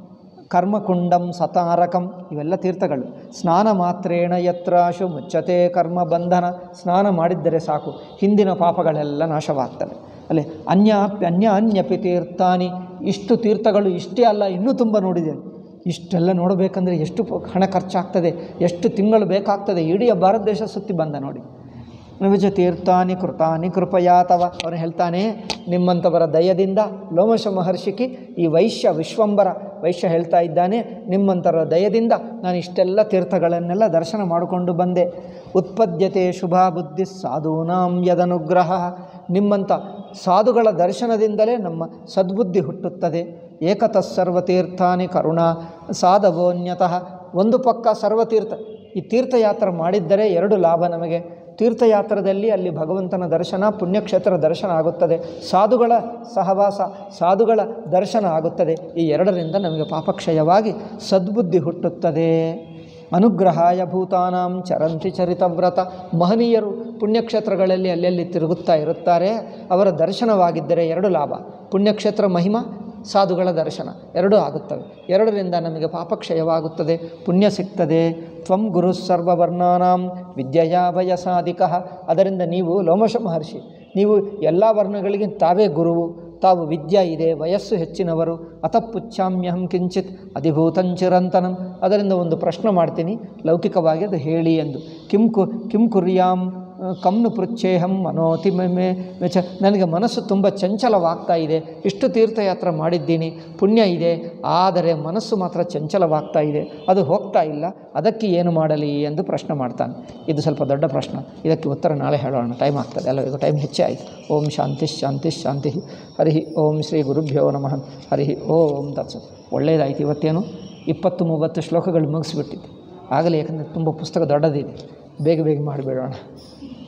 ಕರ್ಮಕುಂಡಂ ಸತಾರಕಂ ಇವೆಲ್ಲ ತೀರ್ಥಗಳು ಸ್ನಾನ ಮಾತ್ರೇಣ ಯತ್ರಾಶು ಮುಚ್ಚತೆ ಕರ್ಮ ಬಂಧನ ಸ್ನಾನ ಮಾಡಿದ್ದರೆ ಸಾಕು ಹಿಂದಿನ ಪಾಪಗಳೆಲ್ಲ ನಾಶವಾಗ್ತವೆ ಅಲ್ಲೇ ಅನ್ಯಾಪ್ಯ ಅನ್ಯ ಅನ್ಯಪಿ ತೀರ್ಥಾನಿ ಇಷ್ಟು ತೀರ್ಥಗಳು ಇಷ್ಟೇ ಅಲ್ಲ ಇನ್ನೂ ತುಂಬ ನೋಡಿದ್ದೇನೆ ಇಷ್ಟೆಲ್ಲ ನೋಡಬೇಕಂದ್ರೆ ಎಷ್ಟು ಪ- ಹಣ ಖರ್ಚಾಗ್ತದೆ ಎಷ್ಟು ತಿಂಗಳು ಬೇಕಾಗ್ತದೆ ಇಡೀ ಭಾರತ ದೇಶ ಸುತ್ತಿ ಬಂದ ನೋಡಿ ನವಿಜ ತೀರ್ಥಾನಿ ಕೃತಾನಿ ಕೃಪಯಾ ತವ ಅವನು ಹೇಳ್ತಾನೆ ನಿಮ್ಮಂಥವರ ದಯದಿಂದ ಲೋಮಶ ಮಹರ್ಷಿಕಿ ಈ ವೈಶ್ಯ ವಿಶ್ವಂಬರ ವೈಶ್ಯ ಹೇಳ್ತಾ ಇದ್ದಾನೆ ನಿಮ್ಮಂಥವರ ದಯದಿಂದ ನಾನು ಇಷ್ಟೆಲ್ಲ ತೀರ್ಥಗಳನ್ನೆಲ್ಲ ದರ್ಶನ ಮಾಡಿಕೊಂಡು ಬಂದೆ ಉತ್ಪದ್ಯತೆ ಶುಭ ಬುದ್ಧಿ ಸಾಧೂನಾಂ ಯದನುಗ್ರಹ ನಿಮ್ಮಂಥ ಸಾಧುಗಳ ದರ್ಶನದಿಂದಲೇ ನಮ್ಮ ಸದ್ಬುದ್ಧಿ ಹುಟ್ಟುತ್ತದೆ ಏಕತಃ ಸರ್ವತೀರ್ಥಾನಿ ಕರುಣಾ ಸಾಧವೋನ್ಯತಃ ಒಂದು ಪಕ್ಕ ಸರ್ವತೀರ್ಥ ಈ ತೀರ್ಥಯಾತ್ರೆ ಮಾಡಿದ್ದರೆ ಎರಡು ಲಾಭ ನಮಗೆ ತೀರ್ಥಯಾತ್ರದಲ್ಲಿ ಅಲ್ಲಿ ಭಗವಂತನ ದರ್ಶನ ಪುಣ್ಯಕ್ಷೇತ್ರ ದರ್ಶನ ಆಗುತ್ತದೆ ಸಾಧುಗಳ ಸಹವಾಸ ಸಾಧುಗಳ ದರ್ಶನ ಆಗುತ್ತದೆ ಈ ಎರಡರಿಂದ ನಮಗೆ ಪಾಪಕ್ಷಯವಾಗಿ ಸದ್ಬುದ್ಧಿ ಹುಟ್ಟುತ್ತದೆ ಅನುಗ್ರಹಾಯ ಭೂತಾನಾಂ ಚರಂತಿ ಚರಿತವ್ರತ ಮಹನೀಯರು ಪುಣ್ಯಕ್ಷೇತ್ರಗಳಲ್ಲಿ ಅಲ್ಲೆಲ್ಲಿ ತಿರುಗುತ್ತಾ ಇರುತ್ತಾರೆ ಅವರ ದರ್ಶನವಾಗಿದ್ದರೆ ಎರಡು ಲಾಭ ಪುಣ್ಯಕ್ಷೇತ್ರ ಮಹಿಮಾ ಸಾಧುಗಳ ದರ್ಶನ ಎರಡೂ ಆಗುತ್ತವೆ ಎರಡರಿಂದ ನಮಗೆ ಪಾಪಕ್ಷಯವಾಗುತ್ತದೆ ಪುಣ್ಯ ಸಿಗ್ತದೆ ತ್ವಂ ಗುರು ಸರ್ವವರ್ಣಾನಾಂ ವಿದ್ಯೆಯ ವಯಸಾಧಿಕ ಅದರಿಂದ ನೀವು ಲೋಮಶ ಮಹರ್ಷಿ ನೀವು ಎಲ್ಲ ವರ್ಣಗಳಿಗೆ ತಾವೇ ಗುರುವು ತಾವು ವಿದ್ಯಾ ಇದೆ ವಯಸ್ಸು ಹೆಚ್ಚಿನವರು ಅತಃಪುಚ್ಛಾಮ್ಯಹಂ ಕಿಂಚಿತ್ ಅಧಿಭೂತಂಚಿರಂತನಂ ಅದರಿಂದ ಒಂದು ಪ್ರಶ್ನೆ ಮಾಡ್ತೀನಿ ಲೌಕಿಕವಾಗಿ ಅದು ಹೇಳಿ ಎಂದು ಕಿಂ ಕು ಕಿಂ ಕುರ್ಯಾಂ ಕಮ್ನು ಪೃಚ್ಛೇಹಂ ಮನೋತಿ ಮೆ ಮೆಚ ನನಗೆ ಮನಸ್ಸು ತುಂಬ ಚಂಚಲವಾಗ್ತಾ ಇದೆ ಇಷ್ಟು ತೀರ್ಥಯಾತ್ರೆ ಮಾಡಿದ್ದೀನಿ ಪುಣ್ಯ ಇದೆ ಆದರೆ ಮನಸ್ಸು ಮಾತ್ರ ಚಂಚಲವಾಗ್ತಾ ಇದೆ ಅದು ಹೋಗ್ತಾ ಇಲ್ಲ ಅದಕ್ಕೆ ಏನು ಮಾಡಲಿ ಎಂದು ಪ್ರಶ್ನೆ ಮಾಡ್ತಾನೆ ಇದು ಸ್ವಲ್ಪ ದೊಡ್ಡ ಪ್ರಶ್ನೆ ಇದಕ್ಕೆ ಉತ್ತರ ನಾಳೆ ಹೇಳೋಣ ಟೈಮ್ ಆಗ್ತದೆ ಅಲ್ಲ ಈಗ ಟೈಮ್ ಹೆಚ್ಚೇ ಆಯಿತು ಓಂ ಶಾಂತಿ ಶಾಂತಿ ಶಾಂತಿ ಹರಿ ಓಂ ಶ್ರೀ ಗುರುಭ್ಯೋ ನಮಃ ಹರಿ ಓಂ ತತ್ಸ ಒಳ್ಳೆಯದಾಯ್ತು ಇವತ್ತೇನು ಇಪ್ಪತ್ತು ಮೂವತ್ತು ಶ್ಲೋಕಗಳು ಮುಗಿಸ್ಬಿಟ್ಟಿದ್ದೆ ಆಗಲೇ ಯಾಕಂದರೆ ತುಂಬ ಪುಸ್ತಕ ದೊಡ್ಡದಿದೆ ಬೇಗ ಬೇಗ ಮಾಡಿಬಿಡೋಣ